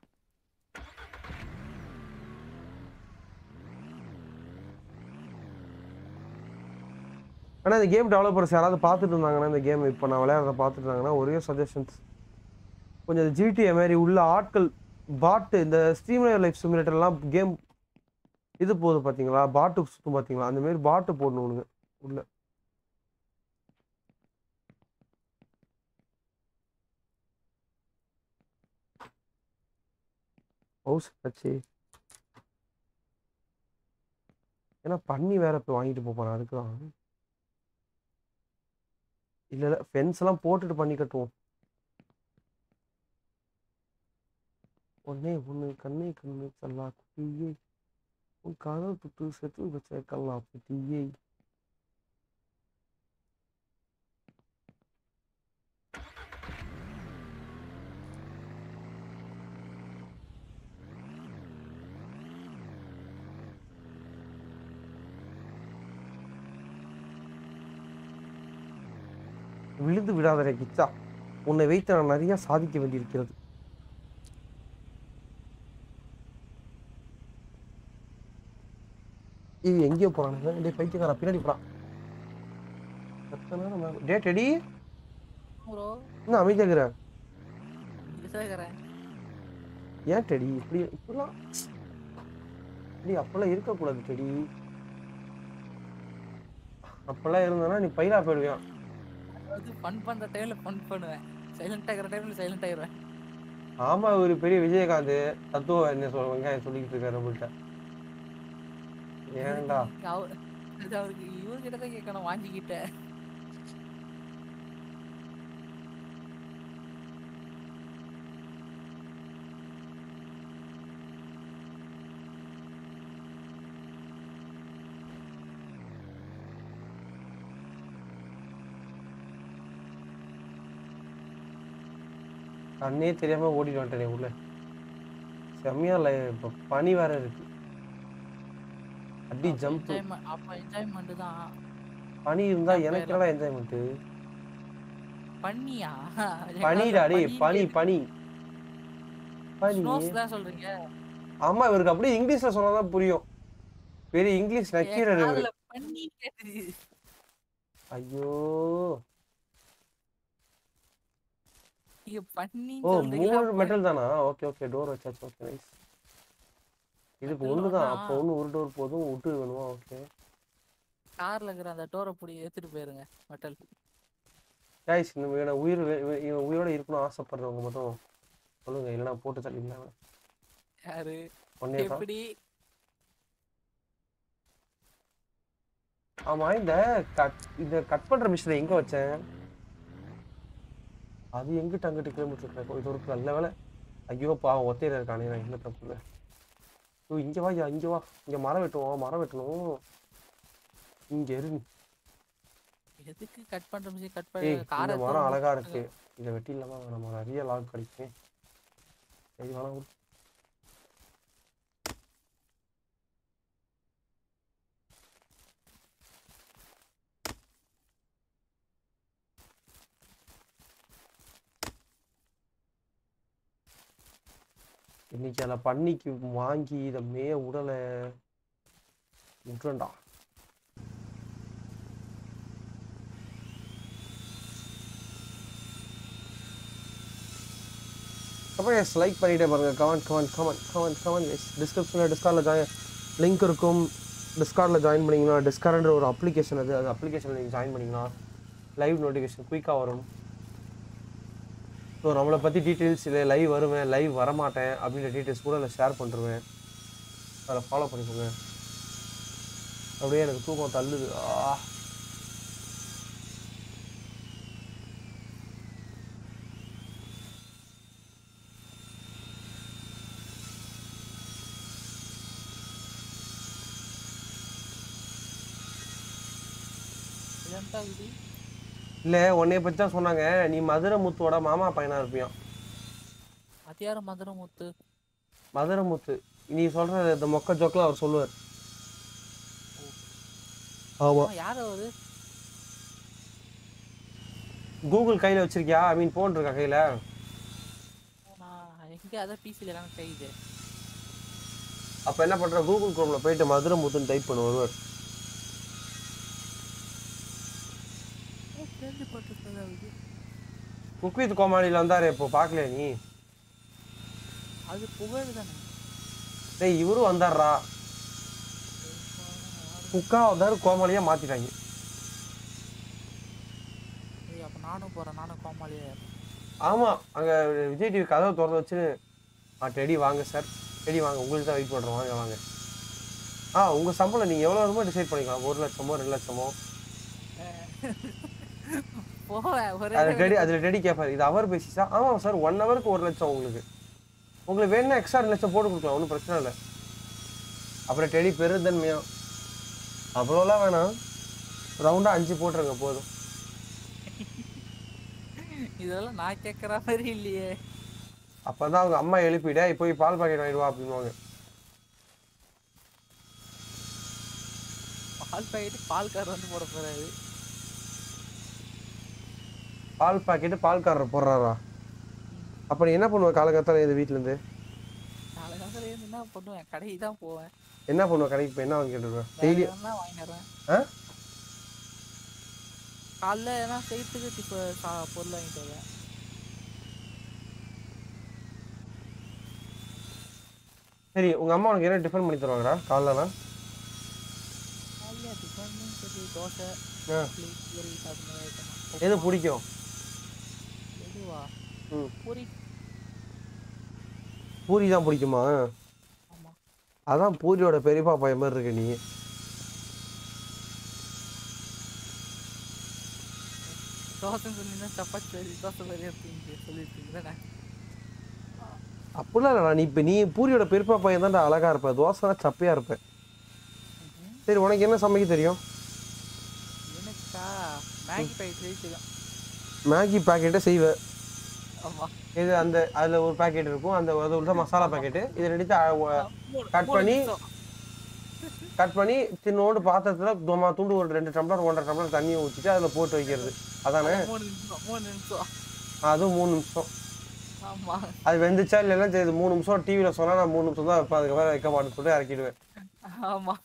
ஆனால் இந்த கேம் டெவலப்பர்ஸ் யாராவது பார்த்துட்டு இருந்தாங்கன்னா இந்த கேம் இப்போ நான் விளையாடுறத பார்த்துட்டு இருந்தாங்கன்னா ஒரே சஜஷன்ஸ் கொஞ்சம் ஜிடிஏ மாதிரி உள்ள ஆட்கள் பாட்டு இந்த ஸ்ட்ரீம் லைஃப் சிமுலேட்டர்லாம் கேம் இது போகுது பார்த்தீங்களா பாட்டு சுற்றும் பார்த்தீங்களா அந்த மாதிரி பாட்டு போடணுங்க உள்ள ஹவுஸ் ஆச்சு ஏன்னா பண்ணி வேற இப்போ வாங்கிட்டு போக போறேன் அதுக்கு தான் இல்ல இல்ல ஃபென்ஸ் எல்லாம் போட்டுட்டு பண்ணி கட்டுவோம் ஒன்னே ஒண்ணு கண்ணே கண்ணு கல்லா குட்டியே உன் காதல் புத்து செத்து வச்ச கல்லா குட்டியே விழுந்து விடாதே கிச்சா உன்னை வைத்து நான் நிறைய சாதிக்க வேண்டியிருக்கிறது இது எங்கேயோ போறானுங்க டேய் பைத்தியக்காரா பின்னாடி போறான் டே டெடி ப்ரோ இன்னும் அமைதியா இருக்கிற இருக்கிறேன் ஏன் டெடி இப்படி இப்படிலாம் டேய் அப்பெல்லாம் இருக்கக்கூடாது டெடி அப்பெல்லாம் இருந்தனா நீ பயிரா போயிடுவியான் அதாவது ஃபன் பண்ற டைம்ல ஃபன் பண்ணுவேன் சைலண்ட் ஆகிற டைம்ல சைலண்ட் ஆகிடுவேன் ஆமா ஒரு பெரிய விஜயகாந்த் தத்துவம் என்ன சொல்ல வெங்காயம் சொல்லிக்கிட்டு இருக்காரு நம்மள்ட்ட ஏன்டா அவர் அது அவருக்கு இவர்கிட்ட தான் கேட்கணும் வாங்கிக்கிட்ட கண்ணே தெரியாம ஓடிட்டு வந்துட்டேனே உள்ள செம்மையா இல்லை இப்போ பனி வேற இருக்கு அடி ஜம்ப் என்ஜாய்மெண்ட் அப்ப என்ஜாய்மெண்ட் தான் பனி இருந்தா அப்ப எனக்கு என்னடா என்ஜாய்மெண்ட் பண்ணியா பனிடா டேய் பனி பனி பனி ஸ்னோஸ் தான் சொல்றீங்க ஆமா இவருக்கு அப்படியே இங்கிலீஷ்ல சொன்னாதான் புரியும் பெரிய இங்கிலீஷ் என் நக்கீரர் இவரு காதுல பண்ணி கேட்டுது ஐயோ நீங்க பண்ணி ஓ சொல்றீங்களா மூணு மெட்டல் தானா ஓகே ஓகே டோர் வச்சாச்சு ஓகே நைஸ் இதுக்கு Metal ஒன்று தான் ஒண்ணா? அப்போ ஒன்று ஒரு டோர் போதும் விட்டு வேணுமா ஓகே கார்ல இருக்கிற அந்த டோரை புடி எடுத்துட்டு போயிருங்க மெட்டல் கைஸ் இந்த இவனை உயிர் வே- இவன் இவன் உயிரோட இருக்கணும்னு ஆசைப்படுறவங்க மட்டும் சொல்லுங்க இல்லைன்னா போட்டு தள்ளிடலாம் யாரு ஒன்னே தான் எப்படி ஆமா இந்த கட் இந்த கட் பண்ற மிஷினை எங்க வச்சேன் அது எங்கிட்ட அங்கிட்டு கிலோமீட்டர் கிடக்கும் இது ஒரு நல்ல வேலை ஐயோ பாவம் ஒத்தையில இருக்கானே நான் என்ன தப்பு இல்லை ஐயோ இங்க வா ஐயா, இங்க வா இங்க மரம் வெட்டுவோம் மரம் வெட்டணும் இங்க இரு எதுக்கு கட் பண்ற மிஷின் கட் ஏய் பண்ண காரை இந்த மரம் அழகா இருக்கு இதை வெட்டிடலாமா நம்ம நிறைய லாக் கிடைக்கும் சரி வேணாம் விடு. இன்னைக்கு அதை பண்ணிக்கு வாங்கி இதை மேய உடலை விட்டுறேன்டா அப்புறம் எஸ் லைக் பண்ணிட்டே பாருங்க comment comment comment comment comment yes டிஸ்கிரிப்ஷனில் டிஸ்கார்டில் ஜாயின் லிங்க் இருக்கும் டிஸ்கார்டில் ஜாயின் பண்ணிங்கன்னா டிஸ்கார்ட்ன்ற ஒரு அப்ளிகேஷன் அது அது அப்ளிகேஷனில் நீங்கள் ஜாயின் பண்ணிங்கன்னா லைவ் நோட்டிஃபிகேஷன் குயிக்காக வரும் ஸோ நம்மளை பற்றி டீட்டெயில்ஸ் இல்லை லைவ் வருவேன் லைவ் வரமாட்டேன் அப்படின்ற டீட்டெயில்ஸ் கூட அதில் ஷேர் பண்ணிருவேன் அதில் ஃபாலோ பண்ணிக்கோங்க அப்படியே எனக்கு தூக்கம் தள்ளுது ஆ இதென்டா இது இல்லை உன்னைய பற்றி தான் சொன்னாங்க நீ மதுரை முத்தோட மாமா பையனா இருப்பியான் அது யாரு மதுரை முத்து மதுரை முத்து நீ சொல்ற இந்த மொக்க ஜோக்கில் அவர் சொல்லுவார் ஆமா ஆமா, யாரு அவரு கூகுள் கையில் வச்சிருக்கியா ஐ மீன் ஃபோன் இருக்கா கையில் நான் எங்க அதான் பிசில எல்லாம் கைது அப்போ என்ன பண்ணுற கூகுள் குரோமில் போயிட்டு மதுரை முத்துன்னு டைப் பண்ணு வருவார் கேள்விப்பட்டிருக்கதா இது குக் வித் கோமாளியில் வந்தாரு இப்போ பார்க்கல நீ அது புகழ் தானே டேய் இவரும் வந்தாருடா குக்கா வந்தாரு கோமாளியாக மாற்றிட்டாங்க ஏய், அப்ப நானும் போறேன் நானும் கோமாளியே ஆமாம் அங்கே விஜய் டிவி கதவை திறந்து வச்சு ஆ டெடி வாங்க சார் டெடி வாங்க உங்களுக்கு தான் வெயிட் பண்ணுறோம் வாங்க வாங்க ஆ உங்கள் சம்பளம் நீங்கள் எவ்வளோ வருமோ டிசைட் பண்ணிக்கலாம் ஒரு லட்சமோ ரெண்டு லட்சமோ போவேன் ஒரே அது டெடி அதில் டெடி கேட்பாரு இது அவர் பேசிஸா ஆமாம் சார் ஒன் ஹவருக்கு ஒரு லட்சம் உங்களுக்கு உங்களுக்கு வேணும்னா எக்ஸ்ட்ரா ரெண்டு லட்சம் போட்டு கொடுக்கலாம் ஒன்றும் பிரச்சனை இல்லை அப்புறம் டெடி பெருந்தன்மையா அவ்வளோலாம் வேணாம் ரவுண்டாக அஞ்சு போட்டுருங்க போதும் இதெல்லாம் நான் கேட்குற மாதிரி இல்லையே அப்போ தான் அவங்க அம்மா எழுப்பிட போய் பால் பாக்கெட் வாங்கிடுவா அப்படின்வாங்க பால் பாக்கெட்டு பால்கார் வந்து போட போறாரு பால் பாக்கெட்டு பால்காரர் போடுறாரா அப்போ நீ என்ன பண்ணுவ காலகட்டத்தில் இந்த வீட்டிலேருந்து காலகாலத்துல இருந்து என்ன பண்ணுவேன் கடைக்கு தான் போவேன் என்ன பண்ணுவ கடைக்கு போய் என்ன வாங்கி கேட்டுருவேன் டெய்லி வேற எதுனா வாங்கிடுறேன் ஆ காலைல எதனா செய்யறதுக்கு இப்போ சா- பொருள் வாங்கிட்டு வருவேன் சரி உங்கள் அம்மா உனக்கு என்ன டிஃபன் பண்ணி தருவாங்கடா காலைலனா காலைல டிஃபன் சரி தோசை ஆ இட்லி பூரி அது மாதிரி ஐட்டம் எது பிடிக்கும் எதுவா ம் பூரி பூரி தான் பிடிக்குமா ஆமா அதான் பூரியோட பெரியப்பா பையன் மாதிரி இருக்க நீ தோசைன்னு சொன்னீங்கன்னா சப்பாத்தி சரி தோசை மாதிரி அப்படின்னு சொல்லிட்டு அப்படிலாம் இல்லைடா நீ இப்போ நீ பூரியோட பெரியப்பா பையன் தான்டா அழகா இருப்ப தோசைனா சப்பையா இருப்ப சரி உனக்கு என்ன சமைக்க தெரியும் எனக்கா மேகி பாக்கெட் செய்யலாம் மேகி பாக்கெட்டை செய்வ ஆமா இது அந்த அதில் ஒரு பாக்கெட் இருக்கும் அந்த அது உள்ள மசாலா பாக்கெட்டு இதை ரெடித்து மூணு- கட் மூணு பண்ணி நிமிஷம். கட் பண்ணி தின்னோண்டு பாத்திரத்தில் துமா துண்டு ஒரு ரெண்டு டம்ளர் ஒன்றரை டம்ளர் தண்ணியை ஊற்றிட்டு அதில் போட்டு வைக்கிறது அதானே மூணு நிமிஷம் மூணு நிமிஷம் அதுவும் மூணு நிமிஷம் ஆமா அது வெந்துச்சா இல்லைன்னா தெரியுது மூணு நிமிஷம் டிவியில் சொன்னால் நான் மூணு நிமிஷம் தான் வைப்பேன் அதுக்கப்புறம் வைக்க மாட்டேன்னு சொல்லிட்டு இறக்கிடுவேன் ஆமா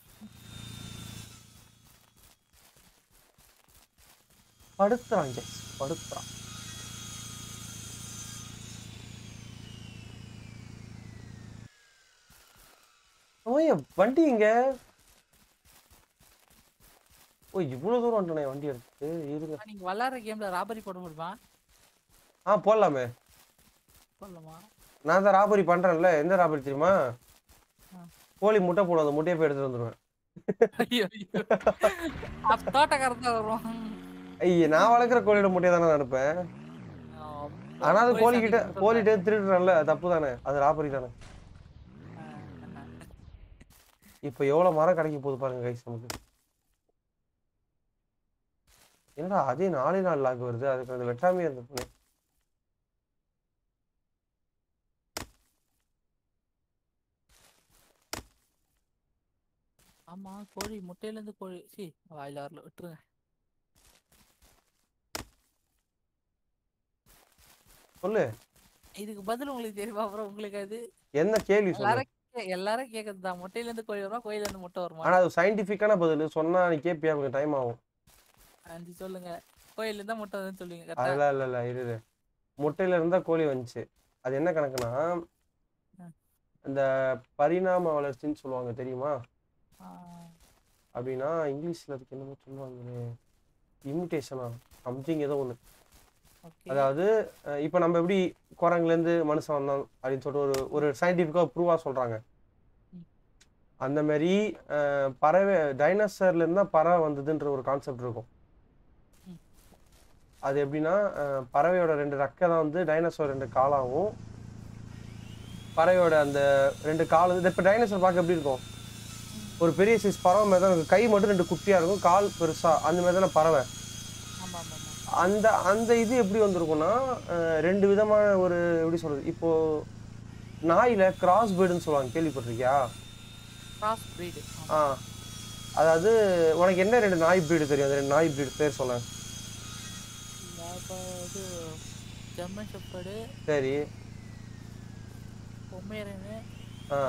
படுத்துறான் ஜெஸ் படுத்துறான் ஓய் வண்டி எங்க ஓ இவ்வளவு தூரம் வந்துட்டனே வண்டி எடுத்து இருங்க நீங்க விளாடுற கேம்ல ராபரி போட முடியுமா ஆ போடலாமே சொல்லலாமா நான் தான் ராபரி பண்றேன்ல எந்த ராபரி தெரியுமா ஆ. கோழி முட்டை போடும் அந்த முட்டையை போய் எடுத்துட்டு வந்துருவேன் ஐயோ ஐயோ அப்ப தோட்டக்காரன் தான் வருவான் ஐய நான் வளர்க்குற கோழியோட முட்டையை தானே நடப்பேன் ஆனா அது கோழி கிட்ட கோழி கிட்ட திருடுறேன்ல அது தப்பு தானே அது ராபரி தானே இப்போ எவ்வளவு மரம் கிடைக்க போகுது பாருங்க கைஸ் நமக்கு என்னடா அதே நாலே நாள் லாக் வருது அதுக்கு அந்த வெட்டாமே இருந்த பொண்ணு ஆமா கோழி முட்டையில இருந்து கோழி சி வாயில வரல விட்டுருங்க சொல்லு இதுக்கு பதில் உங்களுக்கு தெரியுமா அப்புறம் உங்களுக்கு அது என்ன கேள்வி சொல்லு எல்லாரும் கே- எல்லாரும் கேக்குறது தான் முட்டையில இருந்து கோழி வருமா கோயில இருந்து முட்டை வருமா ஆனா அது சயின்டிபிக்கான பதில் சொன்னா நீ கேப்பியா கொஞ்சம் டைம் ஆகும் அஞ்சு சொல்லுங்க கோயில இருந்தா முட்டை வருதுன்னு சொல்லுவீங்க கரெக்டா அதெல்லாம் இல்ல இல்ல இரு இரு. முட்டையில இருந்தா கோழி வந்துச்சு அது என்ன கணக்குனா ம். இந்த பரிணாம வளர்ச்சின்னு சொல்லுவாங்க தெரியுமா அப்படின்னா இங்கிலீஷ்ல அதுக்கு என்னமோ சொல்லுவாங்களே இமிட்டேஷனா சம்திங் ஏதோ ஒண்ணு ஓகே அதாவது அஹ் இப்ப நம்ம எப்படி குரங்குல இருந்து மனுஷன் வந்தான் அப்படின்னு சொல்லிட்டு ஒரு ஒரு சயின்டிஃபிக்கா ப்ரூவா சொல்றாங்க ம். அந்த மாதிரி அஹ், பறவை டைனோசர்ல இருந்தா பறவை வந்ததுன்ற ஒரு கான்செப்ட் இருக்கும் ம். அது எப்படின்னா அஹ், பறவையோட ரெண்டு ரெக்கை தான் வந்து டைனோசர் ரெண்டு காலாகவும் பறவையோட அந்த ரெண்டு கால் வந்து இப்போ டைனோசர் பார்க்க எப்படி இருக்கும் ஒரு பெரிய சைஸ் பறவை மாதிரி தான் இருக்கும் கை மட்டும் ரெண்டு குட்டியா இருக்கும் கால் பெருசா அந்த மாதிரி தானே பறவை ஆமா ஆமா ஆமா அந்த அந்த இது எப்படி வந்திருக்கும்னா அஹ், ரெண்டு விதமான ஒரு எப்படி சொல்றது இப்போ நாயில கிராஸ் பேர்டுன்னு சொல்லுவாங்க கேள்விப்பட்டிருக்கியா கிராஸ் பிரீடு ஆ அதாவது உனக்கு என்ன ரெண்டு நாய் பிரீடு தெரியும் அந்த ரெண்டு நாய் பிரீடு பேர் சொல்ல இது ஜெர்மன் ஷெப்பர்டு சரி பொம்மேரனு ஆ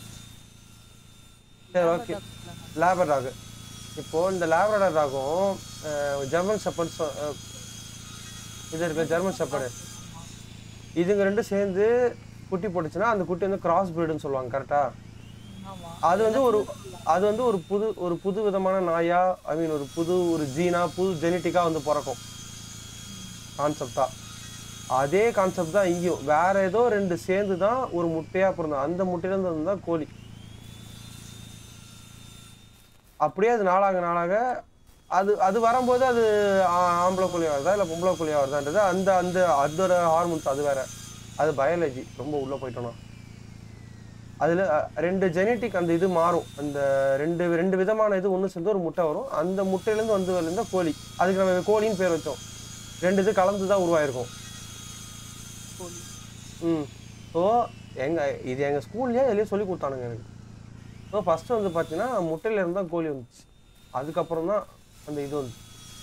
சரி ஓகே லேபர் டாக் இப்போ இந்த லேபரடார் டாகும் ஜெர்மன் ஷெப்பர்ட் இது இருக்கு ஜெர்மன் ஷெப்பர்டு இதுங்க ரெண்டும் சேர்ந்து குட்டி போட்டுச்சுன்னா அந்த குட்டி வந்து கிராஸ் பிரீடுன்னு சொல்லுவாங்க கரெக்டா ஆமா அது வந்து ஒரு அது வந்து ஒரு புது ஒரு புது விதமான நாயா ஐ மீன் ஒரு புது ஒரு ஜீனா புது ஜெனட்டிக்கா வந்து பிறக்கும் கான்செப்டா அதே கான்செப்ட் தான் இங்கேயும் வேற ஏதோ ரெண்டு சேர்ந்து தான் ஒரு முட்டையா பிறந்தோம் அந்த முட்டையில இருந்து வந்து தான் கோழி அப்படியே அது நாளாக நாளாக அது அது வரும்போது அது ஆ- ஆம்பளை புள்ளியா வருதா இல்லை பொம்பளை புள்ளியா வருதான்றது அந்த அந்த அதோட ஹார்மோன்ஸ் அது வேற அது பயாலஜி ரொம்ப உள்ள போயிட்டோம்னா அதுல அ, ரெண்டு ஜெனட்டிக் அந்த இது மாறும் அந்த ரெண்டு ரெண்டு விதமான இது ஒன்று சேர்ந்து ஒரு முட்டை வரும் அந்த முட்டையிலேருந்து வந்து வரல கோழி அதுக்கு நம்ம கோழின்னு பேர் வச்சோம் ரெண்டு இது கலந்து தான் உருவாயிருக்கும் கோழி ம் ஸோ எங்க இது எங்கள் ஸ்கூல்லேயே எதுலேயும் சொல்லி கொடுத்தானுங்க எனக்கு ஸோ ஃபஸ்ட்டு வந்து பார்த்தீங்கன்னா முட்டையில இருந்து தான் கோழி வந்துச்சு அதுக்கப்புறம் தான் அந்த இது வந்து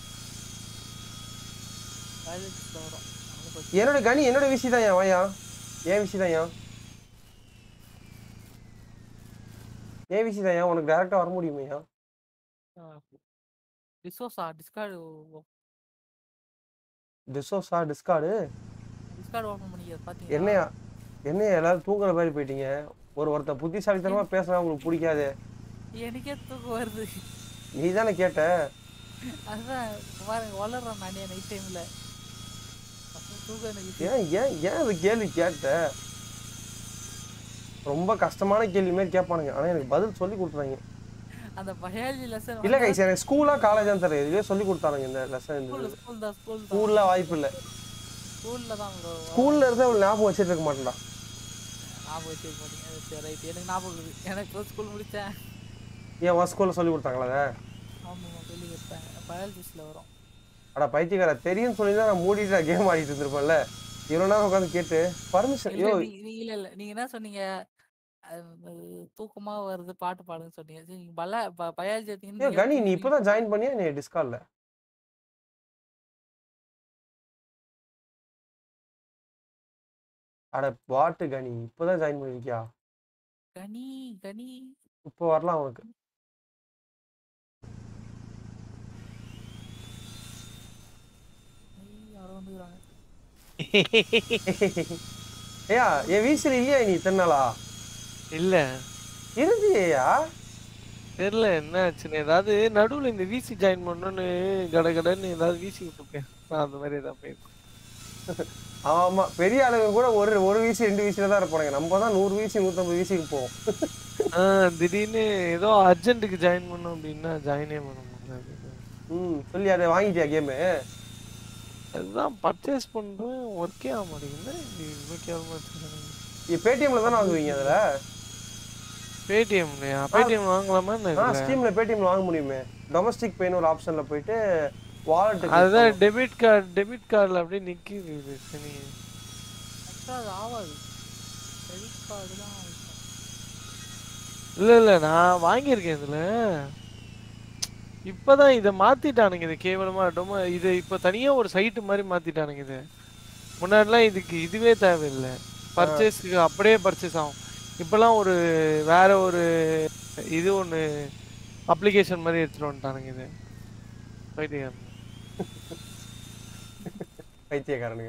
பயாலஜிஸ்ல வரும் அதை பத்தி என்னோட கனி என்னோட விஷயம் தான் ஏன் வாயா ஏன் விஷயம் தான் ஏன் ஏன் விஷயம் தான் ஏன் உனக்கு டேரெக்டாக வர முடியுமையா டிசோசா டிஸ்கார்டு டிசோஸா டிஸ்கார்டு டிஸ்கார்டு ஓப்பன் பண்ணிக்க பாத்தீங்களா என்னையா என்னையா எல்லாரும் தூங்குற மாதிரி போயிட்டீங்க ஒரு ஒருத்தன் புத்திசாலித்தனமாக பேசுனா உங்களுக்கு பிடிக்காது எனக்கே தூக்கம் வருது நீ தானே கேட்ட அதுதான் பாருங்க வளர்றேன் நானே நைட் டைம்ல தூக்கம் எனக்கு ஏன் ஏன் ஏன் அது கேள்வி கேட்ட ரொம்ப கஷ்டமான கேள்வி மாதிரி கேட்பானுங்க ஆனால் எனக்கு பதில் சொல்லி கொடுத்துறாங்க அந்த பயாலஜி லெசன் இல்லை கைஸ் எனக்கு ஸ்கூலா காலேஜான்னு தெரியல இதுலேயே சொல்லி கொடுத்தானுங்க இந்த லெசன் இந்த ஸ்கூல் ஸ்கூல் தான் ஸ்கூல் தான் ஸ்கூலில் வாய்ப்பு இல்லை ஸ்கூல்ல தான் bro வரும். ஸ்கூல்ல இருந்து அவள் ஞாபகம் வச்சுட்டு இருக்க மாட்டேன்டா ஞாபகம் வச்சிருக்க மாட்டீங்க சரி ரைட் எனக்கு ஞாபகம் இருக்குது எனக்கு ஸ்கூல் முடிச்சேன் ஏன் உன் ஸ்கூலில் சொல்லி கொடுத்தாங்களா அதை ஆமாம் சொல்லி கொடுத்தாங்க பயாலஜிஸ்ட்ல வரும் அட பைத்தியக்கார தெரியும்னு சொல்லி தான் நான் மூடிட்டு கேம் ஆடிட்டு இருந்திருப்பேன்ல இவ்வளோ நேரம் உட்காந்து கேட்டு பர்மிஷன் இல்ல ஐயோ நீ- நீ- இல்ல இல்ல நீங்க என்ன சொன்னீங்க அது, தூக்கமா வருது பாட்டு பாடுன்னு சொன்னீங்க சரி நீங்க பல பயாலஜி ஐயோ கனி நீ இப்போதான் ஜாயின் பண்ணியா நீ டிஸ்கார்ட்ல அட பாட்டு கனி இப்போதான் ஜாயின் பண்ணிருக்கியா கனி கனி இப்போ வரலாம் உனக்கு ஐய், யாரோ வந்துக்கிறாங்க ஏயா என் வீசில் இல்லையா நீ இத்தனை நாளா இல்ல இருந்தியா தெரியல என்ன ஆச்சுன்னு ஏதாவது நடுவுல இந்த விசி ஜாயின் பண்ணணும்னு கடகடன்னு ஏதாவது விசி விட்டுப்பேன் நான் அந்த மாதிரி ஏதாவது போயிருக்கேன் ஆமா பெரிய ஆளுங்க கூட ஒரு ஒரு வீசி ரெண்டு வீசில தான் இருப்பானுங்க நம்ம தான் நூறு வீசி நூற்றம்பது வீசிக்கு போவோம் ஆஹ் திடீர்னு ஏதோ அர்ஜென்ட்டுக்கு ஜாயின் பண்ணோம் அப்படின்னா ஜாயினே பண்ண முடியாது ம் சொல்லி அதை வாங்கிட்டியா கேமு அதுதான் பர்ச்சேஸ் பண்றேன் ஒர்க்கே ஆக மாட்டேங்குது இவ்வளோ கேவலமா வச்சிருக்காங்க பேடிஎம்ல தானே வாங்குவீங்க அதுல பேடிஎம்லையா பேடிஎம் வாங்கலாமா என்ன ஆ இதுல? ஸ்டீம்ல பேடிஎம்ல வாங்க முடியுமே டொமஸ்டிக் பெயின் ஒரு ஆப்ஷன்ல போயிட்டு வாலெட் அதுதான் டெபிட் கார்டு டெபிட் கார்டில் அப்படியே நிக்குது இது சரி ஆக்சுவலாக அது ஆகாது கிரெடிட் கார்டு தான் ஆகும். இல்ல இல்ல நான் வாங்கியிருக்கேன் இதுல இப்பதான் இதை மாத்திட்டானுங்க இது கேவலமா டொம இது இப்ப தனியா ஒரு சைட்டு மாதிரி மாத்திட்டானுங்க இது முன்னாடிலாம் இதுக்கு இதுவே தேவையில்லை பர்ச்சேஸ்க்கு அப்படியே பர்ச்சேஸ் ஆகும் இப்பெல்லாம் ஒரு வேற ஒரு இது ஒண்ணு அப்ளிகேஷன் மாதிரி எடுத்துட்டு வந்துட்டானுங்க இது பைத்தியம் பைத்தியக்காரனுங்க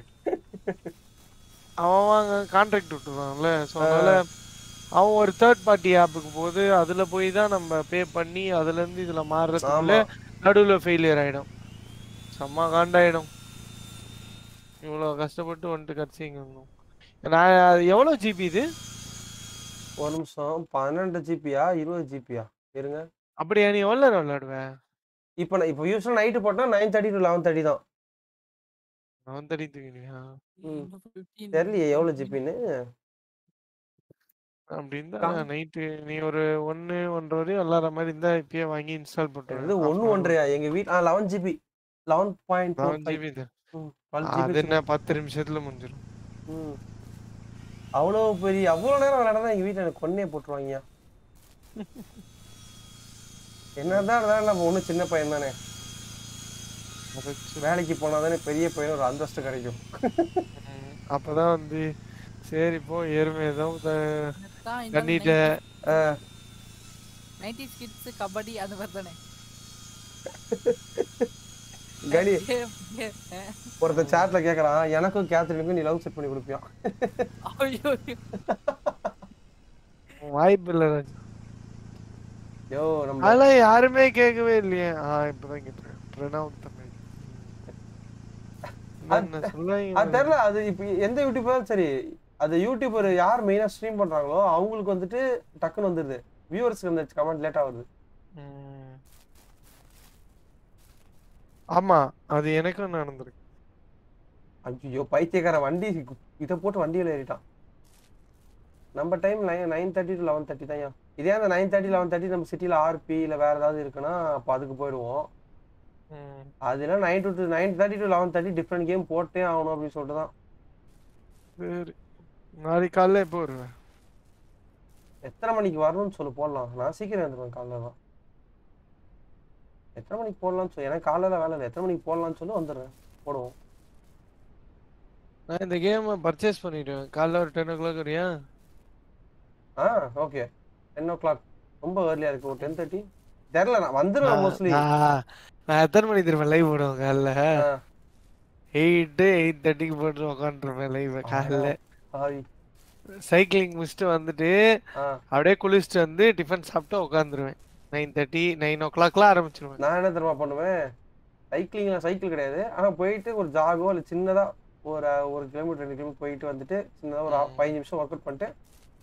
அவன் வாங்க கான்ட்ராக்ட் விட்டுருவான்ல ஸோ அதனால அவன் ஒரு தேர்ட் பார்ட்டி ஆப்புக்கு போது அதுல போய் தான் நம்ம பே பண்ணி அதுல இருந்து இதுல மாறுறதுக்குள்ள ஆமா. நடுவுல ஃபெயிலியர் ஆயிடும் செம்ம காண்டாயிடும் இவ்வளவு கஷ்டப்பட்டு வந்துட்டு கடைசி இங்க வந்தோம் நான் அது எவ்வளவு ஜிபி இது ஒரு நிமிஷம் பன்னெண்டு ஜிபியா இருபது ஜிபியா இருங்க அப்படியா நீ எவ்வளவு நேரம் விளையாடுவேன் இப்போ நான் இப்போ யூஸ்வலாக நைட்டு போட்டால் nine thirty to eleven thirty தான் நான் தடி தூக்கினியா ம். இன்னும் 15 தெரியலையே எவ்வளோ ஜிபின்னு அப்படின்னு கா- தான் நைட்டு நீ ஒரு ஒன்னு ஒன்றரை வரையும் விளாட்ற மாதிரி இருந்தா இப்பயே வாங்கி இன்ஸ்டால் இது பண்ணுறேன் ஒன்று ஒன்றையா எங்கள் வீட் ஆ eleven GB eleven point eleven GB இது டுவெல் அது ஜிபி என்ன பத்து நிமிஷத்துல முடிஞ்சிடும் ம் அவ்வளோ பெரிய அவ்வளோ நேரம் விளையாடுறதா எங்கள் வீட்டில் எனக்கு கொன்னே போட்டுருவாங்க என்னதான் இருந்தாலும் நம்ம ஒன்றும் சின்ன பையன் தானே வேலைக்கு போனால் தானே பெரிய பையன் ஒரு அந்தஸ்து கிடைக்கும் ம், அப்பதான் வந்து சரி போ எருமை ஏதோ த- தான் இந்த கண்ணிட்ட நைன்டி கிட்ஸ் கபடி அந்த மாதிரி தானே கனி Game, game. ஒருத்தன் சாட்ல கேட்குறான் எனக்கும் கேத்ரினுக்கும் நீ லவ் செட் பண்ணி கொடுப்பியா ஐயோ வாய்ப்பு இல்ல ராஜா. யோ நம்ம அதெல்லாம் யாருமே கேட்கவே இல்லையே ஆ இப்பதான் கேட்டேன் பிரணவ் தமிழ் என்ன சொல்லுவாங்க அது தெரியல அது இப்போ எந்த யூடியூபரும் சரி அது யூடியூபர் யார் மெயினாக ஸ்ட்ரீம் பண்றாங்களோ அவங்களுக்கு வந்துட்டு டக்குன்னு வந்துடுது வியூவர்ஸ்க்கு அந்த கமெண்ட் லேட் ஆகுது ம். ஆமா அது எனக்கும் நடந்திருக்கு ஐயோ பைத்தியக்கார வண்டி இதை போட்டு வண்டியில் ஏறிட்டான் நம்ம time nine nine thirty to eleven thirty தான் இதே அந்த நைன் தேர்ட்டி லெவன் தேர்ட்டி நம்ம சிட்டியில் ஆர்பி இல்லை வேற ஏதாவது இருக்குன்னா அப்போ அதுக்கு போயிடுவோம் ம். அதுனா nine to nine thirty to eleven thirty different game போட்டே ஆகணும் அப்படின்னு சொல்லிட்டு தான் சரி நாளைக்கு காலைல எப்போ வருவேன் எத்தனை மணிக்கு வரணும்னு சொல்லு போடலாம் நான் சீக்கிரம் வந்துடுவேன் காலைல தான் எத்தனை மணிக்கு போடலாம்னு சொல்லு எனக்கு காலையில வேலை இல்லை எத்தனை மணிக்கு போடலாம்னு சொல்லி வந்துடுறேன் போடுவோம் நான் இந்த கேமை பர்ச்சேஸ் பண்ணிடுவேன் காலைல ஒரு டென் ஓ கிளாக் வரியா ஆ ஓகே டென் ஓ கிளாக் ரொம்ப ஏர்லியாக இருக்கு ஒரு டென் தேர்ட்டி தெரில நான் வந்துடுவேன் மோஸ்ட்லி நான் நான் எத்தனை மணி திரும்ப லைவ் போடுவேன் காலைல எயிட்டு எயிட் தேர்ட்டிக்கு போட்டு உட்காந்துருப்பேன் லைவ் காலைல சாரி சைக்கிளிங் முடிச்சுட்டு வந்துட்டு ஆ அப்படியே குளிச்சுட்டு வந்து டிஃபன் சாப்பிட்டு உட்காந்துருவேன் நைன் தேர்ட்டி நைன் ஓ கிளாக்லாம் ஆரம்பிச்சிருவேன் நான் என்ன தெரியுமா பண்ணுவேன் சைக்கிளிங்ல சைக்கிள் கிடையாது ஆனா போயிட்டு ஒரு ஜாகோ இல்லை சின்னதா ஒரு ஒரு கிலோமீட்டர் ரெண்டு கிலோமீட்டர் போயிட்டு வந்துட்டு சின்னதா ஒரு ஆ- பதினஞ்சு நிமிஷம் ஒர்க் அவுட் பண்ணிட்டு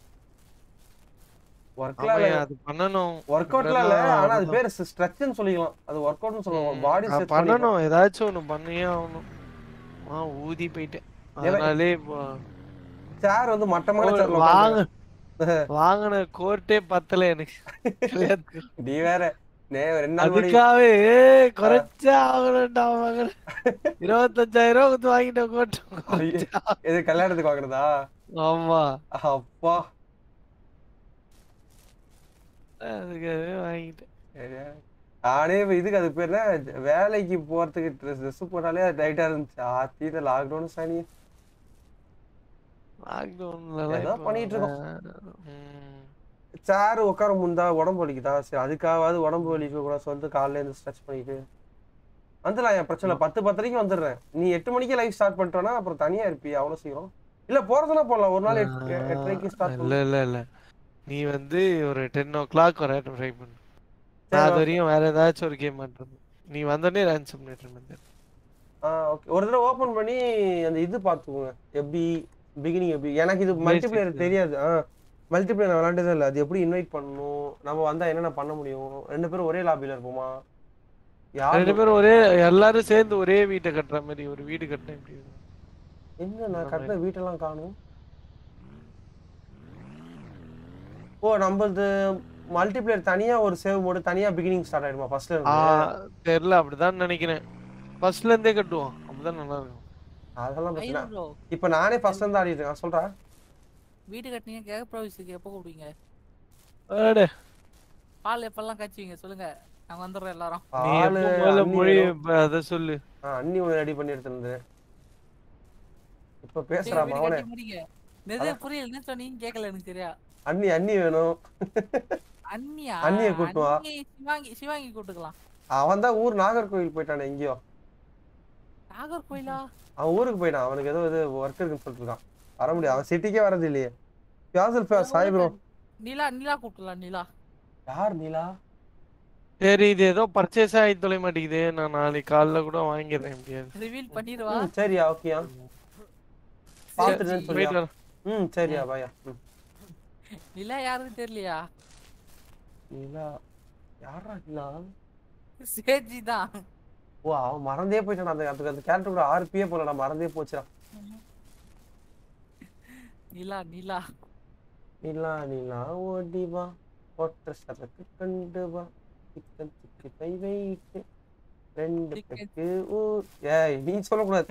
ஒர்க்லாம் ஆமாய்யா, அது பண்ணணும் ஒர்க் அவுட்லாம் இல்ல இப்படிலாம் ஆனா அது அவ்வளவுதான். பேர் ஸ்ட்ரெச்னு சொல்லிக்கலாம் அது ஒர்க் அவுட்னு சொல்லுவாங்க ம், பாடி அது ஸ்ட்ரெச் பண்ணணும் ஏதாச்சும் ஒண்ணு பண்ணியே ஆகணும் ஆ ஊதி போயிட்டேன் ஏன்னா- அதனாலே இப்போ சேர் வந்து மட்டமான ஒரு சேர்ல வாங்க வாங்கின கோர்ட்டே பத்தல எனக்கு கல்யாணத்துக்கு. நீ வேற நே ரெண்டு நாள் முன்னாடி அதுக்காகவே ஏய், குறைச்சே ஆகணும்டா மகன் இருபத்தஞ்சாயிரம் ரூபா கொடுத்து வாங்கிட்டேன் கோர்ட் குறைச்சே ஆகணும். இது கல்யாணத்துக்கு வாங்குறதா ஆமா அப்பா அதுக்காகவே வாங்கிட்டேன் சரியா? நானே இப்ப இதுக்கு அது பேர் என்ன வேலைக்கு போறதுக்கு ட்ரெஸ் போட்டாலே டைட்டா இருந்துச்சு ஆத்தி லாக்டவுன் சனி லாக்டவுன்ல ஏதோ பண்ணிட்டு இருக்கோம். ம் சேர் உட்கார முந்தா உடம்பு வலிக்குதா சரி அதுக்காவது உடம்பு வலிக்க கூட சொல்லிட்டு காலையில இருந்து ஸ்ட்ரெச் பண்ணிட்டு வந்துடலாம் என் பிரச்சனை இல்ல. பத்து பத்தரைக்கு வந்துடுறேன் நீ எட்டு மணிக்கு லைஃப் ஸ்டார்ட் பண்ணிட்டோன்னா அப்புறம் தனியா இருப்பியா அவ்வளவு சீக்கிரம் இல்ல போறதுனா போடலாம் ஒரு நாள் எட்டு எ- எட்டரைக்கு ஸ்டார்ட் இல்ல இல்ல இல்ல நீ வந்து ஒரு டென் ஓ கிளாக் வர ட்ரை பண்ணு நான் அது வரையும் வேற ஏதாச்சும் ஒரு கேம் பண்றது நீ வந்தோடனே ரன்ஸ் பண்ணிட்டு வந்து ஓகே ஒரு தடவை ஓபன் பண்ணி அந்த இது பார்த்துக்கோங்க எப்படி பிகினிங் எப்படி எனக்கு இது மல்டிப்ளேயர் Basics. தெரியாது ஆ மல்டிப்ளேயர் நான் விளாண்டதே இல்லை அது எப்படி இன்வைட் பண்ணணும் நம்ம வந்தா என்னென்ன பண்ண முடியும் ரெண்டு பேரும் ஒரே லாபில இருப்போமா யார் ரெண்டு பேரும் ஒரே எல்லாரும் சேர்ந்து ஒரே வீட்டை கட்டுற மாதிரி ஒரு வீடு கட்டினா எப்படி இருக்கும்? எங்க நான் கட்டின வீட்டெல்லாம் காணும் ஓ நம்மளது மல்டிப்ளேயர் தனியா ஒரு சேவ் மோடு தனியா பிகினிங் ஸ்டார்ட் ஆயிடுமா ஃபர்ஸ்ட்ல ஆ இருந்து தெரியல அப்படிதான் நினைக்கிறேன் ஃபர்ஸ்ட்ல இருந்தே கட்டுவோம் அப்பதான் நல்லா இருக்கும் அதெல்லாம் பிரச்சனை ஐயோ ப்ரோ இப்போ நானே ஃபர்ஸ்ட்ல இருந்து ஆடிட்டு இருக்கேன் சொல்றா வீடு கட்டினீங்க கேக் ப்ராவிஸுக்கு எப்போ கூப்பிடுவீங்க அடே, பால் எப்பெல்லாம் காய்ச்சுவீங்க சொல்லுங்க நாங்க வந்துடுறோம் எல்லாரும் நீ ஆளு எப்போ முதல்ல அண்ணி மொழி வேணும். இப்ப அத சொல்லு ஆ, அண்ணி ஒன்று ரெடி பண்ணி எடுத்துருந்து இப்ப சரி, பேசுறா வீடு மவனே கட்டி முடிங்க நெது புரியல என்ன சொன்னீங்க கேட்கல எனக்கு சரியா அண்ணி அண்ணி வேணும் அண்ணியா அண்ணியை கூட்டு வா. அண்ணி சிவாங்கி சிவாங்கி கூட்டுக்கலாம் அவன் தான் ஊர் நாகர்கோவில் போயிட்டானே எங்கேயோ நாகர்கோயிலா அவன் ஊருக்கு போயிட்டான் அவனுக்கு ஏதோ இது ஒர்க் இருக்குன்னு சொல்லிட்டு இருக்கான் வர முடியாது அவன் சிட்டிக்கே வரது இல்லையே பியாசல் சாய் ப்ரோ நிலா நிலா கூப்பிடலாம் நிலா யார் நீலா சரி இது ஏதோ பர்ச்சேஸ் ஆகி தொலை மாட்டேங்குது நான் நாளைக்கு காலைல கூட வாங்கிடுறேன் எப்படியாவது ரிவீல் பண்ணிடுவா ம் சரியா ஓகேயா பார்த்துட்டேன்னு சொல்லியா போயிட்டு வரேன். ம் சரியா பாயா ம் நிலா யாருன்னு தெரியலையா நீலா யாரா நீலா சேஜி தான் ஓ அவன் மறந்தே போயிட்டான் அந்த அதுக்கு அந்த கேரக்டர் கூட ஆறு பியே போல நான் மறந்தே போச்சுடா நிலா நிலா நீலா நீலா ஓடி வா ஒற்ற சரக்கு கண்டு வா சிக்கன் சிக்கி கை வைத்து ரெண்டு Chicken. பெக்கு ஊ ஏய் நீ சொல்லக்கூடாது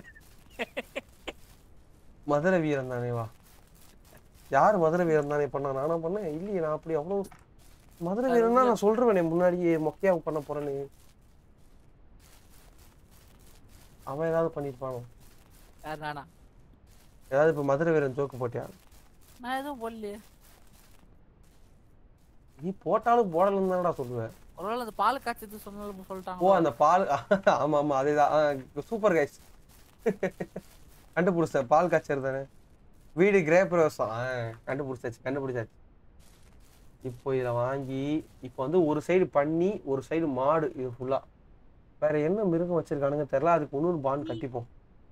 மதுரை வீரன் தானே வா யார் மதுரை வீரன் தானே பண்ணா நானா பண்ணேன் இல்லையே நான் அப்படி அவ்வளவு மதுரை வீரன் தான் நான் சொல்றேனே முன்னாடியே மொக்கையா பண்ண போறேன்னு அவன் ஏதாவது பண்ணிருப்பானோ யார் நானா ஏதாவது இப்ப மதுரை வீரன் ஜோக்கு போட்டியா நான் எதுவும் போடலையே நீ போட்டாலும் போடலன்னு தானடா சொல்லுவேன் ஒருவேளை அந்த பால் காய்ச்சது சொன்னாலும் ஓ சொல்லிட்டாங்க அந்த பால் ஆமா ஆமா அதேதான் சூப்பர் கைஸ் கண்டுபிடிச்சேன் பால் காய்ச்சல் தானே வீடு கிரேப் ரோசம் கண்டுபிடிச்சாச்சு கண்டுபிடிச்சாச்சு இப்போ இதை வாங்கி இப்போ வந்து ஒரு சைடு பண்ணி ஒரு சைடு மாடு இது ஃபுல்லா வேற என்ன மிருகம் வச்சிருக்கானுங்க தெரியல அதுக்கு இன்னொரு பாண்ட் கட்டிப்போம்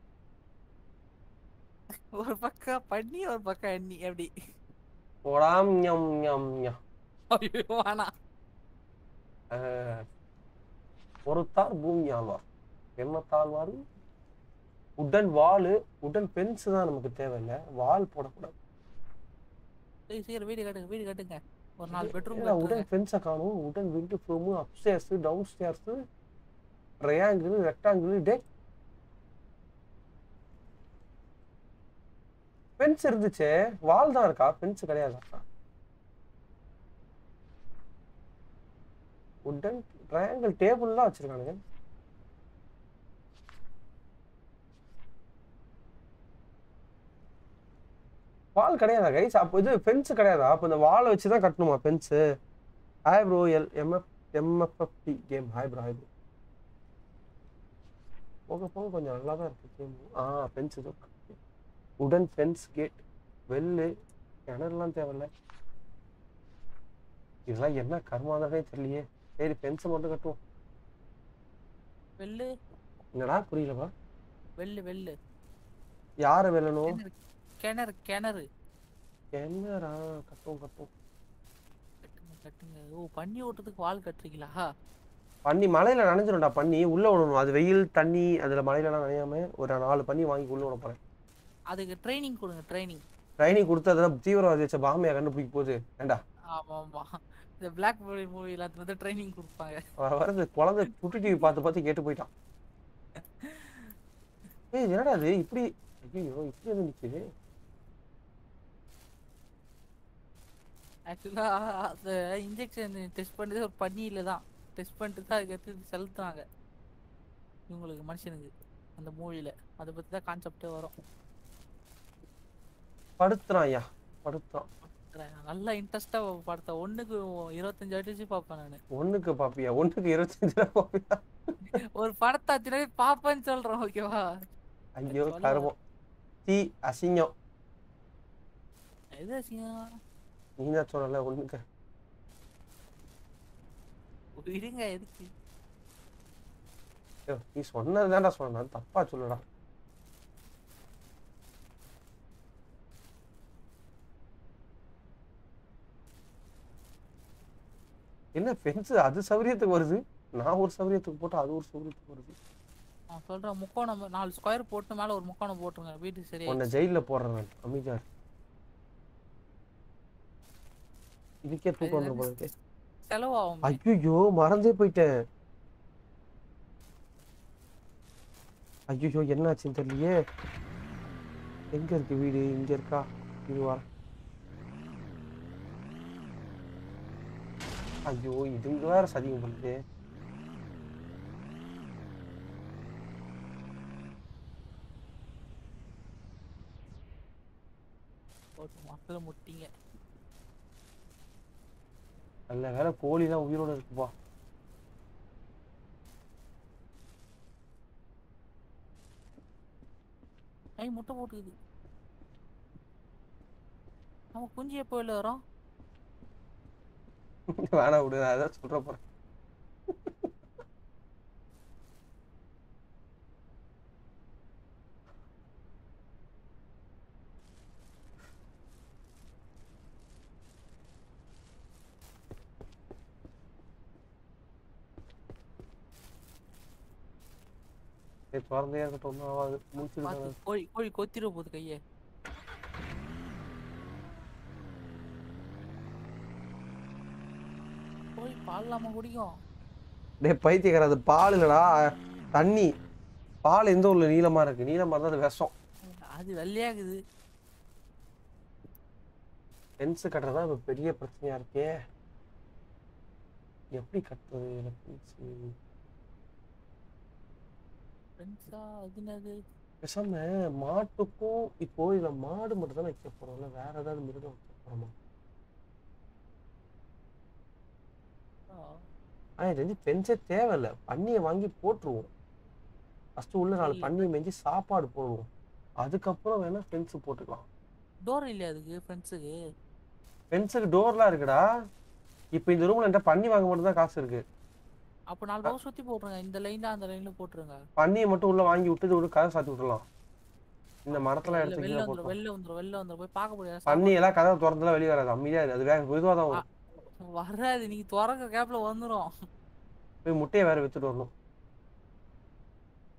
ஒரு பக்கம் பண்ணி ஒரு பக்கம் எண்ணி எப்படி போடாம் ஞம் ஞம் ஞம். ஐயோ வேணாம் அஹ், ஒருத்தார் பூமி ஆவார் என்ன தாழ்வாரு உடன் வாலு உடன் பென்ஸ் தான் நமக்கு தேவையில்லை வால் போடக்கூடாது சரி சீக்கிரம் வீடு கட்டுங்க வீடு கட்டுங்க ஒரு நாலு பெட்ரூம் ஏன்னா உடன் பென்ஸை காணும் உடன் விண்டு ஃப்ரூமு upstairs downstairs triangle rectangle டே பென்ஸ் இருந்துச்சே வால் தான் இருக்கா பென்ஸ் கிடையாதா உடன் ட்ரையாங்கிள் டேபிள்லாம் வச்சிருக்கானுங்க வால் கிடையாதா கைஸ் அப்போ இது ஃபென்ஸ் கிடையாதா அப்போ இந்த வாலை வச்சு தான் கட்டணுமா ஃபென்ஸு ஹாய் ப்ரோ எல் எம்எஃப் எம்எஃப்எஃப்டி game hi bro hi bro போக போக கொஞ்சம் நல்லா தான் இருக்கு கேம் ஆ ஃபென்ஸ் இது உடன் ஃபென்ஸ் கேட் வெல்லு கிணறுலாம் தேவையில்ல இதெல்லாம் என்ன கர்மாதானே தெரியலையே சரி ஃபென்ஸை மட்டும் கட்டுவோம் வெள்ளு என்னடா புரியலப்பா வெள்ளு வெள்ளு யாரை வெல்லணும் கிணறு கிணறு என்னடா கட்டுவோம் கட்டுவோம் கட்டுங்க கட்டுங்க ஓ பண்ணி ஓட்டுறதுக்கு வால் கட்டுறீங்களா பண்ணி மலையில நனைஞ்சிரும்டா பண்ணி உள்ள விடணும் அது வெயில் தண்ணி அதுல மலையிலலாம் நனையாம ஒரு நாலு பண்ணி வாங்கி உள்ள விட போறேன் அதுக்கு ட்ரைனிங் கொடுங்க ட்ரைனிங் ட்ரைனிங் கொடுத்து அதெல்லாம் தீவிரவாதி வச்ச பாமையா கண்டுபிடிக்க போகுது ஏண்டா ஆமா ஆமா இந்த பிளாக் மூவில அது வந்து ட்ரைனிங் கொடுப்பாங்க வர வர இந்த குழந்தை குட்டி டிவி பார்த்து பார்த்து கேட்டு போயிட்டான் ஏய் இது என்னடா இது இப்படி ஐயோ இப்படி வந்து நிக்குது ஆக்சுவலா அந்த இன்ஜெக்ஷன் டெஸ்ட் பண்ணதே ஒரு பண்ணியில தான் டெஸ்ட் பண்ணிட்டு தான் அதுக்கு எடுத்து செலுத்துனாங்க இவங்களுக்கு மனுஷனுக்கு அந்த மூவில அதை பத்தி தான் கான்செப்டே வரும் படுத்துறான் ஐயா படுத்துறான் நல்லா இன்ட்ரெஸ்டா படத்தை ஒண்ணுக்கு இருபத்தஞ்சு அடிச்சு பார்ப்பேன் நானு ஒண்ணுக்கு பாப்பியா ஒண்ணுக்கு இருபத்தஞ்சு ரூபா பாப்பியா ஒரு படத்தை அத்தனை பாப்பேன்னு சொல்றேன் ஓகேவா ஐயோ சொல்ல கருமம் தீ அசிங்கம் எது அசிங்கம்? நீ தான் சொன்னல ஒண்ணுக்கு இருங்க எதுக்கு ஐயோ, நீ சொன்னதுதான்டா சொன்னேன் தப்பா சொல்லுடா என்ன ஃபென்ஸ் அது சௌரியத்துக்கு வருது நான் ஒரு சௌரியத்துக்கு போட்டா அது ஒரு சௌரியத்துக்கு வருது நான் சொல்றேன் முக்கோணம் நாலு ஸ்கொயர் போட்டு மேல ஒரு முக்கோணம் போட்டுருங்க வீட்டுக்கு சரியா உன்னை ஜெயில போடுறேன் நான் அமைதியா இரு. இதுக்கே தூக்கம் வந்துடும் போல இருக்கே செலவாகும் ஐயோ மறந்தே போயிட்டேன் ஐயோ என்னாச்சுன்னு தெரியலையே எங்க இருக்கு வீடு இங்க இருக்கா இது வர ஐயோ இதுங்க வேற சதிகம் பண்ணுது போட்டு மக்களை முட்டிங்க நல்ல வேலை கோழிலாம் உயிரோட இருக்குப்பா ஐ முட்டை போட்டுக்குது நம்ம குஞ்சு எப்போ வெளில வரோம் வேணாம் விடு நான் அதான் சொல்ற போறேன் சரி திறந்தே இருக்கட்டும் ஒன்றும் ஆகாது முடிச்சுட்டு பார்த்து கோழி கோழி கொத்திட போகுது கையை கோழி பால் இல்லாம குடிக்கும் டேய் பைத்தியக்கார அது பால் இல்லடா தண்ணி பால் எந்த ஊர்ல நீளமா இருக்கு நீளமா இருந்தா அது விஷம் அது வெள்ளையாகுது ஃபென்ஸ் கட்டுறதா இப்ப பெரிய பிரச்சனையா இருக்கே எப்படி கட்டுறது எனக்கு ஃப்ரெண்ட்ஸா அது என்னது பேசாம மாட்டுக்கும் இப்போ இதுல மாடு மட்டும் தான் வைக்க போறோம்ல வேற ஏதாவது மிருகம் வைக்க போறோமா ஆ, ஆனா இது வந்து ஃபென்ஸே தேவையில்ல பண்ணியை வாங்கி போட்டுருவோம் ஃபர்ஸ்ட் உள்ள நாலு இல்ல. பண்ணியை மெஞ்சி சாப்பாடு போடுவோம் அதுக்கப்புறம் வேணா ஃபென்ஸ் போட்டுக்கலாம் டோர் இல்லையா அதுக்கு ஃப்ரெண்ட்ஸுக்கு ஃபென்ஸுக்கு டோர்லாம் இருக்குடா இப்போ இந்த ரூம்ல என்கிட்ட பண்ணி வாங்க மட்டும் தான் காசு இருக்கு அப்போ நாலு பக்கம் சுத்தி போட்டுருங்க இந்த லைன்ல அந்த லைன்ல போட்டுருங்க பண்ணியை மட்டும் உள்ள வாங்கி விட்டு ஒரு கதை சாத்தி விட்டுலாம் இந்த மரத்தெல்லாம் வெளில எடுத்து வெளில கீழே வந்துரும் போட்டுரும் வெளில வந்துரும் வெளில வந்துரும் போய் பார்க்க முடியாது பண்ணி எல்லாம் கதவை திறந்துலாம் வெளியே வராது அமைதியா இரு அது வேக மெதுவாக தான் வரும் வராது நீங்க திறக்க கேப்ல வந்துரும் போய் முட்டையை வேற வித்துட்டு வரணும்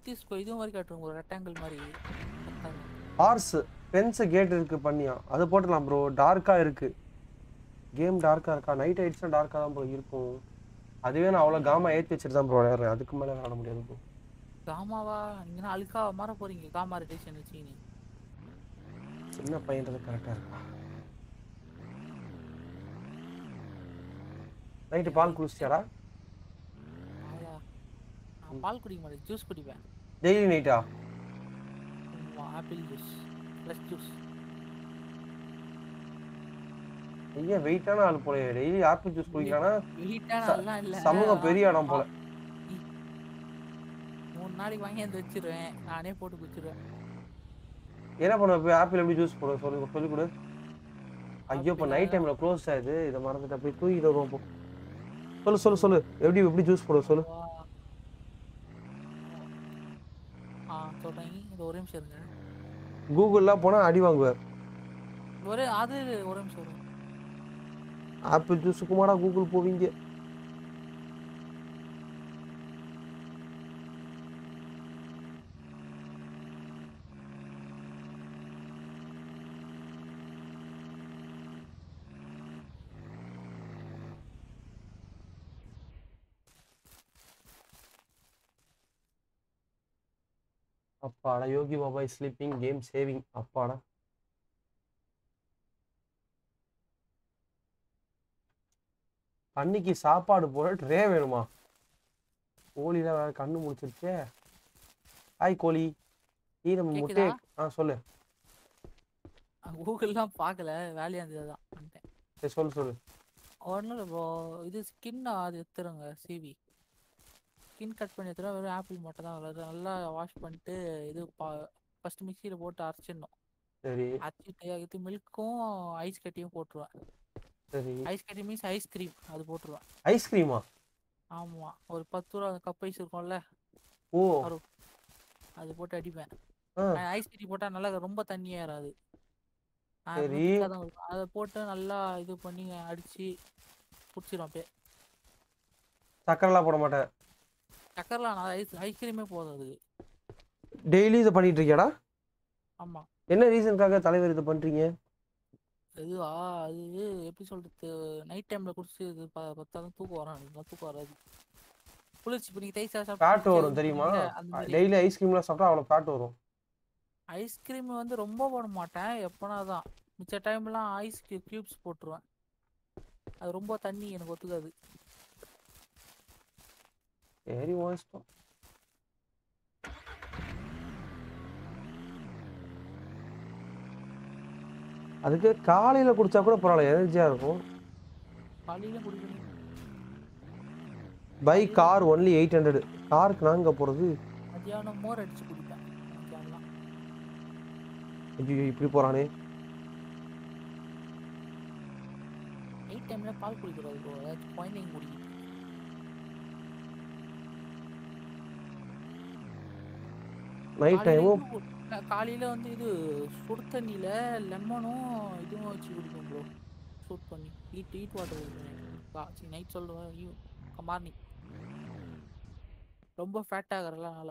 சுத்தி ஸ்கொ- இதுவும் மாதிரி காட்டுங்க ஒரு ரெக்டாங்கிள் மாதிரி கரெக்டா இருக்கும். ஹார்ஸ் ஃபென்ஸ் கேட் இருக்கு பண்ணியா அது போட்டுடலாம் ப்ரோ டார்க்கா இருக்கு கேம் டார்க்கா இருக்கா நைட் ஆயிடுச்சுன்னா டார்க்கா தான் ப்ரோ இருக்கும் அதுவே நான் அவ்வளோ காமா ஏற்றி வச்சுட்டு தான் ப்ரோ விளையாடுறேன் அதுக்கு மேலே விளையாட முடியாது ப்ரோ காமாவா நீங்க அழுக்கா மாற போறீங்க காமா ரிடேஷன் வச்சுக்கின்னு சின்ன பையன்றது கரெக்டாக இருக்கா நைட்டு பால் குடிச்சிட்டாடா ஆயா நான் பால் குடிக்க மாட்டேன் ஜூஸ் குடிப்பேன் டெய்லி நைட்டா ஆப்பிள் ஜூஸ் ஃப்ரெஷ் ஜூஸ் ஐயா வெயிட்டான ஆள் போல டெய்லி ஆப்பிள் ஜூஸ் குடிக்கலாம்னா வெயிட்டான ச- எல்லாம் இல்ல சமூகம் பெரிய இடம் போல மூணு நாளைக்கு வாங்கி வந்து வச்சிருவேன் நானே போட்டு குடிச்சிருவேன் என்ன பண்ண போய் ஆப்பிள் எப்படி ஜூஸ் போட சொல்லு சொல்லி கொடு ஐயோ இப்போ ஆப்பிள் நைட் டைம்ல க்ளோஸ் ஆகுது இதை மறந்துட்டு போய் தூங்கிட்டு வருவோம் போ சொல்லு சொல்லு சொல்லு எப்படி எப்படி ஜூஸ் போட சொல்லு வா. ஆ சொல்றேன் இந்த ஒரே நிமிஷம் இருங்க கூகுள்லாம் போனா அடி வாங்குவார் ஒரே அது ஒரே நிமிஷம் இருங்க ஆப்பிள் ஜூஸுக்குமாடா கூகுள் போவீங்க அப்பாடா Yogi Baba sleeping game saving அப்பாடா அன்னைக்கு சாப்பாடு போட ட்ரே வேணுமா கோழில வேற கண்ணு முடிச்சிருச்சே ஹாய் கோழி நீ நம்ம முட்டையை ஆ சொல்லு கூகுள்லாம் பார்க்கல வேலையா இருந்தது தான் வந்துட்டேன் சரி சொல்லு சொல்லு ஒன்றும் இல்லை ப்ரோ இது ஸ்கின் அது எடுத்துருங்க சிவி ஸ்கின் கட் பண்ணி எடுத்துருவா வெறும் ஆப்பிள் மட்டும் தான் வருது நல்லா வாஷ் பண்ணிட்டு இது பா ஃபர்ஸ்ட் மிக்சியில் போட்டு அரைச்சிடணும் சரி அரைச்சிட்டு இது மில்க்கும் ஐஸ் கட்டியும் போட்டுருவேன் சரி ஐஸ் கட்டி மீன்ஸ் ஐஸ்கிரீம் அது போட்டுருவேன் ஐஸ்கிரீமா ஆமாம் ஒரு பத்து ரூபா கப் ஐஸ் இருக்கும்ல ஓ அது போட்டு அடிப்பேன் ஆ ஐஸ் கட்டி போட்டால் நல்லா ரொம்ப தண்ணியாக ஏறாது நான் சரி. thick ஆ தான் இருக்கும். அதை போட்டு நல்லா இது பண்ணி அடிச்சு குடிச்சிடும் அப்படியே சக்கரெல்லாம் போட மாட்டேன் சக்கரெலாம் நான் ஐஸ் ஐஸ்கிரீமே போதும் அதுக்கு டெய்லி இதை பண்ணிட்டு இருக்கியாடா ஆமாம் என்ன ரீசனுக்காக தலைவர் இதை பண்றீங்க இதுவா அது எப்படி சொல்றது நைட் டைம்ல குடிச்சு இது ப பத்தாலும் தூக்கம் வரும் எனக்கு தூக்கம் வராது குளிர்ச்சி இப்போ நீங்கள் தைசா ஃபேட் வரும் தெரியுமா டெய்லி ஐஸ்கிரீம்லாம் சாப்பிட்டா அவ்வளோ ஃபேட் வரும் ஐஸ்கிரீம் வந்து ரொம்ப போட மாட்டேன் எப்போனா தான் மிச்ச டைம்லாம் ஐஸ் க்யூப்ஸ் போட்டுருவேன் அது ரொம்ப தண்ணி எனக்கு ஒத்துக்காது சரி உன் இஷ்டம் அதுக்கு காலையில குடிச்சா கூட பரவாயில்ல எனர்ஜியா இருக்கும் காலையில குடிக்கணும் by car only eight hundred காருக்கு நாங்க போறது மத்தியானம் மோர் அடிச்சு குடிப்பேன் மத்தியானம்லாம் ஐயோ இப்படி போறானே நைட் டைம்ல பால் குடிக்கிறது bro. ஏதாச்சும் குழந்தைங்க குடிக்கும் நைட் டைமும் காலையில வந்து இது சுடு தண்ணியில லெமனும் இதுவும் வச்சு குடிக்கும் ப்ரோ சூட் பண்ணி ஹீட் ஹீட் வாட்டர் குடிப்பேன் நைட் சொல்லுவேன் மார்னிங் ரொம்ப ஃபேட் ஆகிறதுனால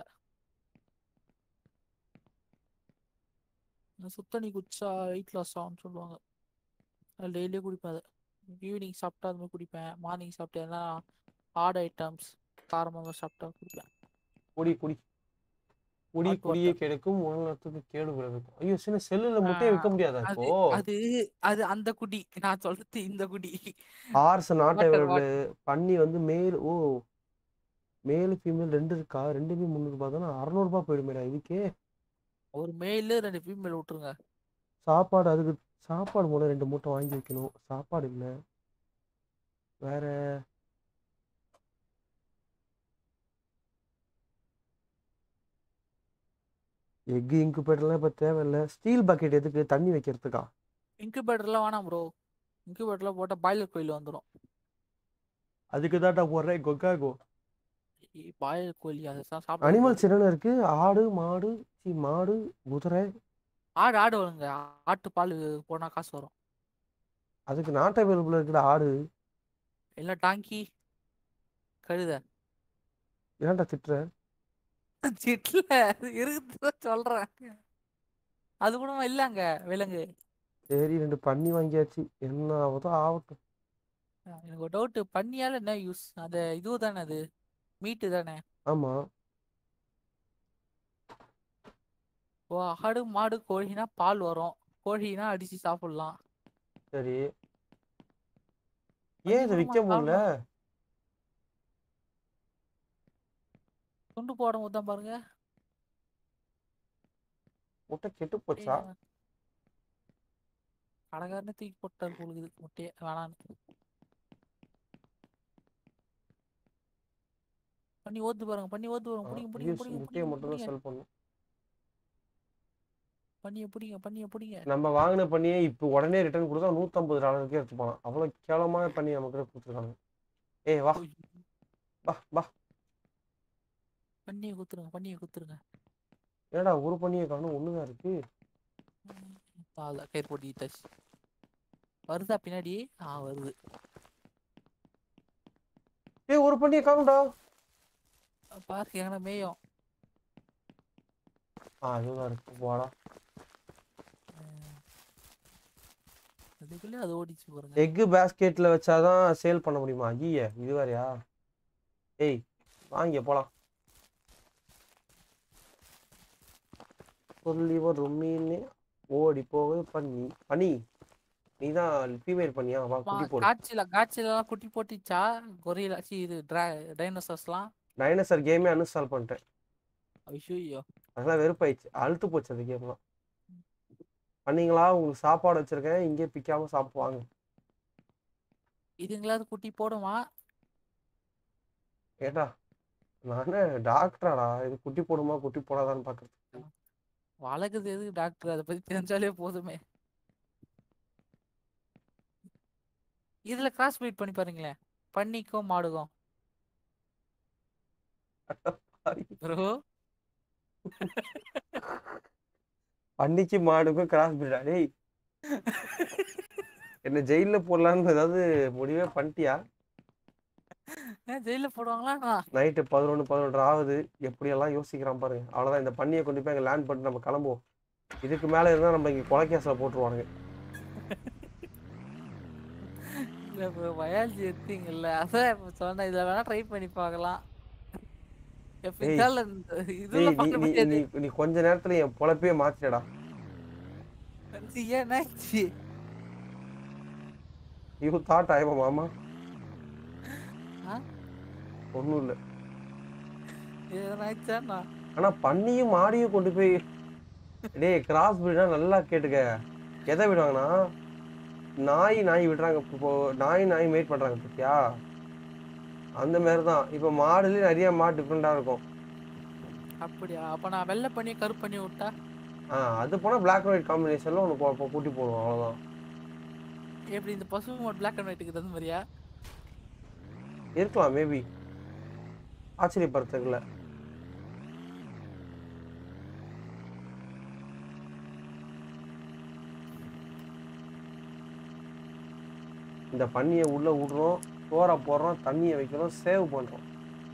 சுத்தண்ணி குடிச்சா வெயிட் லாஸ் ஆகும்னு சொல்லுவாங்க டெய்லியும் குடிப்பேன் அது ஈவினிங் சாப்பிட்டா அது மாதிரி குடிப்பேன் மார்னிங் சாப்பிட்டு எதனா ஹார்ட் ஐட்டம்ஸ் காரமாக சாப்பிட்டா குடிப்பேன் குடி குடி குடி Hot குடியே கெடுக்கும் உணவுக்கு கேடு விளைவிக்கும் ஐயோ சின்ன செல்லுல முட்டையை விற்க முடியாதா அது இப்போ அது அது அந்த குடி நான் சொல்றது இந்த குடி ஹார்ஸ் நாட்டை Water, விரல் பன்னி வந்து மேல் ஓ மேல் ஃபீமேல் ரெண்டு இருக்கா ரெண்டுமே முந்நூறுபா தானே அறநூறுபா போயிடுமேடா இதுக்கே ஒரு மேலு ரெண்டு ஃபீமேல் விட்டுருங்க சாப்பாடு அதுக்கு சாப்பாடு மூலம் ரெண்டு மூட்டை வாங்கி வைக்கணும் சாப்பாடு இல்லை வேற எக் இன்குபேட்டர்லாம் இப்போ தேவையில்ல ஸ்டீல் பக்கெட் எதுக்கு தண்ணி வைக்கிறதுக்கா இன்குபேட்டர்லாம் வேணாம் ப்ரோ இன்குபேட்டர்லாம் போட்டால் பாய்லர் கோயில் வந்துடும் அதுக்கு தான்டா போடுறேன் கொக்காகோ பாய்லர் கோழி அதை தான் சாப்பிட அனிமல்ஸ் என்னென்ன இருக்கு ஆடு மாடு சி மாடு குதிரை ஆடு ஆடு வருங்க ஆட்டு பால் போனால் காசு வரும் அதுக்கு நாட் அவைலபிள் இருக்கிற ஆடு இல்லை டாங்கி கழுத ஏன்டா திட்டுற சிட்ல இருக்குது சொல்றேன் அது கூட இல்லங்க விலங்கு சரி ரெண்டு பண்ணி வாங்கியாச்சு என்ன ஆகுதோ ஆகட்டும் அஹ் எனக்கு ஒரு டவுட் பண்ணியால என்ன யூஸ் அந்த இது தானே அது மீட்டு தானே ஆமா ஓ ஆடு மாடு கோழினா பால் வரும் கோழினா அடிச்சு சாப்பிடலாம் சரி பண்ணி ஏன் இதை கூட விற்க முடியல துண்டு போடும் போது தான் பாருங்க முட்டை கெட்டு போச்சா கடைக்காரனே தூக்கி போட்டார் பொழுது முட்டையை வேணான்னு பண்ணி ஓத்து பாருங்க பண்ணி ஓத்து பாருங்க ஆ, பிடிங்க பிடிங்க use பிடிங்க முட்டையை பிடிங்க மட்டும் தான் பிடிங்க செல் பண்ணும் பண்ணிய பிடிங்க பண்ணிய பிடிங்க நம்ம வாங்கின பண்ணியே இப்போ உடனே ரிட்டர்ன் கொடுத்தா நூற்றம்பது டாலருக்கே எடுத்து போகலாம் அவ்வளோ கேவலமாக பண்ணி நமக்கு கொடுத்துருக்காங்க ஏய் வா வா வா பண்ணிய குத்துருங்க பண்ணிய குத்துருங்க ஏடா ஒரு பண்ணியை காணும் ஒன்று தான் இருக்கு அவ்வளோ கயிறு போட்டிட்டாச்சு வருதா பின்னாடி ஆ வருது ஏய் ஒரு பண்ணியை காணும்டா பாருங்க எங்கன்னா மேயும் ஆ அதுதான் இருக்கு போடா அதுக்குள்ளே அது ஓடிச்சு பாருங்க எக்கு பேஸ்கெட்டில் வச்சாதான் சேல் பண்ண முடியுமா ஐய இது வேறையா ஏய் வாங்க போலாம் சொல்லி வரும் மீன் ஓடி போகுது பண்ணி பண்ணி நீ தான் ஃபீமேல் பண்ணியா வா குட்டி போடு காட்சியில காட்சியிலலாம் குட்டி போட்டுச்சா கொரியில சி இது டைனோசர்ஸ்லாம் டைனோசர் கேமே அன்இன்ஸ்டால் பண்ணிட்டேன் ஐயோ அதெல்லாம் வெறுப்பாயிடுச்சு அழுத்து போச்சு அந்த கேம்லாம் பண்ணீங்களா உங்களுக்கு சாப்பாடு வச்சிருக்கேன் இங்கே பிக்காம சாப்பிடுவாங்க இதுங்களாவது குட்டி போடுமா ஏடா நானே டாக்டராடா இது குட்டி போடுமா குட்டி போடாதான்னு பார்க்கறது வளர்க்குது எதுக்கு டாக்டர் அதை பத்தி தெரிஞ்சாலே போதுமே இதுல கிராஸ் பீட் பண்ணி பாருங்களேன் பன்னிக்கும் மாடுக்கும் ப்ரோ பன்னிக்கு மாடுக்கும் கிராஸ் பிரீடா டேய் என்ன ஜெயில போடலான்னு ஏதாவது முடிவே பண்ணிட்டியா ஜெயில போடுவாங்களா நைட்டு பதினொன்று பதினொன்று ஆகுது எப்படியெல்லாம் யோசிக்கிறான் பாருங்க அவ்வளோதான் இந்த பண்ணியை கொண்டு போய் அங்கே லேண்ட் பண்ணிட்டு நம்ம கிளம்புவோம் இதுக்கு மேலே இருந்தால் நம்ம இங்கே கொலைக்கேசில் போட்டுருவானுங்க இல்ல ப்ரோ பயாலஜி எடுத்தீங்கல்ல அதான் இப்ப சொன்னேன் இதுல வேணா ட்ரை பண்ணி பார்க்கலாம் எப்ப ஏய், இருந்தாலும் இந்த டேய் இதுல நீ பார்க்க நீ முடியாது நீ நீ கொஞ்ச நேரத்துல என் பொழப்பையே மாத்திடா இது ஏன்னாச்சு யூ தாட் ஆயமா மாமா ஆ? ஒன்றும் இல்லை எதனாச்சாண்ணா ஆனா பண்ணியும் மாடியும் கொண்டு போய் டேய் கிராஸ் பிரீடா நல்லா கேட்டுக்க எதை விடுவாங்கன்னா நாய் நாய் விடுறாங்க இப்போ நாய் நாய் மேட் பண்றாங்க பத்தியா அந்த மாதிரி தான் இப்போ மாடுலேயே நிறைய மாடு டிஃப்ரெண்டாக இருக்கும் அப்படியா அப்ப நான் வெள்ளை பண்ணி கருப்பு பண்ணி விட்டா ஆ அது போனால் பிளாக் அண்ட் ஒயிட் காம்பினேஷனில் ஒன்று கூட்டி போடுவோம் அவ்வளோதான் எப்படி இந்த பசு மோட் பிளாக் அண்ட் ஒயிட்டுக்கு தகுந்த மாதிரியா இருக்கலாம் மேபி ஆச்சரியப்படுறதுக்குல இந்த பண்ணியை உள்ள விடுறோம் சோறை போடுறோம் தண்ணியை வைக்கிறோம் சேவ் பண்றோம்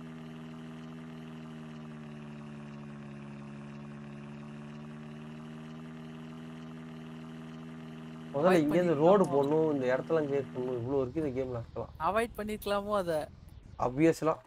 முதல்ல Avoid இங்கேருந்து ரோடு பண்ணிருக்கலாமோ? போடணும் இந்த இடத்துல கிரியேட் பண்ணணும் இவ்வளோ இருக்கு இந்த கேம்ல இருக்கலாம் அவாய்ட் பண்ணிருக்கலாமோ அத அப்வியஸ்லாம்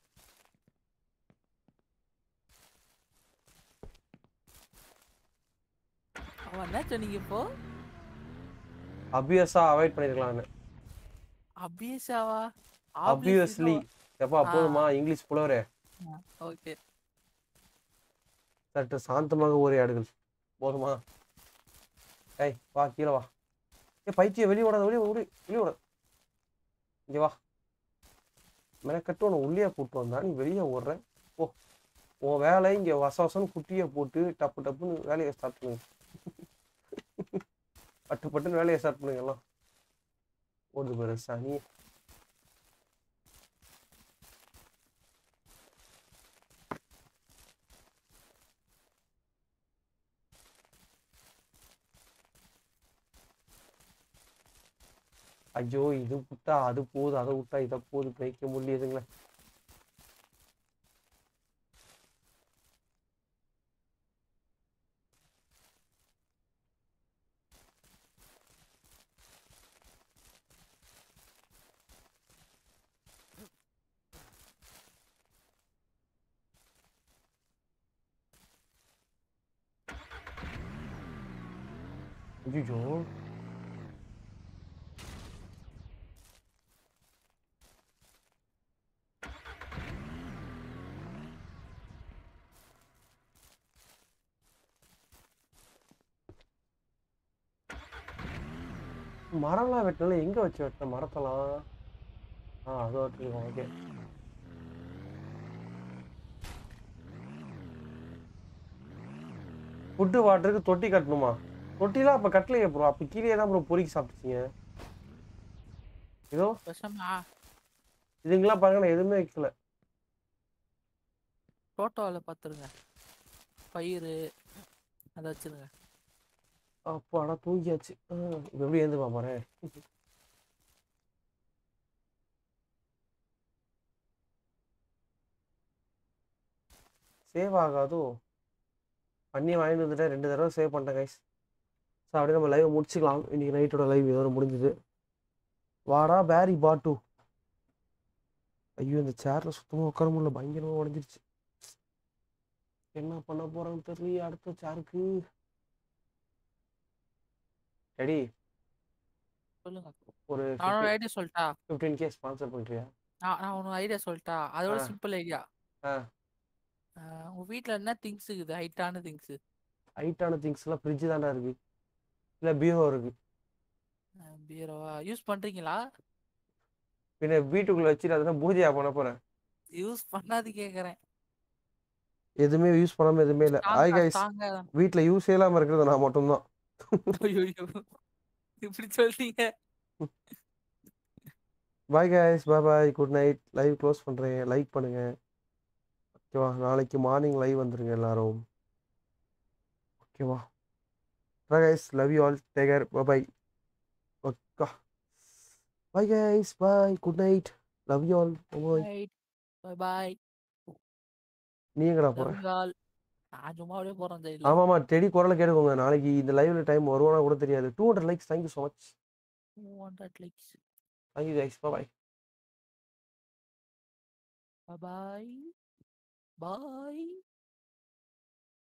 அவன் என்ன சொன்னீங்க இப்போ அப்வியஸா அவாய்ட் பண்ணிருக்கலாம்னு அபியஸாவா அப்வியஸ்லி எப்பா ஆ. போதுமா இங்கிலீஷ் புலவரே ஓகே சற்று சாந்தமாக உரையாடுகள் போதுமா ஏய் வா கீழே வா ஏ பைத்தியம் வெளியே விடாத வெளியே விடு வெளியே விட இங்க வா மெனக்கட்டு உன்னை உள்ளே கூட்டு வந்தா நீ வெளியே ஓடுற ஓ உன் வேலை இங்க வச வசன்னு குட்டியை போட்டு டப்பு டப்புன்னு வேலையை ஸ்டார்ட் பண்ணுங்க பட்டு பட்டுன்னு வேலையை ஸ்டார்ட் பண்ணுங்க எல்லாம் ஓடுது பாரு சனி ஐயோ இது விட்டா அது போகுது அதை விட்டா இதை போகுது மேய்க்க முடியுதுங்களே ஐயோ மரம்லாம் வெட்டினால எங்க வச்சு வெட்ட மரத்தெல்லாம் ஆ அது வெட்டிருக்கோம் ஓகே ஃபுட்டு வாட்டருக்கு தொட்டி கட்டணுமா தொட்டிலாம் அப்ப கட்டலையே ப்ரோ அப்ப கீழே தான் ப்ரோ பொறுக்கி சாப்பிட்டுச்சீங்க இதோ பேசாம ஆ- இதுங்கெல்லாம் பாருங்க நான் எதுவுமே வைக்கல தோட்டோவில் பார்த்துருங்க பயிர் அதை வச்சிருங்க அப்போ ஆனா தூங்கியாச்சு ஆ, இப்ப எப்படி ஏந்துமா பாரு சேவ் ஆகாதோ பண்ணி வாங்கிட்டு வந்துட்டேன் ரெண்டு தடவை சேவ் பண்ணிட்டேன் கைஸ் ஸோ அப்படியே நம்ம லைவ் முடிச்சுக்கலாம் இன்னைக்கு நைட்டோட லைவ் இதோட முடிஞ்சுது வாடா பேரி பாட்டு ஐயோ இந்த சேர்ல சுத்தமாக உட்கார முடியல பயங்கரமாக உடஞ்சிருச்சு என்ன பண்ண போறேன்னு தெரியல அடுத்த சேருக்கு ரெடி சொல்லுங்க ஒரு நான் ஒரு ஐடியா சொல்லிட்டா ஃபிஃப்டீன் கே ஸ்பான்சர் பண்ணுறியா நான் நான் ஒன்று ஐடியா சொல்லிட்டா அதோட ஆ. சிம்பிள் ஐடியா ஆ. உங்க வீட்ல என்ன திங்ஸ் இருக்குது ஹைட்டான திங்ஸ் ஹைட்டான திங்ஸ்லாம் ஃப்ரிட்ஜ் தான்டா இருக்கு இல்லை பீரோ இருக்கு பீரோவா யூஸ் பண்றீங்களா பின்ன வீட்டுக்குள்ள வச்சுட்டு அதெல்லாம் பூஜையா பண்ண போறேன் யூஸ் பண்ணாது கேக்குறேன் எதுவுமே யூஸ் பண்ணாம எதுவுமே இல்லை ஹாய் தாங்க கைஸ் தாங்க வீட்டில் யூஸ் இல்லாமல் இருக்கிறது நான் மட்டும்தான் ஐயோ இப்படி சொல்லிட்டீங்க bye guys bye bye good night live close பண்ணுறேன் லைக் பண்ணுங்க ஓகேவா நாளைக்கு மார்னிங் லைவ் வந்துருங்க எல்லாரும் ஓகேவா guys love you all take care bye okay bye guys bye good night love you all bye bye bye நீ எங்கடா போற லவ்கால் நான் சும்மா அப்படியே போறேன் சைடுல ஆமாமா டெடி குரலை கேட்டுக்கோங்க நாளைக்கு இந்த லைவ்ல டைம் வருவானா கூட தெரியாது two hundred likes thank you so much hundred likes thank you guys bye bye பாய்